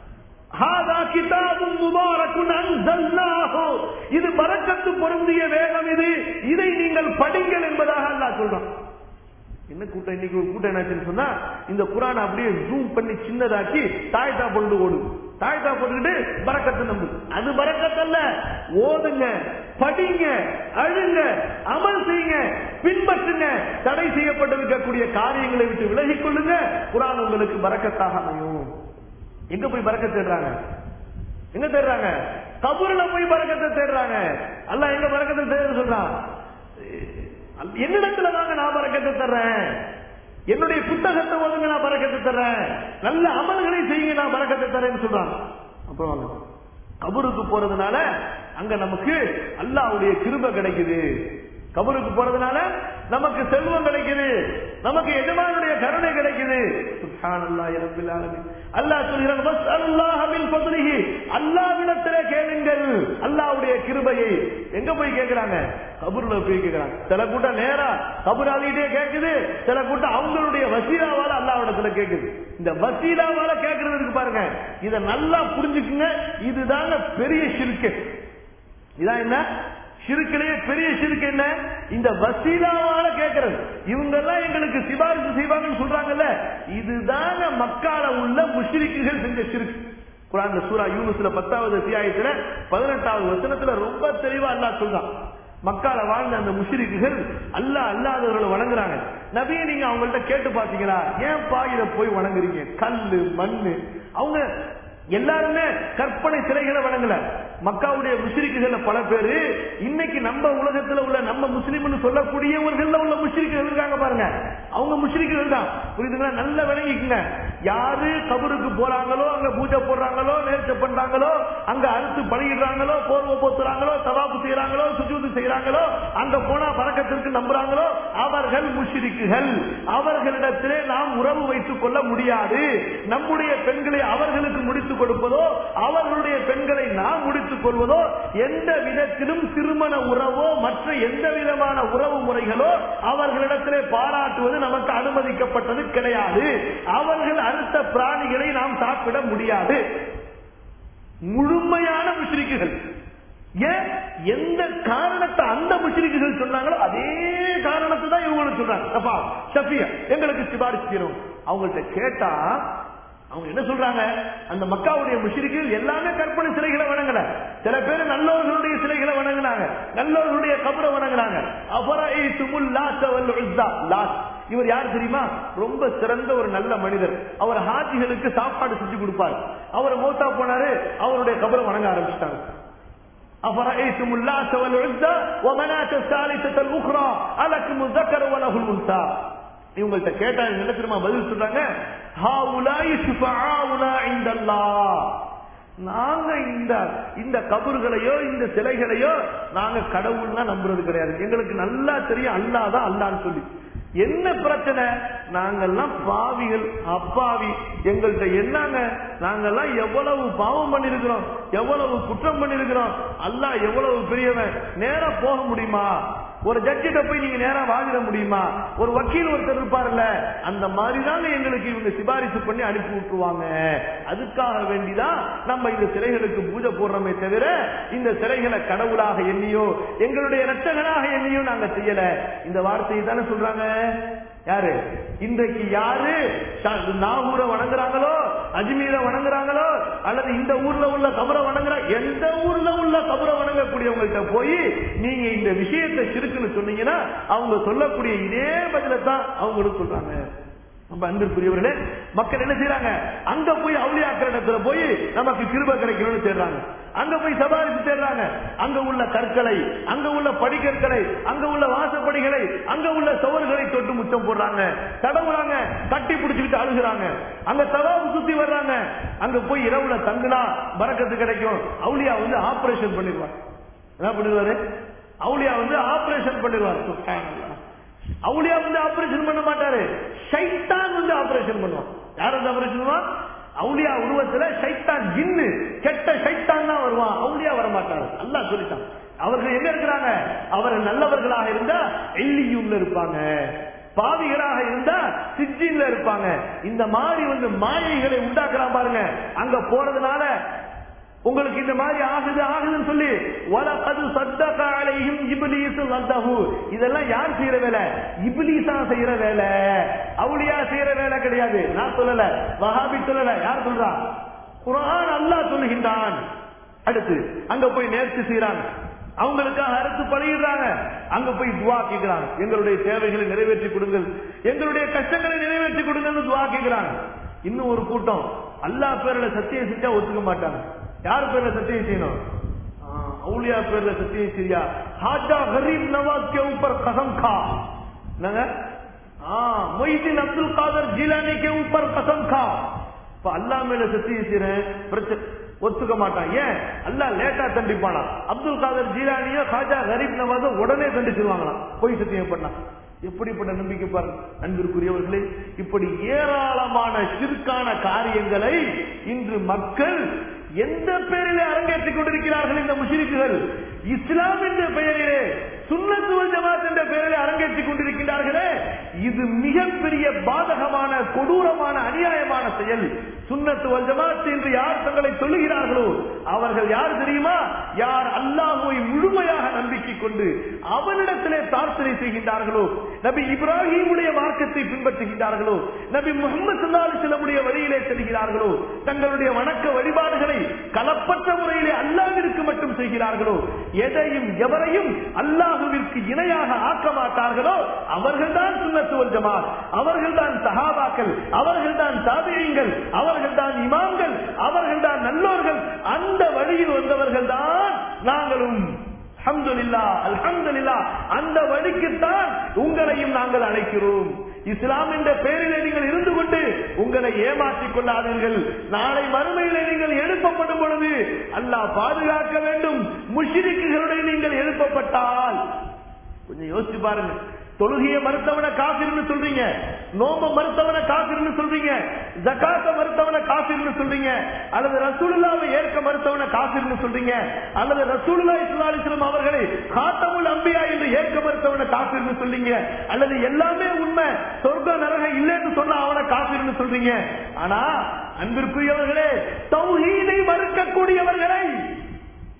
ஹாதா கிதாபும் முபாரக்குன் அன்சல்னாஹு. இது பரக்கத்து பொருந்திய வேகம் இது இதை நீங்கள் படிங்கள் என்பதாக அல்லாஹ் சொல்றான் என்ன கூட்டம் இன்னைக்கு ஒரு கூட்டம் என்னாச்சுன்னு சொன்னா இந்த குரான் அப்படியே ஜூம் பண்ணி சின்னதாக்கி தாய்தா போட்டு ஓடும் தாய்தா போட்டுக்கிட்டு பறக்கத்து நம்பு அது பறக்கத்தல்ல ஓதுங்க படிங்க அழுங்க அமல் செய்யுங்க பின்பற்றுங்க தடை செய்யப்பட்டிருக்கக்கூடிய காரியங்களை விட்டு விலகிக் கொள்ளுங்க குரான் உங்களுக்கு பறக்கத்தாக அமையும் எங்க போய் பறக்க தேடுறாங்க எங்க தேடுறாங்க கபூர்ல போய் பறக்கத்தை தேடுறாங்க அல்லாஹ் எங்க பறக்கத்தை தேட சொல்றான் என்னிடத்துல வாங்க நான் பறக்கத்தை தர்றேன் என்னுடைய புத்தகத்தை ஒதுங்க நான் பறக்கத்தை தர்றேன் நல்ல அமல்களை செய்யுங்க நான் பறக்கத்தை தரேன்னு சொல்றான் அப்புறம் வாங்க. கபருக்கு போறதுனால அங்க நமக்கு அல்லாஹ்வுடைய கிருபை கிடைக்குது கபருக்கு போறதுனால நமக்கு செல்வம் கிடைக்குது நமக்கு எஜமானுடைய கருணை கிடைக்குது சுப்ஹானல்லாஹி ரப்பில் ஆலமீன் அல்லாஹ் சொல்கிறான் வஸ்அல்லாஹ மின் ஃபத்லிஹி அல்லாஹ்விடத்திலே கேளுங்கள் அல்லாஹ்வுடைய கிருபையை எங்க போய் கேக்குறாங்க கபூர்ல போய் கேக்குறாங்க சில கூட்டம் நேரா கபூராலிட்டே கேக்குது சில கூட்டம் அவங்களுடைய வசீலாவால அல்லாஹ்விடத்துல கேக்குது இந்த வசீலாவால கேக்குறதுக்கு பாருங்க இத நல்லா புரிஞ்சுக்குங்க இதுதாங்க பெரிய ஷிர்க்கு இதான் என்ன சிறுக்கிலேயே பெரிய சிறுக்கு என்ன இந்த வசீலாவால கேட்கறது இவங்க எல்லாம் எங்களுக்கு சிபாரிசு செய்வாங்கன்னு சொல்றாங்கல்ல இதுதாங்க மக்கால உள்ள முஷ்ரிக்குகள் செஞ்ச சிறுக்கு குரான் சூரா யூனுஸ்ல பத்தாவது அத்தியாயத்துல பதினெட்டாவது வசனத்துல ரொம்ப தெளிவா அல்லாஹ் சொல்றான் மக்கால வாழ்ந்த அந்த முஷ்ரிக்குகள் அல்லாஹ் அல்லாதவர்களை வணங்குறாங்க நபியை நீங்க அவங்கள்ட்ட கேட்டு பாத்தீங்களா ஏன் இத போய் வணங்குறீங்க கல்லு மண்ணு அவங்க எல்லாருமே கற்பனை சிலைகளை வணங்கல மக்காவுடைய முஸ்லிக்குகள் பல பேரு இன்னைக்கு நம்ம உலகத்துல உள்ள நம்ம முஸ்லீம்னு சொல்லக்கூடியவர்கள் உள்ள முஸ்லிக்குகள் இருக்காங்க பாருங்க அவங்க முஸ்லிக்குகள் தான் புரியுதுங்களா நல்ல விளங்கிக்குங்க யாரு கபருக்கு போறாங்களோ அங்க பூஜை போடுறாங்களோ நேர்ச்சை பண்றாங்களோ அங்க அறுத்து பழகிடுறாங்களோ போர்வ போத்துறாங்களோ தவாப்பு செய்யறாங்களோ சுஜூது செய்யறாங்களோ அங்க போனா பறக்கத்திற்கு நம்புறாங்களோ அவர்கள் முஷ்ரிக்குகள் அவர்களிடத்திலே நாம் உறவு வைத்துக் கொள்ள முடியாது நம்முடைய பெண்களை அவர்களுக்கு முடித்துக் கொடுப்பதோ அவர்களுடைய பெண்களை நாம் முடித்துக் கொள்வதோ எந்த விதத்திலும் திருமண உறவோ மற்ற எந்த விதமான உறவு முறைகளோ அவர்களிடத்திலே பாராட்டுவது நமக்கு அனுமதிக்கப்பட்டது கிடையாது அவர்கள் அறுத்த பிராணிகளை நாம் சாப்பிட முடியாது முழுமையான முஸ்லிக்குகள் ஏன் எந்த காரணத்தை அந்த முஸ்லிம்கள் சொன்னாங்களோ அதே காரணத்தை தான் இவங்களும் சொல்றாங்க அப்பா ஷஃபியா எங்களுக்கு சிபாரிசு செய்யணும் அவங்கள்ட்ட கேட்டா அவங்க என்ன சொல்றாங்க அந்த மக்காவுடைய முஷிரிகள் எல்லாமே கற்பனை சிலைகளை வணங்கல சில பேர் நல்லவர்களுடைய சிலைகளை வணங்கினாங்க நல்லவர்களுடைய கபரை வணங்கினாங்க அபரைத்துமுல் லாத் வல் உஸ்ஸா லாத் இவர் யார் தெரியுமா ரொம்ப சிறந்த ஒரு நல்ல மனிதர் அவர் ஹாஜிகளுக்கு சாப்பாடு செஞ்சு கொடுப்பார் அவர் மௌத்தா போனாரு அவருடைய கபரை வணங்க ஆரம்பிச்சிட்டாங்க أفرأيتم اللات والعزى ومناة الثالثة الأخرى ألكم الذكر وله الأنثى இவங்கள்ட்ட கேட்டா இவங்க என்ன தெரியுமா பதில் சொல்றாங்க ஹாவுலாய் ஷுஃபஆஉனா இந்தல்லாஹ் நாங்க இந்த இந்த கபர்களையோ இந்த சிலைகளையோ நாங்க கடவுள்னா நம்புறது கிடையாது எங்களுக்கு நல்லா தெரியும் அல்லாஹ் தான் அல்லான்னு சொல்லி என்ன பிரச்சனை நாங்கெல்லாம் பாவிகள் அப்பாவி எங்கள்கிட்ட என்னங்க நாங்கெல்லாம் எவ்வளவு பாவம் பண்ணிருக்கிறோம் எவ்வளவு குற்றம் பண்ணிருக்கிறோம் அல்லாஹ் எவ்வளவு பெரியவன் நேரா போக முடியுமா ஒரு ஜட்ஜிட்ட போய் நீங்க நேரா வாதிட முடியுமா ஒரு வக்கீல் ஒருத்தர் இருப்பார்ல அந்த மாதிரி தாங்க எங்களுக்கு இவங்க சிபாரிசு பண்ணி அனுப்பி விட்டுருவாங்க அதுக்காக வேண்டிதான் நம்ம இந்த சிலைகளுக்கு பூஜை போடுறோமே தவிர இந்த சிலைகளை கடவுளாக எண்ணியோ எங்களுடைய ரட்சகனாக எண்ணியோ நாங்க செய்யல இந்த வார்த்தையை தானே சொல்றாங்க யாரு இன்றைக்கு யாரு ஷா- நாகூரை வணங்குறாங்களோ அஜ்மீரை வணங்குறாங்களோ அல்லது இந்த ஊர்ல உள்ள கபரை வணங்குறா எந்த ஊர்ல உள்ள கபரை வணங்கக்கூடியவங்கள்ட்ட போய் நீங்க இந்த விஷயத்தை சிறுக்குன்னு சொன்னீங்கன்னா அவங்க சொல்லக்கூடிய இதே பதில தான் அவங்களும் சொல்றாங்க நம்ம அன்பிற்குரியவர்களே மக்கள் என்ன செய்யறாங்க அங்க போய் அவுளியாக்கிற இடத்துல போய் நமக்கு கிருப கிடைக்கணும்னு தேடுறாங்க அங்க போய் சபாரிச்சு தேடுறாங்க அங்க உள்ள கற்களை அங்க உள்ள படிக்கற்களை அங்க உள்ள வாசப்படிகளை அங்க உள்ள சுவர்களை தொட்டு முத்தம் போடுறாங்க தடவுறாங்க கட்டி பிடிச்சுக்கிட்டு அழுகுறாங்க அங்க தவாவு சுத்தி வர்றாங்க அங்க போய் இரவுல தங்குனா பறக்கத்து கிடைக்கும் அவுளியா வந்து ஆபரேஷன் பண்ணிடுவாங்க என்ன பண்ணிடுவாரு அவுளியா வந்து ஆபரேஷன் பண்ணிடுவார் சுப்ஹானல்லாஹ். அவுளியா வந்து ஆபரேஷன் பண்ண மாட்டாரு ஷைத்தான் வந்து ஆபரேஷன் பண்ணுவான் யார் வந்து ஆபரேஷன் பண்ணுவான் அவுளியா உருவத்துல ஷைத்தான் ஜின்னு கெட்ட ஷைத்தான் தான் வருவான் அவுளியா வர மாட்டாரு அல்லாஹ் சொல்லிட்டான் அவர்கள் எங்க இருக்கிறாங்க அவர்கள் நல்லவர்களாக இருந்தா எல்லியூர்ல இருப்பாங்க பாவிகளாக இருந்தா சிஜின்ல இருப்பாங்க இந்த மாதிரி வந்து மாயைகளை உண்டாக்குறான் பாருங்க அங்க போறதுனால உங்களுக்கு இந்த மாதிரி ஆகுது ஆகுதுன்னு சொல்லி வலகது சத்தக அலைஹிம் இப்லீஸ் வந்தஹு இதெல்லாம் யார் செய்யற வேலை இப்லீஸா செய்யற வேலை அவுலியா செய்யற வேலை கிடையாது நான் சொல்லல வஹாபி சொல்லல யார் சொல்றா குர்ஆன் அல்லாஹ் சொல்லுகின்றான் அடுத்து அங்க போய் நேர்ச்சி செய்யறாங்க அவங்களுக்காக அறுத்து பழகிடுறாங்க அங்க போய் துவா கேட்கிறாங்க எங்களுடைய தேவைகளை நிறைவேற்றி கொடுங்கள் எங்களுடைய கஷ்டங்களை நிறைவேற்றி கொடுங்கன்னு துவா கேட்கிறாங்க இன்னும் ஒரு கூட்டம் அல்லாஹ் பேர்ல சத்தியம் செஞ்சா ஒத்துக்க மாட்டாங்க யார் பேர்ல சத்தியம் செய்யணும் ஆ, அவுலியா பேர்ல சத்தியம் செய்யா ஹாஜா गरीब नवाज के ऊपर कसम खा என்னங்க ஆ மொய்தீன் அப்துல் காதர் ஜிலானி के ऊपर कसम खा இப்ப அல்லாஹ் மேல சத்தியம் செய்யறேன் பிரச்சனை ஒத்துக்க மாட்டான் ஏன் அல்லாஹ் லேட்டா தண்டிப்பானா அப்துல் காதர் ஜீலானியோ காஜா கரீப் நவாஸோ உடனே தண்டிச்சிருவாங்களாம் போய் சத்தியம் பண்ணா எப்படிப்பட்ட நம்பிக்கை பாருங்க அன்பிற்குரியவர்களே இப்படி ஏராளமான சிற்கான காரியங்களை இன்று மக்கள் எந்த பெயரிலே அரங்கேற்றிக் கொண்டிருக்கிறார்கள் இந்த முஷிரிக்குகள் இஸ்லாம் என்ற பெயரிலே சுண்ணத்துவல் ஜமாத் என்ற பெயரிலே அரங்கேற்றிக் கொண்டிருக்கிறார்களே இது மிகப்பெரிய பாதகமான கொடூரமான அநியாயமான செயல் சுண்ணத்துவல் ஜமாத் என்று யார் தங்களை சொல்லுகிறார்களோ அவர்கள் யார் தெரியுமா யார் அல்லாஹுவை முழுமையாக நம்பிக்கை கொண்டு அவனிடத்திலே பிரார்த்தனை செய்கின்றார்களோ நபி இப்ராஹிமுடைய மார்க்கத்தை பின்பற்றுகின்றார்களோ நபி முகமது சல்லாஹுடைய வழியிலே செல்கிறார்களோ தங்களுடைய வணக்க வழிபாடுகளை கலப்பற்ற முறையிலே அல்லாவிற்கு மட்டும் செய்கிறார்களோ எதையும் எவரையும் அல்லாஹுவிற்கு இணையாக ஆக்க மாட்டார்களோ அவர்கள்தான் சுண்ணத்துவல் ஜமாத் அவர்கள்தான் சஹாபாக்கள் அவர்கள்தான் தாபியங்கள் அவர்கள்தான் இமாம்கள் அவர்கள்தான் நல்லோர்கள் அந்த வழியில் வந்தவர்கள் தான் நாங்களும் அல்ஹம்துலில்லா அல்ஹம்துலில்லா அந்த வழிக்குத்தான் உங்களையும் நாங்கள் அழைக்கிறோம் இஸ்லாம் என்ற பெயரிலே நீங்கள் இருந்து கொண்டு உங்களை ஏமாற்றிக் கொள்ளாதீர்கள் நாளை மறுமையிலே நீங்கள் எழுப்பப்படும் பொழுது அல்லாஹ் பாதுகாக்க வேண்டும் முஷிரிக்குகளுடைய நீங்கள் எழுப்பப்பட்டால் கொஞ்சம் யோசிச்சு பாருங்க தொழுகையை மறுத்தவன காசிர்னு சொல்றீங்க நோம்ப மறுத்தவன காசிர்னு சொல்றீங்க ஜக்காத்த மறுத்தவன காசிர்னு சொல்றீங்க அல்லது ரசூலுல்லாவை ஏற்க மறுத்தவன காசிர்னு சொல்றீங்க அல்லது ரசூலுல்லா இஸ்லாலிஸ்லம் அவர்களை காத்தமுல் அம்பியா என்று ஏற்க மறுத்தவன காசிர்னு சொல்றீங்க அல்லது எல்லாமே உண்மை சொர்க்க நரகம் இல்லைன்னு சொன்னா அவனை காசிர்னு சொல்றீங்க ஆனா அன்பிற்குரியவர்களே தௌஹீதை மறுக்கக்கூடியவர்களை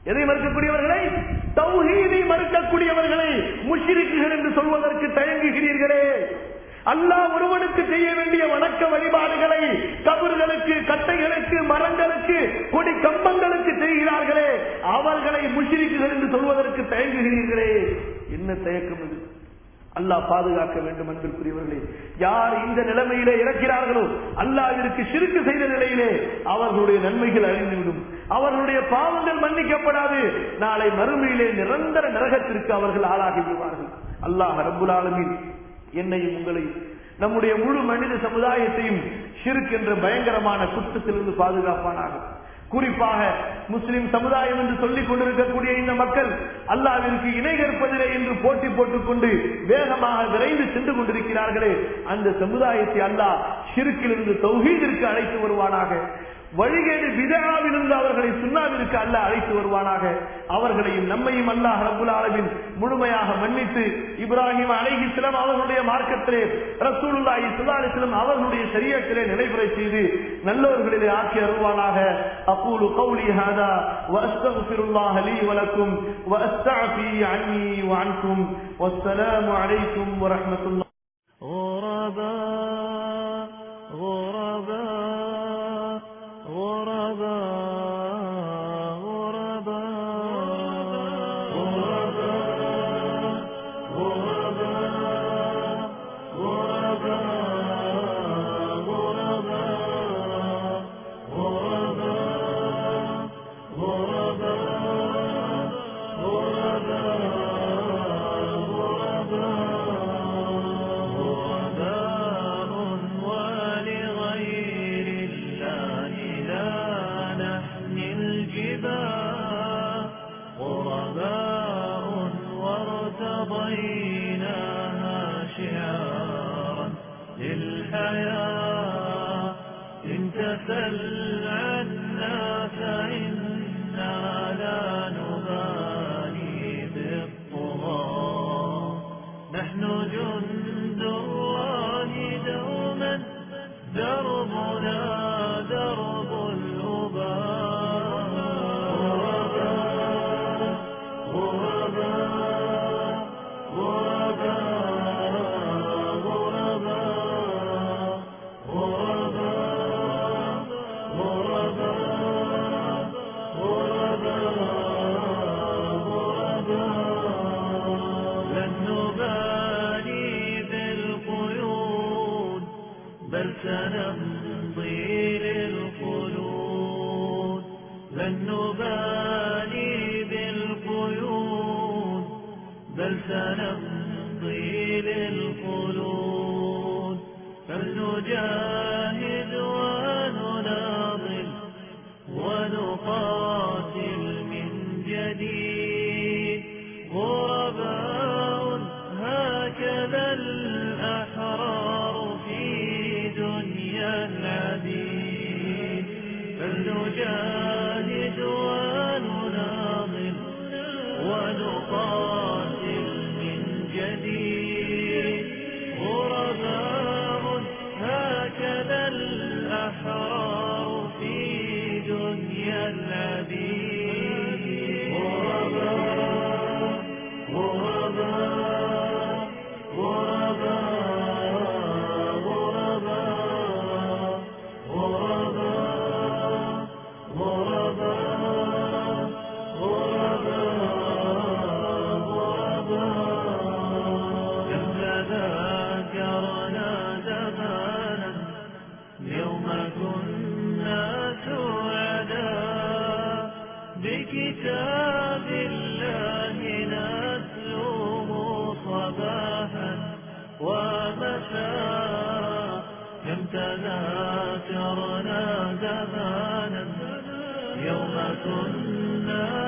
எதை மறுக்கக்கூடியவர்களை தௌஹீதை மறுக்கக்கூடியவர்களை முஷ்ரிக்குகள் என்று சொல்வதற்கு தயங்குகிறீர்களே அல்லாஹ் ஒருவனுக்கு செய்ய வேண்டிய வணக்க வழிபாடுகளை கபர்களுக்கு கட்டைகளுக்கு மரங்களுக்கு கொடி கம்பங்களுக்கு செய்கிறார்களே அவர்களை முஷ்ரிக்குகள் என்று சொல்வதற்கு தயங்குகிறீர்களே என்ன தயக்கம் இது அல்லாஹ் பாதுகாக்க வேண்டும் அன்பிற்குரியவர்களே யார் இந்த நிலைமையிலே இறக்கிறார்களோ அல்லாவிற்கு சிறுக்கு செய்த நிலையிலே அவர்களுடைய நன்மைகள் அழிந்துவிடும் அவர்களுடைய பாவங்கள் மன்னிக்கப்படாது நாளை மறுமையிலே நிரந்தர நரகத்திற்கு அவர்கள் ஆளாகி விடுவார்கள் அல்லாஹ் ரப்புல் ஆலமீன் என்னையும் உங்களையும் நம்முடைய முழு மனித சமுதாயத்தையும் ஷிர்க் என்ற பயங்கரமான குற்றத்திலிருந்து பாதுகாப்பானாக குறிப்பாக முஸ்லிம் சமுதாயம் என்று சொல்லிக் கொண்டிருக்கக்கூடிய இந்த மக்கள் அல்லாவிற்கு இணை கற்பதிலே என்று போட்டி போட்டுக் கொண்டு வேகமாக விரைந்து சென்று கொண்டிருக்கிறார்களே அந்த சமுதாயத்தை அல்லாஹ் ஷிருக்கிலிருந்து தௌஹீதிற்கு அழைத்து வருவானாக வழிகேடு விதகாவிலிருந்து அவர்களை சுண்ணாவிற்கு அல்ல அழைத்து வருவானாக அவர்களையும் நம்மையும் அல்லாஹ் ரபுல் ஆலமின் முழுமையாக மன்னித்து இப்ராஹிம் அலைஹிஸ்லாம் அவர்களுடைய மார்க்கத்திலே ரசூலுல்லாஹி சுல்லாலிஸ்லம் அவர்களுடைய சரியத்திலே நிலைபெற செய்து நல்லவர்களிலே ஆக்கி அருள்வானாக அகூலு கௌலி ஹாதா வஅஸ்தக்ஃபிருல்லாஹ லீ வலக்கும் வஅஸ்தஅஃபி அன்னி வஅன்கும் வஸ்ஸலாமு அலைக்கும் வரஹ்மத்துல்லாஹி غرباء غرباء غرباء غرباء غرباء غرباء غرباء غرباء غرباء ولغير الله لا نحمي الجباه غرباء وارتضيناها شعارا للحياة إن تسل عنا فإنا لا نبالي بالطغاة نحن جند الله دوما دربنا درب الأباء غرباء غرباء غرباء غرباء غرباء لن نبالي بالقيود بل سنمضي للخلود لن نبالي بالقيود بل سنمضي للخلود فلنجاهد ونناضل ونقاتل من جديد غرباء هكذا الأحرار في دنيا العبيد فلنجاهد ونناضل ونقاتل من جديد غرباء هكذا الأحرار في دنيا العبيد غرباء غرباء غرباء غرباء غرباء غرباء كم تذاكرنا زمانا يوم كنا سعداء بكتاب الله نتلوه صباحا ومساء كم تذاكرنا زمانا يوم كنا